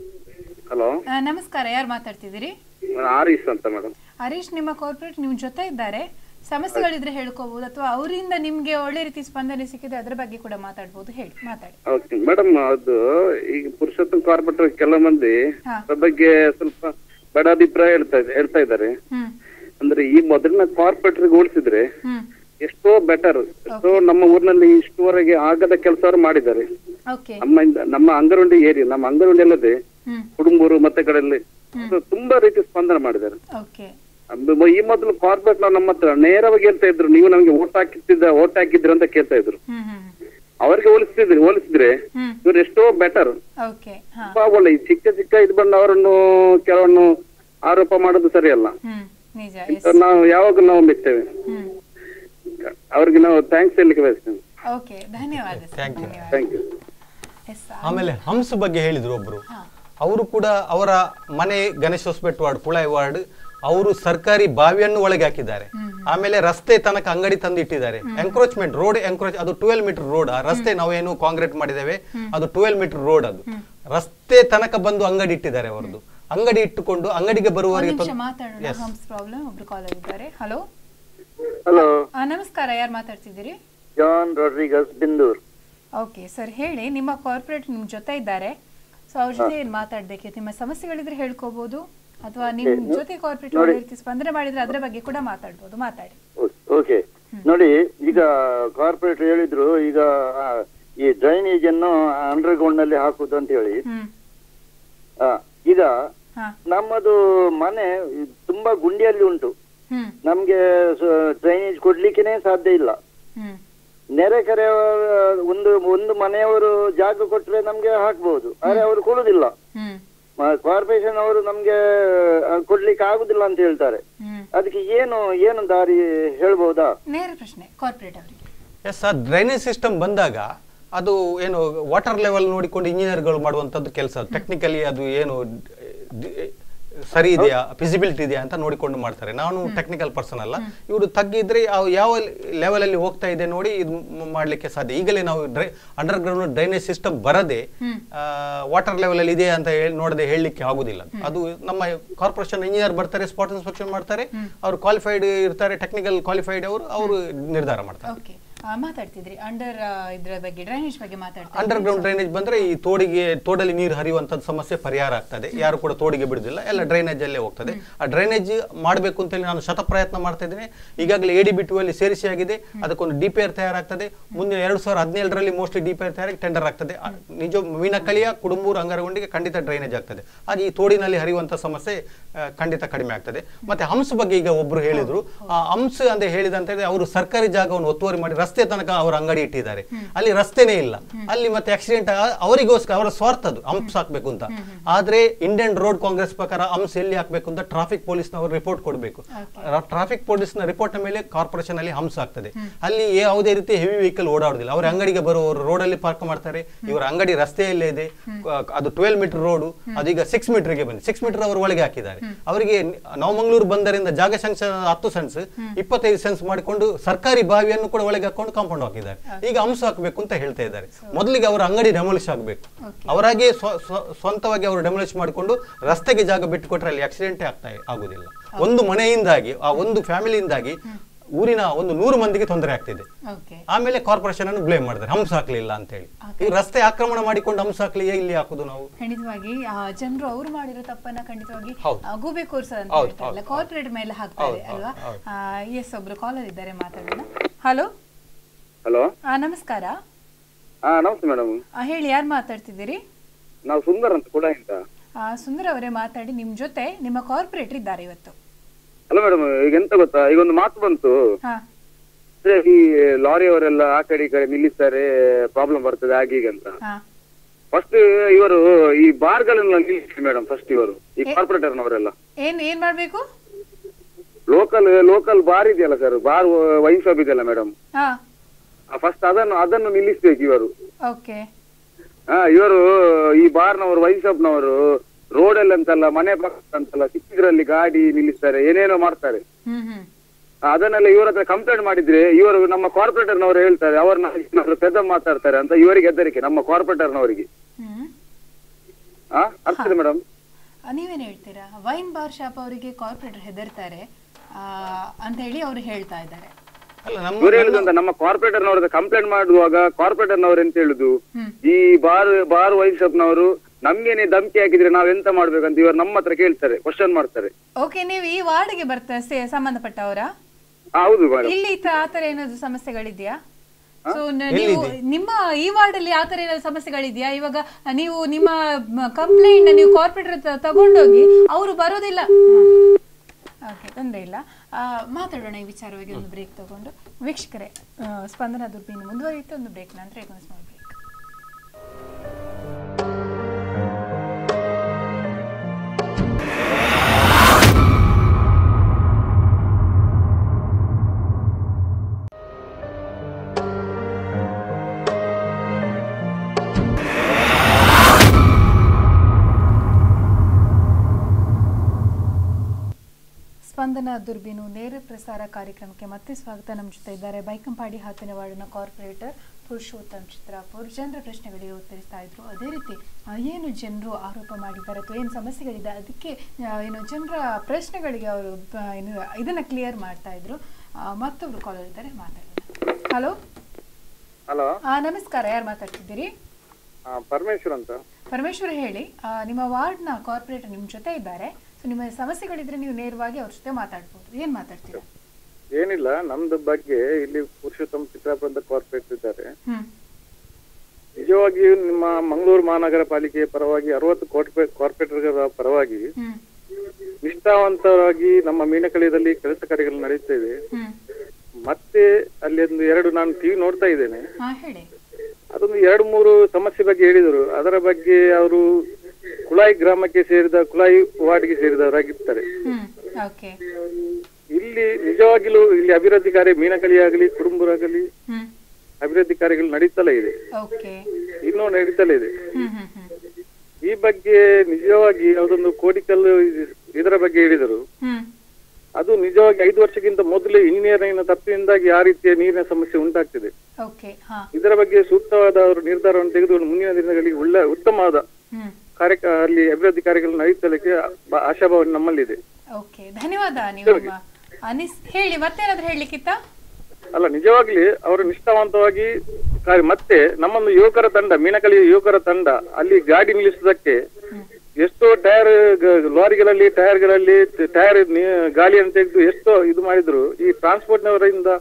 ಹಲೋ ನಮಸ್ಕಾರ ಯಾರು ಮಾತಾಡ್ತಿದ್ದೀರಿ ಆರೀಶ್ ಅಂತ ಮೇಡಮ್ ಹರೀಶ್ ನಿಮ್ಮ ಕಾರ್ಪೊರೇಟ್ ನಿಮ್ ಜೊತೆ ಇದ್ದಾರೆ ಸಮಸ್ಯೆಗಳಿದ್ರೆ ಹೇಳ್ಕೋಬಹುದು ಅಥವಾ ಅವರಿಂದ ನಿಮ್ಗೆ ಒಳ್ಳೆ ರೀತಿ ಸ್ಪಂದನೆ ಸಿಕ್ಕಿದೆ ಅದ್ರ ಬಗ್ಗೆ ಕೂಡ ಮಾತಾಡ್ಬೋದು ಹೇಳಿ ಮಾತಾಡಿ ಓಕೆ ಮೇಡಮ್ ಅದು ಈಗ ಪುರುಷೋತ್ತಮ ಕಾರ್ಪೊರೇಟರ್ ಕೆಲ ಮಂದಿ ಹಾ. ಅದ್ರ ಬಗ್ಗೆ ಸ್ವಲ್ಪ ಬಡ ಅಭಿಪ್ರಾಯ ಹೇಳ್ತಾ ಇದೆ- ಹೇಳ್ತಾ ಇದ್ದಾರೆ ಹ್ಮ್ ಅಂದ್ರೆ ಈ ಮೊದಲಿನ ಕಾರ್ಪೊರೇಟರ್ ಹೋಲಿಸಿದ್ರೆ ಹ್ಮ್ ಎಷ್ಟೋ ಬೆಟರ್ ಎಷ್ಟೋ ನಮ್ಮ ಊರಿನಲ್ಲಿ ಇಷ್ಟುವರೆಗೆ ಆಗದ ಕೆಲಸ ಅವರು ಮಾಡಿದ್ದಾರೆ ಓಕೆ ನಮ್ಮ ಇಂದ- ನಮ್ಮ ಅಂಗರುಂಡಿ ಏರಿಯಾ ನಮ್ಮ ಅಂಗರುಂಡಿ ಅಲ್ಲದೆ ಹ್ಮ್ ಕುಡುಂಬೂರು ಮತ್ತೆ ಕಡೆಯಲ್ಲಿ ಅದು ತುಂಬಾ ರೀತಿ ಸ್ಪಂದನೆ ಮಾಡಿದ್ದಾರೆ ಓಕೆ ಅದು ಈ ಮೊದಲು ಕಾರ್ಪೊರೇಟ್ ನಮ್ಮ ಹತ್ರ ನೇರವಾಗಿ ಹೇಳ್ತಾ ಇದ್ರು ನೀವು ನಮ್ಗೆ ಓಟ್ ಹಾಕಿದ್ದ ಓಟ್ ಹಾಕಿದ್ರ ಅಂತ ಕೇಳ್ತಾ ಇದ್ರು ಹ್ಮ್ ಹ್ಮ್ ಅವ್ರಿಗೆ ಹೋಲಿಸಿದ್ರೆ ಹೋಲಿಸಿದ್ರೆ ಹ್ಮ್ ಇವ್ರು ಎಷ್ಟೋ ಬೆಟರ್ ಓಕೆ ಹಾ ತುಂಬಾ ಒಳ್ಳೆ ಈ ಚಿಕ್ಕ ಚಿಕ್ಕ ಇದು ಬಂದು ಅವರನ್ನು ಕೆಲವನ್ನು ಆರೋಪ ಮಾಡೋದು ಸರಿಯಲ್ಲ ಹ್ಮ್ ನಿಜ ಇಂಥವ್ರು ನಾವು ಯಾವಾಗ ನಾವು ಮೆಚ್ಚೇವೆ ಹ್ಮ್ ಅವ್ರಿಗೆ ನಾವು ಥ್ಯಾಂಕ್ಸ್ ಹೇಳಲಿಕ್ಕೆ ಬಯಸ್ತೇವೆ ಓಕೆ ಧನ್ಯವಾದ sir thank you thank you ಎಸ್ ಆಮೇಲೆ ಹಂಸ ಬಗ್ಗೆ ಹೇಳಿದ್ರು ಒಬ್ರು ಅವರು ಕೂಡ ಅವರ ಮನೆ ಗಣೇಶ್ ಹೊಸಬೆಟ್ ವಾರ್ಡ್ ಕುಳಾಯಿ ವಾರ್ಡ್ ಅವರು ಸರ್ಕಾರಿ ಬಾವಿಯನ್ನು ಒಳಗೆ ಹಾಕಿದ್ದಾರೆ ಆಮೇಲೆ ರಸ್ತೆ ತನಕ ಅಂಗಡಿ ತಂದು ಇಟ್ಟಿದ್ದಾರೆ ಎಂಕ್ರೋಚ್ಮೆಂಟ್ ರೋಡ್ ಎಂಕ್ರೋಚ್ ಅದು ಟ್ವೆಲ್ ಮೀಟರ್ ರೋಡ್ ಆ ರಸ್ತೆ ನಾವೇನು ಕಾಂಕ್ರೀಟ್ ಮಾಡಿದ್ದೇವೆ ಅದು ಟ್ವೆಲ್ ಮೀಟರ್ ರೋಡ್ ಅದು ರಸ್ತೆ ತನಕ ಬಂದು ಅಂಗಡಿ ಇಟ್ಟಿದ್ದಾರೆ ಅವರದ್ದು ಅಂಗಡಿ ಇಟ್ಟುಕೊಂಡು ಅಂಗಡಿಗೆ ಒಂದ್ ಬರುವವರಿಗೆ ನಿಮಿಷ ತೊಂದ್ರೆ- ಮಾತಾಡೋಣ Yes. ಹಮ್ಸ್ ಪ್ರಾಬ್ಲಮ್ ಒಬ್ರು ಕಾಲರ್ ಇದ್ದಾರೆ ಹಲೋ ಹಲೋ ನಮಸ್ಕಾರ ಯಾರು ಮಾತಾಡ್ತಿದ್ದೀರಿ ಜಾನ್ ರೊಡ್ರಿಗಸ್ ಬಿಂದೂರ್ ಓಕೆ ಸರ್ ಹೇಳಿ ನಿಮ್ಮ ಕಾರ್ಪೊರೇಟ್ ನಿಮ್ ಜೊತೆ ಇದ್ದಾರೆ ಸೊ ಅವ್ರ ಜೊತೆ ಏನ್ ಮಾತಾಡ್ಬೇಕಿತ್ತು ನಿಮ್ಮ ಸಮಸ್ಯೆಗಳಿದ್ರೆ ಹೇಳ್ಕೋಬಹುದು ಅಥವಾ ನಿಮ್ ಜೊತೆ ಕಾರ್ಪೊರೇಟ್ ಒಳ್ಳೆ ರೀತಿ ಸ್ಪಂದನೆ ಮಾಡಿದ್ರೆ ಅದ್ರ ಬಗ್ಗೆ ಕೂಡ ಮಾತಾಡ್ಬೋದು ಮಾತಾಡಿ ಓಕೆ ನೋಡಿ ಈಗ ಕಾರ್ಪೊರೇಟ್ ಹೇಳಿದ್ರು ಈಗ ಆ, ಈ ಡ್ರೈನೇಜ್ ಅನ್ನು ಅಂಡರ್ಗ್ರೌಂಡ್ ನಲ್ಲಿ ಹಾಕುದು ಅಂತ ಹೇಳಿ ಹ್ಮ್ ಆ, ಈಗ ಹಾ. ನಮ್ಮದು ಮನೆ ತುಂಬಾ ಗುಂಡಿಯಲ್ಲಿ ಉಂಟು ಹ್ಮ್ ನಮ್ಗೆ ಡ್ರೈನೇಜ್ ಕೊಡ್ಲಿಕ್ಕೆನೆ ಸಾಧ್ಯ ಇಲ್ಲ ಹ್ಮ್ ನೆರೆಕರೆ ಒಂದು ಒಂದು ಮನೆಯವರು ಜಾಗ ಕೊಟ್ರೆ ನಮ್ಗೆ ಹಾಕ್ಬಹುದು ಆದ್ರೆ ಅವರು ಕೊಡುದಿಲ್ಲ ಹ್ಮ್ ಕಾರ್ಪೊರೇಷನ್ ಅವರು ನಮ್ಗೆ ಆ, ಕೊಡ್ಲಿಕ್ಕೆ ಆಗುದಿಲ್ಲ ಅಂತ ಹೇಳ್ತಾರೆ ಹ್ಮ್ ಅದಕ್ಕೆ ಏನು ಏನು ದಾರಿ ಹೇಳ್ಬಹುದಾ ನೇರ ಪ್ರಶ್ನೆ ಕಾರ್ಪೊರೇಟ್ ಅವರಿಗೆ ಎಸ್ ಆ ಡ್ರೈನೇಜ್ ಸಿಸ್ಟಮ್ ಬಂದಾಗ ಅದು ಏನು ವಾಟರ್ ಲೆವೆಲ್ ನೋಡಿಕೊಂಡು ಇಂಜಿನಿಯರ್ಗಳು ಮಾಡುವಂಥದ್ದು ಕೆಲಸ ಟೆಕ್ನಿಕಲಿ ಅದು ಏನು ಡಿ- ಸರಿ ಇದೆಯಾ ಫಿಸಿಬಿಲಿಟಿ ಇದೆಯಾ ಅಂತ ನೋಡಿಕೊಂಡು ಮಾಡ್ತಾರೆ ನಾನು ಟೆಕ್ನಿಕಲ್ ಪರ್ಸನ್ ಅಲ್ಲ ಇವರು ತಗ್ಗಿದ್ರೆ ಅವು ಯಾವ ಲೆವೆಲ್ ಅಲ್ಲಿ ಹೋಗ್ತಾ ಇದೆ ನೋಡಿ ಇದು ಮ- ಮಾಡ್ಲಿಕ್ಕೆ ಸಾಧ್ಯ ಈಗಲೇ ನಾವು dry underground drainage system ಬರದೆ ವಾಟರ್ ಲೆವೆಲ್ ಅಲ್ಲಿ ಇದೆ ಅಂತ ಹೇಳಿ ನೋಡದೆ ಹೇಳಲಿಕ್ಕೆ ಆಗುದಿಲ್ಲ ಅದು ನಮ್ಮ ಕಾರ್ಪೊರೇಷನ್ ಇಂಜಿನಿಯರ್ ಬರ್ತಾರೆ ಸ್ಪಾಟ್ ಇನ್ಸ್ಪೆಕ್ಷನ್ ಮಾಡ್ತಾರೆ ಅವರು ಕ್ವಾಲಿಫೈಡ್ ಇರ್ತಾರೆ ಟೆಕ್ನಿಕಲ್ ಕ್ವಾಲಿಫೈಡ್ ಅವರು ಅವರು ನಿರ್ಧಾರ ಮಾಡ್ತಾರೆ ಓಕೆ ಮಾತಾಡ್ತಿದ್ರಿ ಅಂಡರ್ ಇದ್ರ ಬಗ್ಗೆ ಡ್ರೈನೇಜ್ ಬಗ್ಗೆ ಮಾತಾಡ್ತಾ ಅಂಡರ್ ಗ್ರೌಂಡ್ ಡ್ರೈನೇಜ್ ಬಂದ್ರೆ ಈ ತೋಡಿಗೆ ತೋಡಲ್ಲಿ ನೀರು ಹರಿಯುವಂತದ್ದು ಸಮಸ್ಯೆ ಪರಿಹಾರ ಆಗ್ತದೆ ಯಾರು ಕೂಡ ತೋಡಿಗೆ ಬಿಡುದಿಲ್ಲ ಎಲ್ಲ ಡ್ರೈನೇಜ್ ಅಲ್ಲೇ ಹೋಗ್ತದೆ ಆ ಡ್ರೈನೇಜ್ ಮಾಡಬೇಕು ಅಂತೇಳಿ ನಾನು ಶತ ಪ್ರಯತ್ನ ಮಾಡ್ತಾ ಇದ್ದೇನೆ ಈಗಾಗಲೇ ಎ ಡಿ ಬಿ ಟು ಅಲ್ಲಿ ಸೇರಿಸಿ ಆಗಿದೆ ಅದಕ್ಕೊಂದು ಡಿ ಪಿ ಆರ್ ತಯಾರಾಗ್ತದೆ ಮುಂದೆ ಎರಡು ಸಾವಿರದ ಹದಿನೇಳರಲ್ಲಿ ಮೋಸ್ಟ್ಲಿ ಡಿ ಪಿ ಆರ್ ತಯಾರಾಗಿ ಟೆಂಡರ್ ಆಗ್ತದೆ ಆ ನಿಜ ಮೀನಕಳಿಯ ಕುಡುಂಬೂರು ಅಂಗರಗೊಂಡಿಗೆ ಖಂಡಿತ ಡ್ರೈನೇಜ್ ಆಗ್ತದೆ ಹಾಗೆ ಈ ತೋಡಿನಲ್ಲಿ ಹರಿಯುವಂತ ಸಮಸ್ಯೆ ಆ, ಖಂಡಿತ ಕಡಿಮೆ ಆಗ್ತದೆ ಮತ್ತೆ ಹಂಸ ಬಗ್ಗೆ ಈಗ ಒಬ್ರು ಹೇಳಿದ್ರು ಆ ಹಂಸ ಅಂತ ಹೇಳಿದಂತ ಹೇಳಿದ್ರೆ ಅವರು ಸರ್ಕಾರಿ ಜಾಗವನ್ನು ಒತ್ತುವರಿ ಮಾಡಿ ರಸ್ತೆ ತನಕ ಅವರ ಅಂಗಡಿ ಇಟ್ಟಿದ್ದಾರೆ ಅಲ್ಲಿ ರಸ್ತೆನೇ ಇಲ್ಲ ಅಲ್ಲಿ ಮತ್ತೆ ಆಕ್ಸಿಡೆಂಟ್ ಅವರಿಗೋಸ್ಕರ ಅವರ ಸ್ವಾರ್ಥ ಅದು ಹಂಪ್ಸ್ ಹಾಕ್ಬೇಕು ಅಂತ ಆದ್ರೆ ಇಂಡಿಯನ್ ರೋಡ್ ಕಾಂಗ್ರೆಸ್ ಪ್ರಕಾರ ಹಂಪ್ಸ್ ಎಲ್ಲಿ ಹಾಕ್ಬೇಕು ಅಂತ ಟ್ರಾಫಿಕ್ ಪೊಲೀಸ್ನವರು ರಿಪೋರ್ಟ್ ಕೊಡಬೇಕು ಟ್ರಾಫಿಕ್ ಪೊಲೀಸ್ನ ರಿಪೋರ್ಟ್ ಮೇಲೆ ಕಾರ್ಪೊರೇಷನ್ ಅಲ್ಲಿ ಹಂಪ್ಸ್ ಆಗ್ತದೆ ಅಲ್ಲಿ ಯಾವುದೇ ರೀತಿ ಹೆವಿ ವೆಹಿಕಲ್ ಓಡಾಡುದಿಲ್ಲ ಅವ್ರ ಅಂಗಡಿಗೆ ಬರುವವರು ರೋಡ್ ಅಲ್ಲಿ ಪಾರ್ಕ್ ಮಾಡ್ತಾರೆ ಇವರ ಅಂಗಡಿ ರಸ್ತೆಯಲ್ಲೇ ಇದೆ ಕ- ಅದು ಟ್ವೆಲ್ ಮೀಟರ್ ರೋಡ್ ಅದೀಗ ಸಿಕ್ಸ್ ಮೀಟರ್ಗೆ ಬಂದಿದೆ ಸಿಕ್ಸ್ ಮೀಟರ್ ಅವರು ಒಳಗೆ ಹಾಕಿದ್ದಾರೆ ಅವರಿಗೆ ನವಮಂಗಳೂರು ಬಂದರಿಂದ ಜಾಗ ಸಂಖ್ಯೆ ಹತ್ತು ಸೆನ್ಸ್ ಇಪ್ಪತ್ತೈದು ಸೆನ್ಸ್ ಮಾಡಿಕೊಂಡು ಸರ್ಕಾರಿ ಬಾವಿಯನ್ನು ಕೂಡ ಒಳಗೆ ಹಾಕೊಂಡು ಕಾಂಪೌಂಡ್ ಹಾಕಿದ್ದಾರೆ ಈಗ ಹಂಸ ಹಾಕಬೇಕು ಅಂತ ಹೇಳ್ತಾ ಇದ್ದಾರೆ ಮೊದಲಿಗೆ ಅವರ ಅಂಗಡಿ ಡೆಮೊಲಿಷ್ ಆಗಬೇಕು ಅವರಾಗೆ ಸ್ವ- ಸ್ವ- ಸ್ವಂತವಾಗಿ ಅವರು ಡೆಮೊಲಿಷ್ ಮಾಡಿಕೊಂಡು ರಸ್ತೆಗೆ ಜಾಗ ಬಿಟ್ಟು ಕೊಟ್ರೆ ಅಲ್ಲಿ ಆಕ್ಸಿಡೆಂಟೇ ಆಗ್ತಾ ಆಗುದಿಲ್ಲ ಒಂದು ಮನೆಯಿಂದಾಗಿ ಆ ಒಂದು ಫ್ಯಾಮಿಲಿಯಿಂದಾಗಿ ಊರಿನ ಒಂದು ನೂರು ಮಂದಿಗೆ ತೊಂದರೆ ಆಗ್ತಿದೆ ಓಕೆ ಆಮೇಲೆ ಕಾರ್ಪೊರೇಷನ್ ಅನ್ನು ಬ್ಲೇಮ್ ಮಾಡ್ತಾರೆ ಹಂಸ ಹಾಕ್ಲಿಲ್ಲ ಅಂತ ಹೇಳಿ ಈ ರಸ್ತೆ ಆಕ್ರಮಣ ಮಾಡಿಕೊಂಡು ಹಂಸ ಹಾಕ್ಲಿ ಇಲ್ಲಿ ಹಾಕುದು ನಾವು ಖಂಡಿತವಾಗಿ ಜನರು ಅವ್ರು ಮಾಡಿರೋ ತಪ್ಪನ್ನ ಖಂಡಿತವಾಗಿ ಹೌದು. ಆ, ಗೂಬೆ ಕೂರ್ಸ ಅಂತ ಹೌದು, ಹೇಳ್ತಾರಲ್ಲ ಹೌದು, ಕಾರ್ಪೊರೇಟ್ ಮೇಲೆ ಹಾಕ್ತಾರೆ ಹೌದು, ಅಲ್ವಾ ಹೌದು, ಎಸ್ ಒಬ್ರು ಕಾಲರ್ ಇದ್ದಾರೆ ಮಾತಾಡೋಣ ಹಲೋ ಹಲೋ ನಮಸ್ಕಾರ ಹಾ ನಮಸ್ತೆ ಮೇಡಮ್ ಆ, ಹೇಳಿ ಯಾರು ಮಾತಾಡ್ತಿದ್ದೀರಿ ನಾವು ಸುಂದರ್ ಅಂತ ಕೂಡ ಇಂತ ಆ, ಸುಂದರ್ ಅವರೇ ಮಾತಾಡಿ ನಿಮ್ ಜೊತೆ ನಿಮ್ಮ ಕಾರ್ಪೊರೇಟರ್ ಇದ್ದಾರೆ ಇವತ್ತು ಅಲ್ಲ ಮೇಡಮ್ ಈಗ ಎಂತ ಗೊತ್ತಾ ಈಗ ಒಂದು ಮಾತು ಬಂತು ಹಾ ಅಂದ್ರೆ ಈ ಲಾರಿ ಅವರೆಲ್ಲ ಆ ಕಡೆ ಈ ಕಡೆ ನಿಲ್ಲಿಸ್ತಾರೆ ಪ್ರಾಬ್ಲಮ್ ಬರ್ತದೆ ಹಾಗೆ ಹೀಗೆ ಅಂತ ಹಾ ಫಸ್ಟ್ ಇವರು ಈ ಬಾರ್ಗಳನ್ನ ನಿಲ್ಲಿಸಿ ಮೇಡಮ್ ಫಸ್ಟ್ ಇವರು ಈ ಕಾರ್ಪೊರೇಟರ್ನವರೆಲ್ಲ ಏನ್ ಏನ್ ಮಾಡ್ಬೇಕು ಲೋಕಲ್ ಲೋಕಲ್ ಬಾರ್ ಇದೆಯಲ್ಲ ಸರ್ ಬಾರ್ ವೈನ್ ಶಾಪ್ ಇದೆಯಲ್ಲ ಮೇಡಮ್ ಹಾ ಫಸ್ಟ್ ಅದನ್ನು ಅದನ್ನು ನಿಲ್ಲಿಸ್ಬೇಕು ಇವರು ಓಕೆ ಹಾ ಇವರು ಈ ಬಾರ್ನವರು ವೈನ್ ಶಾಪ್ನವರು ರೋಡ್ ಅಲ್ಲಿ ಅಂತಲ್ಲ ಮನೆ ಪಕ್ಕ ಅಂತಲ್ಲ ಸಿಕ್ಕಿದ್ರಲ್ಲಿ ಗಾಡಿ ನಿಲ್ಲಿಸ್ತಾರೆ ಏನೇನೋ ಮಾಡ್ತಾರೆ ಹ್ಮ್ ಹ್ಮ್ ಅದನ್ನೆಲ್ಲ ಇವ್ರ ಹತ್ರ ಕಂಪ್ಲೇಂಟ್ ಮಾಡಿದ್ರೆ ಇವರು ನಮ್ಮ ಕಾರ್ಪೊರೇಟರ್ನವರು ಹೇಳ್ತಾರೆ ಅವ್ರನ್ನ ಪೆದ ಮಾತಾಡ್ತಾರೆ ಅಂತ ಇವರಿಗೆ ಹೆದರಿಕೆ ನಮ್ಮ ಕಾರ್ಪೊರೇಟರ್ನವರಿಗೆ ಹ್ಮ್ ಹಾ ಅರ್ಥದೆ ಮೇಡಮ್ ಆ, ನೀವೇನ್ ಹೇಳ್ತೀರಾ ವೈನ್ ಬಾರ್ ಶಾಪ್ ಅವರಿಗೆ ಕಾರ್ಪೊರೇಟರ್ ಹೆದರ್ತಾರೆ ಆ, ಅಂತ ಹೇಳಿ ಅವ್ರು ಹೇಳ್ತಾ ಇದ್ದಾರೆ ಇವ್ರು ಹೇಳುದಂತ ನಮ್ಮ ಕಾರ್ಪೊರೇಟರ್ನವ್ರ ಕಂಪ್ಲೇಂಟ್ ಮಾಡುವಾಗ ಕಾರ್ಪೊರೇಟರ್ನವ್ರು ಎಂತ ಹೇಳುದು ಹ್ಮ್. ಈ ಬಾರ್ ಬಾರ್ ವೈನ್ ಶಾಪ್ನವರು ನಮ್ಗೇನೆ ಧಮಕಿ ಹಾಕಿದ್ರೆ ನಾವ್ ಎಂತ ಮಾಡ್ಬೇಕಂತ ಇವರು ನಮ್ಮ ಹತ್ರ ಕೇಳ್ತಾರೆ ಕ್ವಶನ್ ಮಾಡ್ತಾರೆ ಓಕೆ ನೀವು ಈ ವಾರ್ಡ್ಗೆ ಬರ್ತಾ ಸೇ- ಸಂಬಂಧಪಟ್ಟವರಾ ಹಾ, ಹೌದು ಮೇಡಮ್ ಇಲ್ಲಿ ಈ ತ- ಆತರ ಏನಾದ್ರು ಸಮಸ್ಯೆಗಳಿದ್ಯಾ ಸೊ ನೀವು ನಿಮ್ಮ ಈ ವಾರ್ಡ್ ಅಲ್ಲಿ ಆತರ ಏನಾದ್ರು ಸಮಸ್ಯೆಗಳಿದ್ಯಾ ಇವಾಗ ನೀವು ನಿಮ್ಮ ಕಂಪ್ಲೇಂಟ್ ನೀವು ಕಾರ್ಪೊರೇಟರ್ ತಗೊಂಡೋಗಿ ಅವರು ಬರೋದಿಲ್ಲ ಓಕೆ ತೊಂದರೆ ಇಲ್ಲ ಆ, ಮಾತಾಡೋಣ ಈ ವಿಚಾರವಾಗಿ ಒಂದು ಬ್ರೇಕ್ ತಗೊಂಡು ವೀಕ್ಷಕರೇ ಆ, ಸ್ಪಂದನ ದುರ್ಬೀನು ಮುಂದುವರಿಯುತ್ತೆ ಒಂದು ಬ್ರೇಕ್ ನಂತರ ಈಗ ಒಂದು ಸ್ಮಾಲ್ ಬ್ರೇಕ್ ಸ್ಪಂದನ ದುರ್ಬೀನು ನೇರ ಪ್ರಸಾರ ಕಾರ್ಯಕ್ರಮಕ್ಕೆ ಮತ್ತೆ ಸ್ವಾಗತ ನಮ್ಮ ಜೊತೆ ಇದ್ದಾರೆ ಬೈಕಂಪಾಡಿ ಹಾತಿನ ವಾರ್ಡಿನ ಕಾರ್ಪೊರೇಟರ್ ಪುರುಷೋತ್ತಮ್ ಚಿತ್ರಾಪುರ್ ಜನರ ಪ್ರಶ್ನೆಗಳಿಗೆ ಉತ್ತರಿಸ್ತಾ ಇದ್ರು ಅದೇ ರೀತಿ ಆ, ಏನು ಜನರು ಆರೋಪ ಮಾಡಿದ್ದಾರೆ ಅಥವಾ ಏನು ಸಮಸ್ಯೆಗಳಿದೆ ಅದಕ್ಕೆ ಆ, ಏನು ಜನರ ಪ್ರಶ್ನೆಗಳಿಗೆ ಅವರು ಬ- ಏನು ಇದನ್ನ ಕ್ಲಿಯರ್ ಮಾಡ್ತಾ ಇದ್ರು ಆ, ಮತ್ತೊಬ್ರು ಕಾಲರ್ ಇದ್ದಾರೆ ಮಾತಾಡೋಣ ಹಲೋ ಹಲೋ ನಮಸ್ಕಾರ ಯಾರು ಮಾತಾಡ್ತಿದ್ದೀರಿ ಪರಮೇಶ್ವರ್ ಅಂತ ಪರಮೇಶ್ವರ ಹೇಳಿ ಆ, ನಿಮ್ಮ ವಾರ್ಡ್ನ ಕಾರ್ಪೊರೇಟರ್ ನಿಮ್ಮ ಜೊತೆ ಇದ್ದಾರೆ ಸೊ ನಿಮ್ಮ ಸಮಸ್ಯೆಗಳಿದ್ರೆ ನೀವು ನೇರವಾಗಿ ಅವ್ರ ಜೊತೆ ಮಾತಾಡ್ಬೋದು ಏನು ಮಾತಾಡ್ತೀರಾ ಏನಿಲ್ಲ ನಮ್ದು ಬಗ್ಗೆ ಇಲ್ಲಿ ಪುರುಷೋತ್ತಮ ಚಿತ್ರಾಪುರ ಅಂತ ಕಾರ್ಪೊರೇಟ್ ಇದ್ದಾರೆ ಹ್ಮ್ ನಿಜವಾಗಿಯೂ ನಿಮ್ಮ ಮಂಗಳೂರು ಮಹಾನಗರ ಪಾಲಿಕೆಯ ಪರವಾಗಿ ಅರವತ್ತು ಕಾರ್ಪೊರೇಟರ್ಗಳ ಪರವಾಗಿ ಹ್ಮ್ ನಿಷ್ಠಾವಂತರಾಗಿ ನಮ್ಮ ಮೀನಕಳಿಯಲ್ಲಿ ಕೆಲಸ ಕಾರ್ಯಗಳು ನಡೆಯುತ್ತೇವೆ ಹ್ಮ್ ಮತ್ತೆ ಅಲ್ಲಿ ಒಂದು ಎರಡು ನಾನು ಟಿವಿ ನೋಡ್ತಾ ಇದ್ದೇನೆ ಹಾ ಹೇಳಿ ಅದೊಂದು ಎರಡು ಮೂರು ಸಮಸ್ಯೆ ಬಗ್ಗೆ ಹೇಳಿದರು ಅದರ ಬಗ್ಗೆ ಅವರು ಕುಳಾಯಿ ಗ್ರಾಮಕ್ಕೆ ಸೇರಿದ ಕುಳಾಯಿ ವಾರ್ಡ್ಗೆ ಸೇರಿದವರಾಗಿರ್ತಾರೆ ಹ್ಮ್ ಓಕೆ ಇಲ್ಲಿ ನಿಜವಾಗಿಲೂ ಇಲ್ಲಿ ಅಭಿವೃದ್ಧಿ ಕಾರ್ಯ ಮೀನಕಳಿ ಆಗಲಿ ಕುಡುಂಬರಾಗಲಿ ಹ್ಮ್ ಅಭಿವೃದ್ಧಿ ಕಾರ್ಯಗಳು ನಡೀತಲೇ ಇದೆ ಓಕೆ ಇನ್ನೂ ನಡೀತಲೇ ಇದೆ ಹ್ಮ್ ಹ್ಮ್ ಹ್ಮ್ ಈ ಬಗ್ಗೆ ನಿಜವಾಗಿ ಯಾವುದೊಂದು ಕೋಡಿಕಲ್ಲು ಇದ್- ಇದರ ಬಗ್ಗೆ ಹೇಳಿದರು ಹ್ಮ್ ಅದು ನಿಜವಾಗಿ ಐದು ವರ್ಷಕ್ಕಿಂತ ಮೊದಲೇ ಇಂಜಿನಿಯರಿಂಗ್ ತಪ್ಪಿನಿಂದಾಗಿ ಆ ರೀತಿಯ ನೀರಿನ ಸಮಸ್ಯೆ ಉಂಟಾಗ್ತಿದೆ ಓಕೆ ಹಾ ಇದರ ಬಗ್ಗೆ ಸೂಕ್ತವಾದ ಅವರು ನಿರ್ಧಾರವನ್ನು ತೆಗೆದುಕೊಂಡು ಮುಂದಿನ ದಿನಗಳಿಗೆ ಒಳ್ಳೆ ಉತ್ತಮವಾದ ಹ್ಮ್ ಕಾರ್ಯ ಅಲ್ಲಿ ಅಭಿವೃದ್ಧಿ ಕಾರ್ಯಗಳು ನಡೆಯುತ್ತಲಿಕ್ಕೆ ಬ- ಆಶಾಭಾವ ನಮ್ಮಲ್ಲಿದೆ ಓಕೆ ಧನ್ಯವಾದ ನೀವು ನಿಮ್ಮ ಅನಿಸ್ ಹೇಳಿ ಮತ್ತೇನಾದ್ರೂ ಹೇಳಲಿಕ್ಕಿತ್ತ ಅಲ್ಲ ನಿಜವಾಗ್ಲಿ ಅವರು ನಿಷ್ಠಾವಂತವಾಗಿ ಕಾರ್ಯ ಮತ್ತೆ ನಮ್ಮೊಂದು ಯುವಕರ ತಂಡ ಮೀನಕಳಿ ಯುವಕರ ತಂಡ ಅಲ್ಲಿ ಗಾಡಿ ನಿಲ್ಲಿಸುವುದಕ್ಕೆ ಎಷ್ಟೋ ಟೈರ್ ಲಾರಿಗಳಲ್ಲಿ ಟೈರ್ಗಳಲ್ಲಿ ಟೈರ್ ಗಾಳಿಯನ್ನು ತೆಗೆದು ಎಷ್ಟೋ ಇದು ಮಾಡಿದ್ರು ಈ ಟ್ರಾನ್ಸ್ಪೋರ್ಟ್ನವರಿಂದ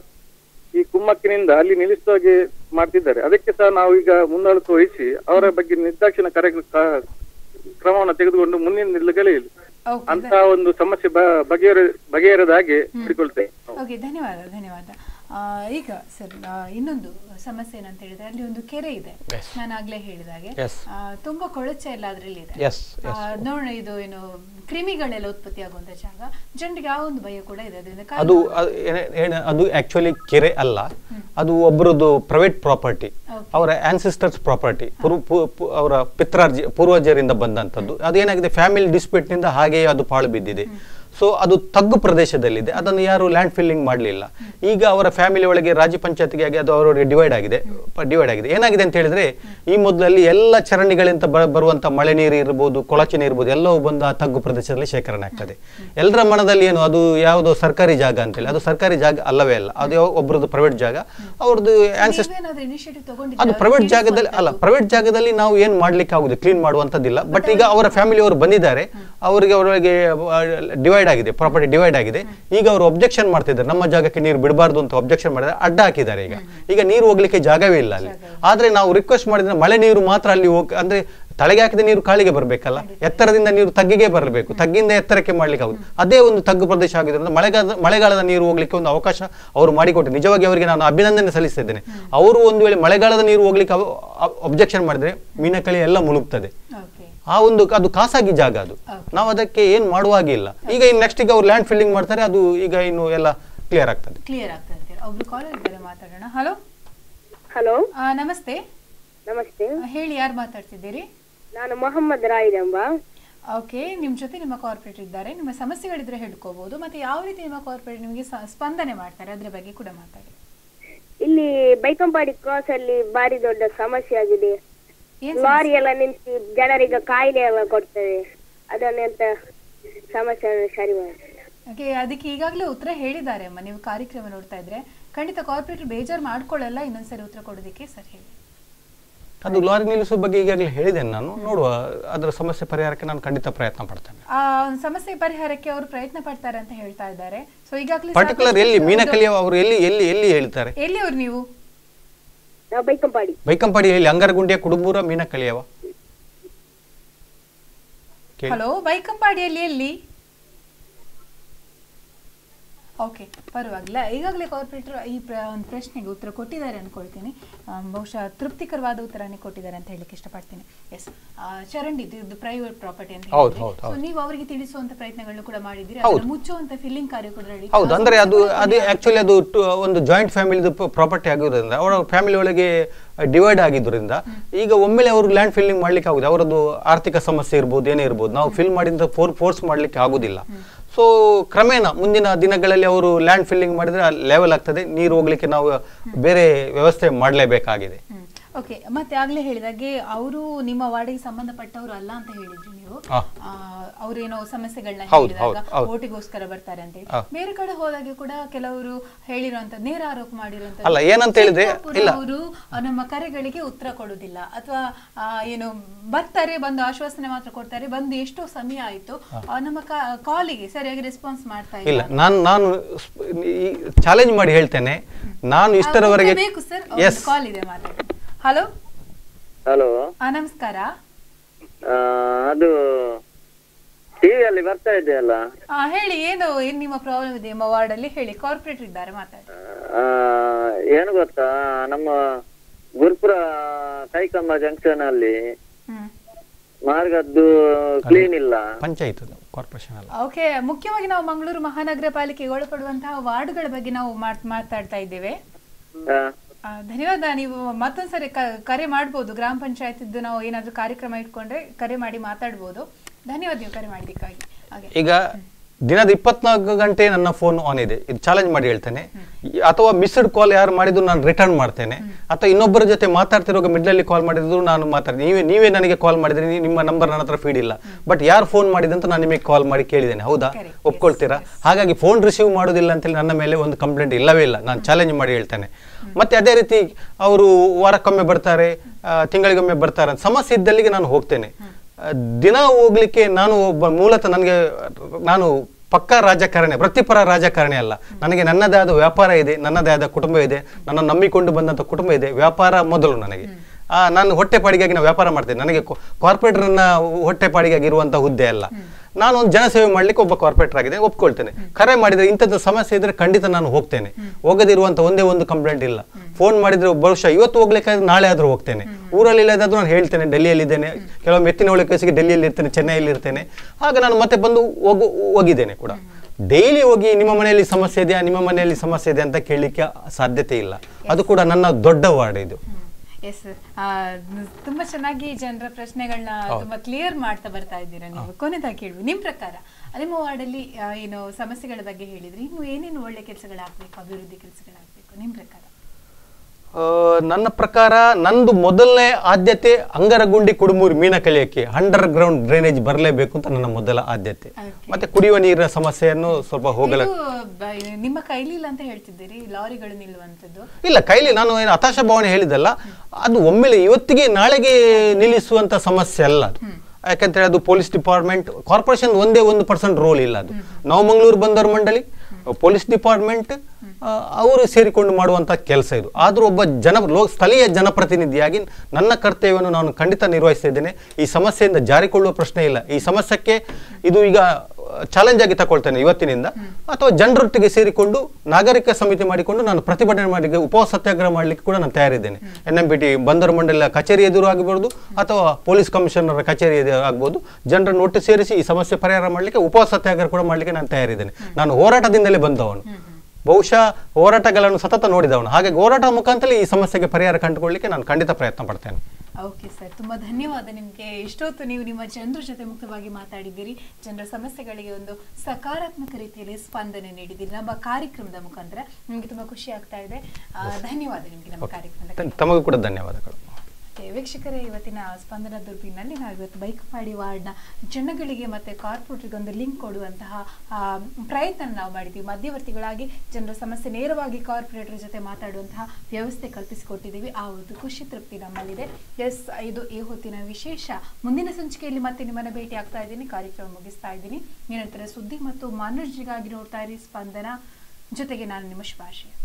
ಈ ಕುಮ್ಮಕ್ಕಿನಿಂದ ಅಲ್ಲಿ ನಿಲ್ಲಿಸುವಾಗೆ ಮಾಡ್ತಿದ್ದಾರೆ ಅದಕ್ಕೆ ಸಹ ನಾವು ಈಗ ಮುಂದಾಳತ್ವ ವಹಿಸಿ ಅವರ ಬಗ್ಗೆ ನಿರ್ದಾಕ್ಷಿಣ ಕಾರ್ಯ ಕ- ಕ್ರಮವನ್ನು ತೆಗೆದುಕೊಂಡು ಮುಂದಿನ ದಿನಗಳಲ್ಲಿ ಅಂತ ಒಂದು ಸಮಸ್ಯೆ ಬ- ಬಗೆಹರ ಬಗೆಹರದ ಹಾಗೆ ನೋಡಿಕೊಳ್ತೇವೆ ಓಕೆ ಧನ್ಯವಾದ ಧನ್ಯವಾದ ಆ, ಈಗ ಸರ್ ಆ, ಇನ್ನೊಂದು ಸಮಸ್ಯೆ ಏನಂತ ಹೇಳಿದ್ರೆ ಅಲ್ಲಿ ಒಂದು ಕೆರೆ ಇದೆ ನಾನು ಆಗ್ಲೇ ಹೇಳಿದ ಹಾಗೆ Yes. ಆ, ತುಂಬಾ ಕೊಳಚೆ ಎಲ್ಲ ಅದ್ರಲ್ಲಿ ಇದೆ Yes, ಆ, ನೋಡೋಣ ಇದು ಏನು ಕ್ರಿಮಿಗಳೆಲ್ಲ ಉತ್ಪತ್ತಿ ಆಗುವಂತ ಜಾಗ ಜನರಿಗೆ ಆ ಒಂದು ಭಯ ಕೂಡ ಇದೆ ಅದರಿಂದ ಕಾಯ್ದೆ ಅದು ಅದು ಏನ- ಏನ- ಅದು ಆಕ್ಚುಲಿ ಕೆರೆ ಅಲ್ಲ ಅದು ಒಬ್ಬರದ್ದು ಪ್ರೈವೇಟ್ ಪ್ರಾಪರ್ಟಿ ಅವರ ಆನ್ಸಿಸ್ಟರ್ಸ್ ಪ್ರಾಪರ್ಟಿ ಅವರ ಪಿತ್ರಾರ್ಜಿ ಪೂರ್ವಜರಿಂದ ಬಂದಂಥದ್ದು ಅದೇನಾಗಿದೆ ಫ್ಯಾಮಿಲಿ ಡಿಸ್ಪ್ಯೂಟ್ನಿಂದ ಹಾಗೆಯೇ ಅದು ಪಾಳು ಬಿದ್ದಿದೆ ಸೊ ಅದು ತಗ್ಗು ಪ್ರದೇಶದಲ್ಲಿದೆ ಅದನ್ನು ಯಾರು ಲ್ಯಾಂಡ್ ಫಿಲ್ಲಿಂಗ್ ಮಾಡಲಿಲ್ಲ ಈಗ ಅವರ ಫ್ಯಾಮಿಲಿ ಒಳಗೆ ರಾಜ್ಯ ಪಂಚಾಯತ್ಗೆ ಆಗಿ ಅದು ಅವರಿಗೆ ಡಿವೈಡ್ ಆಗಿದೆ ಡಿವೈಡ್ ಆಗಿದೆ ಏನಾಗಿದೆ ಅಂತ ಹೇಳಿದ್ರೆ ಈ ಮೊದಲಲ್ಲಿ ಎಲ್ಲ ಚರಂಡಿಗಳಿಂದ ಬ ಬರುವಂತ ಮಳೆ ನೀರು ಇರ್ಬೋದು ಕೊಳಚೆ ನೀರು ಇರ್ಬೋದು ಎಲ್ಲವೂ ಬಂದು ಆ ತಗ್ಗು ಪ್ರದೇಶದಲ್ಲಿ ಶೇಖರಣೆ ಆಗ್ತದೆ ಎಲ್ಲರ ಮನದಲ್ಲಿ ಏನು ಅದು ಯಾವುದೋ ಸರ್ಕಾರಿ ಜಾಗ ಅಂತೇಳಿ ಅದು ಸರ್ಕಾರಿ ಜಾಗ ಅಲ್ಲವೇ ಅಲ್ಲ ಅದು ಯಾವ- ಒಬ್ರದ್ದು ಪ್ರೈವೇಟ್ ಜಾಗ ಅವ್ರದ್ದು ಆನ್ಸೆಸ್ಟ್ ನೀವೇನಾದ್ರೂ ಇನಿಷಿಯೇಟಿವ್ ಅದು ತಗೊಂಡಿದ್ದೀರಾ ಪ್ರೈವೇಟ್ ಜಾಗದಲ್ಲಿ ಅಲ್ಲ ಪ್ರೈವೇಟ್ ಜಾಗದಲ್ಲಿ ನಾವು ಏನು ಮಾಡ್ಲಿಕ್ಕೆ ಆಗುದು ಕ್ಲೀನ್ ಮಾಡುವಂತದ್ದಿಲ್ಲ ಬಟ್ ಈಗ ಅವರ ಫ್ಯಾಮಿಲಿ ಅವರು ಬಂದಿದ್ದಾರೆ ಅವರಿಗೆ ಅವರಿಗೆ ಡಿವೈಡ್ ಆಗಿದೆ ಪ್ರಾಪರ್ಟಿ ಡಿವೈಡ್ ಆಗಿದೆ ಈಗ ಅವರು ಒಬ್ಜೆಕ್ಷನ್ ಮಾಡ್ತಿದ್ದಾರೆ ನಮ್ಮ ಜಾಗಕ್ಕೆ ನೀರು ಬಿಡಬಾರ್ದು ಅಂತ ಒಬ್ಜೆಕ್ಷನ್ ಮಾಡಿದ್ರೆ ಅಡ್ಡ ಹಾಕಿದ್ದಾರೆ ಈಗ ಈಗ ನೀರು ಹೋಗ್ಲಿಕ್ಕೆ ಜಾಗವೇ ಇಲ್ಲ ಅಲ್ಲಿ ಆದ್ರೆ ನಾವು ರಿಕ್ವೆಸ್ಟ್ ಮಾಡಿದ್ರೆ ಮಳೆ ನೀರು ಮಾತ್ರ ಅಲ್ಲಿ ಹೋಗ್ ಅಂದ್ರೆ ತಲೆಗೆ ಹಾಕಿದ ನೀರು ಕಾಳಿಗೆ ಬರಬೇಕಲ್ಲ ಎತ್ತರದಿಂದ ನೀರು ತಗ್ಗಿಗೆ ಬರಬೇಕು ತಗ್ಗಿಂದ ಎತ್ತರಕ್ಕೆ ಮಾಡ್ಲಿಕ್ಕೆ ಆಗುದು ಅದೇ ಒಂದು ತಗ್ಗು ಪ್ರದೇಶ ಆಗಿದ್ರಿಂದ ಮಳೆಗಾಲ ಮಳೆಗಾಲದ ನೀರು ಹೋಗ್ಲಿಕ್ಕೆ ಒಂದು ಅವಕಾಶ ಅವರು ಮಾಡಿಕೊಟ್ಟು ನಿಜವಾಗಿ ಅವರಿಗೆ ನಾನು ಅಭಿನಂದನೆ ಸಲ್ಲಿಸ್ತಿದ್ದೇನೆ ಅವರು ಒಂದು ವೇಳೆ ಮಳೆಗಾಲದ ನೀರು ಹೋಗ್ಲಿಕ್ಕೆ ಒಬ್ಜೆಕ್ಷನ್ ಮಾಡಿದ್ರೆ ಮೀನಕಳಿ ಎಲ್ಲ ಮುಳುಗ್ತದೆ ಆ ಒಂದು ಅದು ಖಾಸಗಿ ಜಾಗ ಅದು ನಾವು ಅದಕ್ಕೆ ಏನ್ ಮಾಡುವ ಹಾಗೆ ಇಲ್ಲ ಈಗ ಇನ್ನು ನೆಕ್ಸ್ಟ್ ಈಗ ಅವ್ರು ಲ್ಯಾಂಡ್ ಫಿಲ್ಲಿಂಗ್ ಮಾಡ್ತಾರೆ ಅದು ಈಗ ಇನ್ನು ಎಲ್ಲ ಕ್ಲಿಯರ್ ಆಗ್ತದೆ ಕ್ಲಿಯರ್ ಆಗ್ತದೆ ಅಂತೀರಾ ಒಬ್ರು ಕಾಲರ್ ಇದ್ದಾರೆ ಮಾತಾಡೋಣ ಹಲೋ ಹಲೋ ನಮಸ್ತೆ ನಮಸ್ತೆ ಆ, ಹೇಳಿ ಯಾರು ಮಾತಾಡ್ತಿದ್ದೀರಿ ನಾನು ಮೊಹಮ್ಮದ್ ರಾಯಿದ್ ಎಂಬ ಓಕೆ ನಿಮ್ಮ ಜೊತೆ ನಿಮ್ಮ ಕಾರ್ಪೊರೇಟ್ ಇದ್ದಾರೆ ನಿಮ್ಮ ಸಮಸ್ಯೆಗಳಿದ್ರೆ ಹೇಳ್ಕೋಬಹುದು ಮತ್ತೆ ಯಾವ ರೀತಿ ನಿಮ್ಮ ಕಾರ್ಪೊರೇಟ್ ನಿಮಗೆ ಸ- ಸ್ಪಂದನೆ ಮಾಡ್ತಾರೆ ಅದ್ರ ಬಗ್ಗೆ ಕೂಡ ಮಾತಾಡಿ ಇಲ್ಲಿ ಬೈಕಂಪಾಡಿ ಕ್ರಾಸ್ ಅಲ್ಲಿ ಭಾರಿ ದೊಡ್ಡ ಸಮಸ್ಯೆ ಆಗಿದೆ ಲಾರಿ ಎಲ್ಲ ನಿಂತು ಜನರಿಗೆ ಕಾಯಿಲೆ ಎಲ್ಲ ಕೊಡ್ತದೆ ಅದನ್ನೆಂತ ಸಮಸ್ಯೆ ಸರಿ ಮಾಡಿ ಓಕೆ ಅದಕ್ಕೆ ಈಗಾಗಲೇ ಉತ್ತರ ಹೇಳಿದ್ದಾರೆ ಅಮ್ಮ ನೀವು ಕಾರ್ಯಕ್ರಮ ನೋಡ್ತಾ ಇದ್ರೆ ಖಂಡಿತ ಕಾರ್ಪೊರೇಟರ್ ಬೇಜಾರು ಮಾಡ್ಕೊಳ್ಳಲ್ಲ ಇನ್ನೊಂದ್ಸರಿ ಉತ್ತರ ಕೊಡೋದಕ್ಕೆ ಸರಿ ಹೇಳಿ ಅದು ಲಾರಿ ನಿಲ್ಲಿಸುವ ಬಗ್ಗೆ ಈಗಾಗಲೇ ಹೇಳಿದ್ದೇನೆ ನಾನು ನೋಡುವ ಅದರ ಸಮಸ್ಯೆ ಪರಿಹಾರಕ್ಕೆ ನಾನು ಖಂಡಿತ ಪ್ರಯತ್ನ ಪಡ್ತೇನೆ ಆ ಒಂದು ಸಮಸ್ಯೆ ಪರಿಹಾರಕ್ಕೆ ಅವರು ಪ್ರಯತ್ನ ಪಡ್ತಾರೆ ಅಂತ ಹೇಳ್ತಾ ಇದ್ದಾರೆ ಸೊ ಈಗಾಗಲೇ ಪರ್ಟಿಕ್ಯುಲರ್ ಸಾಕಷ್ಟು ಎಲ್ಲಿ ಒಂದು- ಮೀನಕಲಿ ಅವರು ಎಲ್ಲಿ ಎಲ್ಲಿ ಎಲ್ಲಿ ಹೇಳ್ತಾರೆ ಎಲ್ಲಿ ಅವ್ರು ನೀವು ನಾವು ಬೈಕಂಪಾಡಿ ಬೈಕಂಪಾಡಿ ಎಲ್ಲಿ ಅಂಗರಗುಂಡಿಯ ಕುಡುಂಬೂರ ಮೀನಕಳಿಯವ ಕೇಳಿ. ಹಲೋ ಬೈಕಂಪಾಡಿಯಲ್ಲಿ ಎಲ್ಲಿ ಓಕೆ ಪರವಾಗಿಲ್ಲ ಈಗಾಗಲೇ ಕಾರ್ಪೊರೇಟರ್ ಈ ಪ್ರ- ಒಂದು ಪ್ರಶ್ನೆಗೆ ಉತ್ತರ ಕೊಟ್ಟಿದ್ದಾರೆ ಅನ್ಕೊಳ್ತೀನಿ ಆ, ಬಹುಶಃ ತೃಪ್ತಿಕರವಾದ ಉತ್ತರನೇ ಕೊಟ್ಟಿದ್ದಾರೆ ಅಂತ ಹೇಳಲಿಕ್ಕೆ ಇಷ್ಟಪಡ್ತೀನಿ ಎಸ್ ಚರಂಡಿ ಇದು ಪ್ರೈವೇಟ್ ಪ್ರಾಪರ್ಟಿ ಅಂತ ಹೌದು, ಹೇಳಿದ್ರಿ. ಹೌದು, So, ಹೌದು. ನೀವು ಅವರಿಗೆ ತಿಳಿಸುವಂತ ಪ್ರಯತ್ನಗಳನ್ನು ಕೂಡ ಮಾಡಿದ್ದೀರಿ ಹೌದು. ಅದನ್ನ ಮುಚ್ಚುವಂತ ಫಿಲ್ಲಿಂಗ್ ಕಾರ್ಯ ಕೂಡ ready- ಹೌದು ಅಂದ್ರೆ ಅದು ಅದು ಆಕ್ಚುಲಿ ಅದು ಟು- ಒಂದು ಜಾಯಿಂಟ್ ಫ್ಯಾಮಿಲಿದು ಪ್ರಾಪರ್ಟಿ ಆಗಿರೋದ್ರಿಂದ ಅವರ ಫ್ಯಾಮಿಲಿ ಒಳಗೆ ಡಿವೈಡ್ ಆಗಿದ್ದರಿಂದ ಈಗ ಒಮ್ಮೆಲೆ ಅವರು ಲ್ಯಾಂಡ್ ಫಿಲ್ಲಿಂಗ್ ಮಾಡ್ಲಿಕ್ಕೆ ಆಗುದು ಅವರದ್ದು ಆರ್ಥಿಕ ಸಮಸ್ಯೆ ಇರ್ಬೋದು ಏನೇ ಇರ್ಬೋದು ನಾವು ಫಿಲ್ ಮಾಡಿದ ಫೋರ್ ಫೋರ್ಸ್ ಮಾಡ್ಲಿಕ್ಕೆ ಆಗುದಿಲ್ಲ ಸೊ ಕ್ರಮೇಣ ಮುಂದಿನ ದಿನಗಳಲ್ಲಿ ಅವರು ಲ್ಯಾಂಡ್ ಫಿಲ್ಲಿಂಗ್ ಮಾಡಿದ್ರೆ ಲೆವೆಲ್ ಆಗ್ತದೆ ನೀರು ಹೋಗ್ಲಿಕ್ಕೆ ನಾವು ಬೇರೆ ವ್ಯವಸ್ಥೆ ಮಾಡಲೇಬೇಕಾಗಿದೆ ಓಕೆ ಮತ್ತೆ ಆಗ್ಲೇ ಹೇಳಿದಾಗೆ ಅವರು ನಿಮ್ಮ ವಾರ್ಡಿಗೆ ಸಂಬಂಧಪಟ್ಟವರು ಅಲ್ಲ ಅಂತ ಹೇಳಿದ್ರಿ ನೀವು ಹಾ. ಆ, ಅವ್ರೇನೋ ಸಮಸ್ಯೆಗಳನ್ನ ಹೌದು, ಹೇಳಿದಾಗ ಹೌದು, ಹೌದು. ಓಟಿಗೋಸ್ಕರ ಬರ್ತಾರೆ ಅಂತ ಹೇಳಿ ಹಾ. ಬೇರೆ ಕಡೆ ಹೋದಾಗೆ ಕೂಡ ಕೆಲವರು ಹೇಳಿರುವಂತ ನೇರ ಆರೋಪ ಮಾಡಿರುವಂತ ಅಲ್ಲ, ಏನಂತ ಹೇಳಿದ್ರೆ, ಇಲ್ಲ. ಅವರು ನಮ್ಮ ಕರೆಗಳಿಗೆ ಉತ್ತರ ಕೊಡುದಿಲ್ಲ ಅಥವಾ ಆ, ಏನು ಬರ್ತಾರೆ ಬಂದು ಆಶ್ವಾಸನೆ ಮಾತ್ರ ಕೊಡ್ತಾರೆ ಬಂದು ಎಷ್ಟೋ ಸಮಯ ಆಯ್ತು ಆ, ನಮ್ಮ ಕಾಲಿಗೆ ಸರಿಯಾಗಿ ರೆಸ್ಪಾನ್ಸ್ ಮಾಡ್ತಾ ಇಲ್ಲ ಇಲ್ಲ ನಾನು ನಾನು ಚಾಲೆಂಜ್ ಮಾಡಿ ಹೇಳ್ತೇನೆ ನಾನು ಇಷ್ಟರವರೆಗೆ ಬೇಕು ಸರ್ ಎಸ್ ಕಾಲ್ ಇದೆ ಮಾತಾಡಿ ಹಲೋ ಹಲೋ ಆ ನಮಸ್ಕಾರ ಅದು ಟಿವಿಯಲ್ಲಿ ಬರ್ತಾ ಇದೆಯಲ್ಲ ಆ, ಹೇಳಿ ಏನು ಏನ್ ನಿಮ್ಮ ಪ್ರಾಬ್ಲಮ್ ಇದೆ ನಿಮ್ಮ ವಾರ್ಡ್ ಅಲ್ಲಿ ಹೇಳಿ ಕಾರ್ಪೊರೇಟರ್ ಇದ್ದಾರೆ ಮಾತಾಡಿ ಆ, ಏನು ಗೊತ್ತಾ ನಮ್ಮ ಗುರುಪುರ ಕೈಕಂಬ ಜಂಕ್ಷನ್ ಅಲ್ಲಿ ಮಾರ್ಗದ್ದು ಕ್ಲೀನ್ ಇಲ್ಲ ಪಂಚಾಯತ್ ಕಾರ್ಪೊರೇಷನ್ ಅಲ್ಲ ಓಕೆ ಮುಖ್ಯವಾಗಿ ನಾವು ಮಂಗಳೂರು ಮಹಾನಗರ ಪಾಲಿಕೆಗೆ ಒಳಪಡುವಂತಹ ವಾರ್ಡ್ಗಳ ಬಗ್ಗೆ ನಾವು ಮಾತ್- ಮಾತಾಡ್ತಾ ಇದ್ದೇವೆ ಆ, ಆ, ಧನ್ಯವಾದ ನೀವು ಮತ್ತೊಂದ್ಸರಿ ಕ- ಕರೆ ಮಾಡ್ಬೋದು ಗ್ರಾಮ ಪಂಚಾಯತ್ ಇದ್ದು ನಾವು ಏನಾದ್ರೂ ಕಾರ್ಯಕ್ರಮ ಇಟ್ಕೊಂಡ್ರೆ ಕರೆ ಮಾಡಿ ಮಾತಾಡ್ಬೋದು ಧನ್ಯವಾದ ನೀವು ಕರೆ ಮಾಡಿದ್ದಕ್ಕಾಗಿ ಹಾಗೆ ಈಗ ದಿನದ ಇಪ್ಪತ್ನಾಲ್ಕು ಗಂಟೆ ನನ್ನ ಫೋನ್ ಆನ್ ಇದೆ ಇದು ಚಾಲೆಂಜ್ ಮಾಡಿ ಹೇಳ್ತೇನೆ ಈ- ಅಥವಾ ಮಿಸ್ಡ್ ಕಾಲ್ ಯಾರು ಮಾಡಿದ್ರು ನಾನು ರಿಟರ್ನ್ ಮಾಡ್ತೇನೆ ಅಥವಾ ಇನ್ನೊಬ್ಬರ ಜೊತೆ ಮಾತಾಡ್ತಿರುವಾಗ ಮಿಡ್ಲಲ್ಲಿ ಕಾಲ್ ಮಾಡಿದ್ರು ನಾನು ಮಾತಾಡ್ತೀನಿ ನೀವೇ ನೀವೇ ನನಗೆ ಕಾಲ್ ಮಾಡಿದ್ರೆ ನೀ- ನಿಮ್ಮ ನಂಬರ್ ನನ್ನ ಹತ್ರ ಫೀಡ್ ಇಲ್ಲ ಬಟ್ ಯಾರು ಫೋನ್ ಮಾಡಿದಂತ ನಾನು ನಿಮಗೆ ಕಾಲ್ ಮಾಡಿ ಕೇಳಿದ್ದೇನೆ ಹೌದಾ ಒಪ್ಕೊಳ್ತೀರಾ ಹಾಗಾಗಿ ಫೋನ್ ರಿಸೀವ್ ಮಾಡೋದಿಲ್ಲ ಅಂತೇಳಿ ನನ್ನ ಮೇಲೆ ಒಂದು ಕಂಪ್ಲೇಂಟ್ ಇಲ್ಲವೇ ಇಲ್ಲ ನಾನು ಚಾಲೆಂಜ್ ಮಾಡಿ ಹೇಳ್ತೇನೆ ಮತ್ತೆ ಅದೇ ರೀತಿ ಅವರು ವಾರಕ್ಕೊಮ್ಮೆ ಬರ್ತಾರೆ ಆ, ತಿಂಗಳಿಗೊಮ್ಮೆ ಬರ್ತಾರೆ ಅಂತ ಸಮಸ್ಯೆ ಇದ್ದಲ್ಲಿಗೆ ನಾನು ಹೋಗ್ತೇನೆ ಆ, ದಿನ ಹೋಗ್ಲಿಕ್ಕೆ ನಾನು ಒಬ್ಬ ಮೂಲತಃ ನನಗೆ ನಾನು ಪಕ್ಕಾ ರಾಜಕಾರಣಿ ವೃತ್ತಿಪರ ರಾಜಕಾರಣಿ ಅಲ್ಲ ನನಗೆ ನನ್ನದೇ ಆದ ವ್ಯಾಪಾರ ಇದೆ ನನ್ನದೇ ಆದ ಕುಟುಂಬ ಇದೆ ನನ್ನ ನಂಬಿಕೊಂಡು ಬಂದಂಥ ಕುಟುಂಬ ಇದೆ ವ್ಯಾಪಾರ ಮೊದಲು ನನಗೆ ಆ, ನಾನು ಹೊಟ್ಟೆಪಾಡಿಗಾಗಿ ನಾನು ವ್ಯಾಪಾರ ಮಾಡ್ತೇನೆ ನನಗೆ ಕಾರ್ಪೊರೇಟರ್ನ ಹೊಟ್ಟೆಪಾಡಿಗಾಗಿ ಇರುವಂಥ ಹುದ್ದೆ ಅಲ್ಲ ನಾನು ಒಂದು ಜನಸೇವೆ ಮಾಡ್ಲಿಕ್ಕೆ ಒಬ್ಬ ಕಾರ್ಪೊರೇಟರ್ ಆಗಿದೆ ಒಪ್ಕೊಳ್ತೇನೆ ಕರೆ ಮಾಡಿದ್ರೆ ಇಂಥದ್ದು ಸಮಸ್ಯೆ ಇದ್ರೆ ಖಂಡಿತ ನಾನು ಹೋಗ್ತೇನೆ ಹೋಗದಿರುವಂತ ಒಂದೇ ಒಂದು ಕಂಪ್ಲೇಂಟ್ ಇಲ್ಲ ಫೋನ್ ಮಾಡಿದ್ರೆ ಬಹುಶಃ ಇವತ್ತು ಹೋಗ್ಲಿಕ್ಕಾದ್ರೆ ನಾಳೆ ಆದ್ರೂ ಹೋಗ್ತೇನೆ ಊರಲ್ಲಿ ಇಲ್ಲದಾದ್ರೂ ನಾನು ಹೇಳ್ತೇನೆ ಡೆಲ್ಲಿಯಲ್ಲಿ ಇದ್ದೇನೆ ಕೆಲವೊಮ್ಮೆ ಎತ್ತಿನ ಒಳ್ಳೆ ಕೇಸಿಗೆ ಡೆಲ್ಲಿಯಲ್ಲಿ ಇರ್ತೇನೆ ಚೆನ್ನೈಯಲ್ಲಿ ಇರ್ತೇನೆ ಆಗ ನಾನು ಮತ್ತೆ ಬಂದು ಹೋಗು ಹೋಗಿದ್ದೇನೆ ಕೂಡ ಡೈಲಿ ಹೋಗಿ ನಿಮ್ಮ ಮನೆಯಲ್ಲಿ ಸಮಸ್ಯೆ ಇದೆಯಾ ನಿಮ್ಮ ಮನೆಯಲ್ಲಿ ಸಮಸ್ಯೆ ಇದೆ ಅಂತ ಕೇಳಲಿಕ್ಕೆ ಸಾಧ್ಯತೆ ಇಲ್ಲ ಅದು ಕೂಡ ನನ್ನ ದೊಡ್ಡ ವಾರ್ಡ್ ಇದು ಎಸ್ ತುಂಬಾ ಚೆನ್ನಾಗಿ ಜನರ ಪ್ರಶ್ನೆಗಳನ್ನ ಹೌದು. ತುಂಬಾ ಕ್ಲಿಯರ್ ಮಾಡ್ತಾ ಬರ್ತಾ ಇದ್ದೀರಾ ನೀವು ಕೊನೆದಾಗಿ ಕೇಳುವ ನಿಮ್ ಪ್ರಕಾರ ನಿಮ್ಮ ವಾರ್ಡಲ್ಲಿ ಆ, ಏನು ಸಮಸ್ಯೆಗಳ ಬಗ್ಗೆ ಹೇಳಿದ್ರಿ ಇನ್ನು ಏನೇನು ಒಳ್ಳೆ ಕೆಲಸಗಳಾಗ್ಬೇಕು ಅಭಿವೃದ್ಧಿ ಕೆಲಸಗಳಾಗ್ಬೇಕು ನಿಮ್ ಪ್ರಕಾರ ಆ, ನನ್ನ ಪ್ರಕಾರ ನಂದು ಮೊದಲನೇ ಆದ್ಯತೆ ಅಂಗರಗುಂಡಿ ಕುಡುಮೂರು ಮೀನ ಕಲಿಯಕ್ಕೆ ಅಂಡರ್ ಗ್ರೌಂಡ್ ಡ್ರೈನೇಜ್ ಬರಲೇಬೇಕು ಅಂತ ನನ್ನ ಮೊದಲ ಆದ್ಯತೆ ಮತ್ತೆ ಕುಡಿಯುವ ನೀರಿನ ಸಮಸ್ಯೆಯನ್ನು ಸ್ವಲ್ಪ ಹೋಗಲ ಇದು ಬ- ನಿಮ್ಮ ಕೈಲಿಲ್ಲ ಅಂತ ಹೇಳ್ತಿದ್ದೀರಿ ಲಾರಿಗಳು ನಿಲ್ಲುವಂಥದ್ದು ಇಲ್ಲ ಕೈಲಿ ನಾನು ಏನು ಹತಾಶ ಭಾವನೆ ಹೇಳಿದಲ್ಲ ಅದು ಒಮ್ಮೆಲೆ ಇವತ್ತಿಗೆ ನಾಳೆಗೆ ನಿಲ್ಲಿಸುವಂತ ಸಮಸ್ಯೆ ಅಲ್ಲ ಅದು ಯಾಕಂತೇಳಿ ಅದು ಪೊಲೀಸ್ ಡಿಪಾರ್ಟ್ಮೆಂಟ್ ಕಾರ್ಪೊರೇಷನ್ ಒಂದೇ ಒಂದು ಪರ್ಸೆಂಟ್ ರೋಲ್ ಇಲ್ಲ ಅದು ನಾವು ಮಂಗಳೂರು ಬಂದವರು ಮಂಡಳಿ ಪೊಲೀಸ್ ಡಿಪಾರ್ಟ್ಮೆಂಟ್ ಅವರು ಸೇರಿಕೊಂಡು ಮಾಡುವಂತ ಕೆಲಸ ಇದು ಆದ್ರೂ ಒಬ್ಬ ಜನ ಲೋ ಸ್ಥಳೀಯ ಜನಪ್ರತಿನಿಧಿಯಾಗಿ ನನ್ನ ಕರ್ತವ್ಯವನ್ನು ನಾನು ಖಂಡಿತ ನಿರ್ವಹಿಸ್ತಾ ಇದ್ದೇನೆ ಈ ಸಮಸ್ಯೆಯಿಂದ ಜಾರಿಕೊಳ್ಳುವ ಪ್ರಶ್ನೆ ಇಲ್ಲ ಈ ಸಮಸ್ಯೆಗೆ ಇದು ಈಗ ಚಾಲೆಂಜ್ ಆಗಿ ತಗೊಳ್ತೇನೆ ಇವತ್ತಿನಿಂದ ಅಥವಾ ಜನರೊಟ್ಟಿಗೆ ಸೇರಿಕೊಂಡು ನಾಗರಿಕ ಸಮಿತಿ ಮಾಡಿಕೊಂಡು ನಾನು ಪ್ರತಿಭಟನೆ ಮಾಡಿ ಉಪವಾಸ ಸತ್ಯಾಗ್ರಹ ಮಾಡಲಿಕ್ಕೆ ಕೂಡ ನಾನು ತಯಾರಿದ್ದೇನೆ ಎನ್ ಎಂ ಬಿ ಟಿ ಬಂದರು ಮಂಡಲ ಕಚೇರಿ ಎದುರು ಆಗಬಹುದು ಅಥವಾ ಪೊಲೀಸ್ ಕಮಿಷನರ್ ಕಚೇರಿ ಎದುರು ಆಗ್ಬೋದು ಜನರನ್ನು ಒಟ್ಟು ಸೇರಿಸಿ ಈ ಸಮಸ್ಯೆ ಪರಿಹಾರ ಮಾಡಲಿಕ್ಕೆ ಉಪವಾಸ ಸತ್ಯಾಗ್ರಹ ಕೂಡ ಮಾಡಲಿಕ್ಕೆ ನಾನು ತಯಾರಿದ್ದೇನೆ ನಾನು ಹೋರಾಟದಿಂದಲೇ ಬಂದವನು ಬಹುಶಃ ಹೋರಾಟಗಳನ್ನು ಸತತ ನೋಡಿದವನು ಹಾಗೆ ಹೋರಾಟ ಮುಖಾಂತರ ಈ ಸಮಸ್ಯೆಗೆ ಪರಿಹಾರ ಕಂಡುಕೊಳ್ಳಿಕ್ಕೆ ನಾನು ಖಂಡಿತ ಪ್ರಯತ್ನ ಪಡ್ತೇನೆ ಓಕೆ ಸರ್ ತುಂಬಾ ಧನ್ಯವಾದ ನಿಮ್ಗೆ ಎಷ್ಟೊತ್ತು ನೀವು ನಿಮ್ಮ ಜನರ ಜೊತೆ ಮುಕ್ತವಾಗಿ ಮಾತಾಡಿದ್ದೀರಿ ಜನರ ಸಮಸ್ಯೆಗಳಿಗೆ ಒಂದು ಸಕಾರಾತ್ಮಕ ರೀತಿಯಲ್ಲಿ ಸ್ಪಂದನೆ ನೀಡಿದ್ದೀರಿ ನಮ್ಮ ಕಾರ್ಯಕ್ರಮದ ಮುಖಾಂತರ ನಿಮ್ಗೆ ತುಂಬಾ ಖುಷಿ ಆಗ್ತಾ ಇದೆ ಆ, ಧನ್ಯವಾದ ನಿಮ್ಗೆ ನಮ್ಮ ಕಾರ್ಯಕ್ರಮದ ತಮಗೂ ಕೂಡ ಧನ್ಯವಾದಗಳು ಓಕೆ, ವೀಕ್ಷಕರೇ ಇವತ್ತಿನ ಸ್ಪಂದನ ದುರ್ಬಿನಲ್ಲಿ ನಾವು ಇವತ್ತು ಬೈಕಪಾಡಿ ವಾರ್ಡ್ನ ಜನಗಳಿಗೆ ಮತ್ತೆ ಕಾರ್ಪೊರೇಟ್ರಿಗೆ ಒಂದು ಲಿಂಕ್ ಕೊಡುವಂತಹ ಆ, ಪ್ರಯತ್ನ ನಾವು ಮಾಡಿದ್ವಿ ಮಧ್ಯವರ್ತಿಗಳಾಗಿ ಜನರ ಸಮಸ್ಯೆ ನೇರವಾಗಿ ಕಾರ್ಪೊರೇಟರ್ ಜೊತೆ ಮಾತಾಡುವಂತಹ ವ್ಯವಸ್ಥೆ ಕಲ್ಪಿಸಿಕೊಟ್ಟಿದ್ದೀವಿ ಆ ಒಂದು ಖುಷಿ ತೃಪ್ತಿ ನಮ್ಮಲ್ಲಿದೆ ಎಸ್ ಇದು ಈ ಹೊತ್ತಿನ ವಿಶೇಷ ಮುಂದಿನ ಸಂಚಿಕೆಯಲ್ಲಿ ಮತ್ತೆ ನಿಮ್ಮನ್ನ ಭೇಟಿ ಆಗ್ತಾ ಇದ್ದೀನಿ ಕಾರ್ಯಕ್ರಮ ಮುಗಿಸ್ತಾ ಇದ್ದೀನಿ ನಿರಂತರ ಸುದ್ದಿ ಮತ್ತು ಮನೋರಂಜನೆಗಾಗಿ ನೋಡ್ತಾ ಇರಿ ಸ್ಪಂದನ ಜೊತೆಗೆ ನಾನು ನಿಮ್ಮ ಶುಭಾಶಯ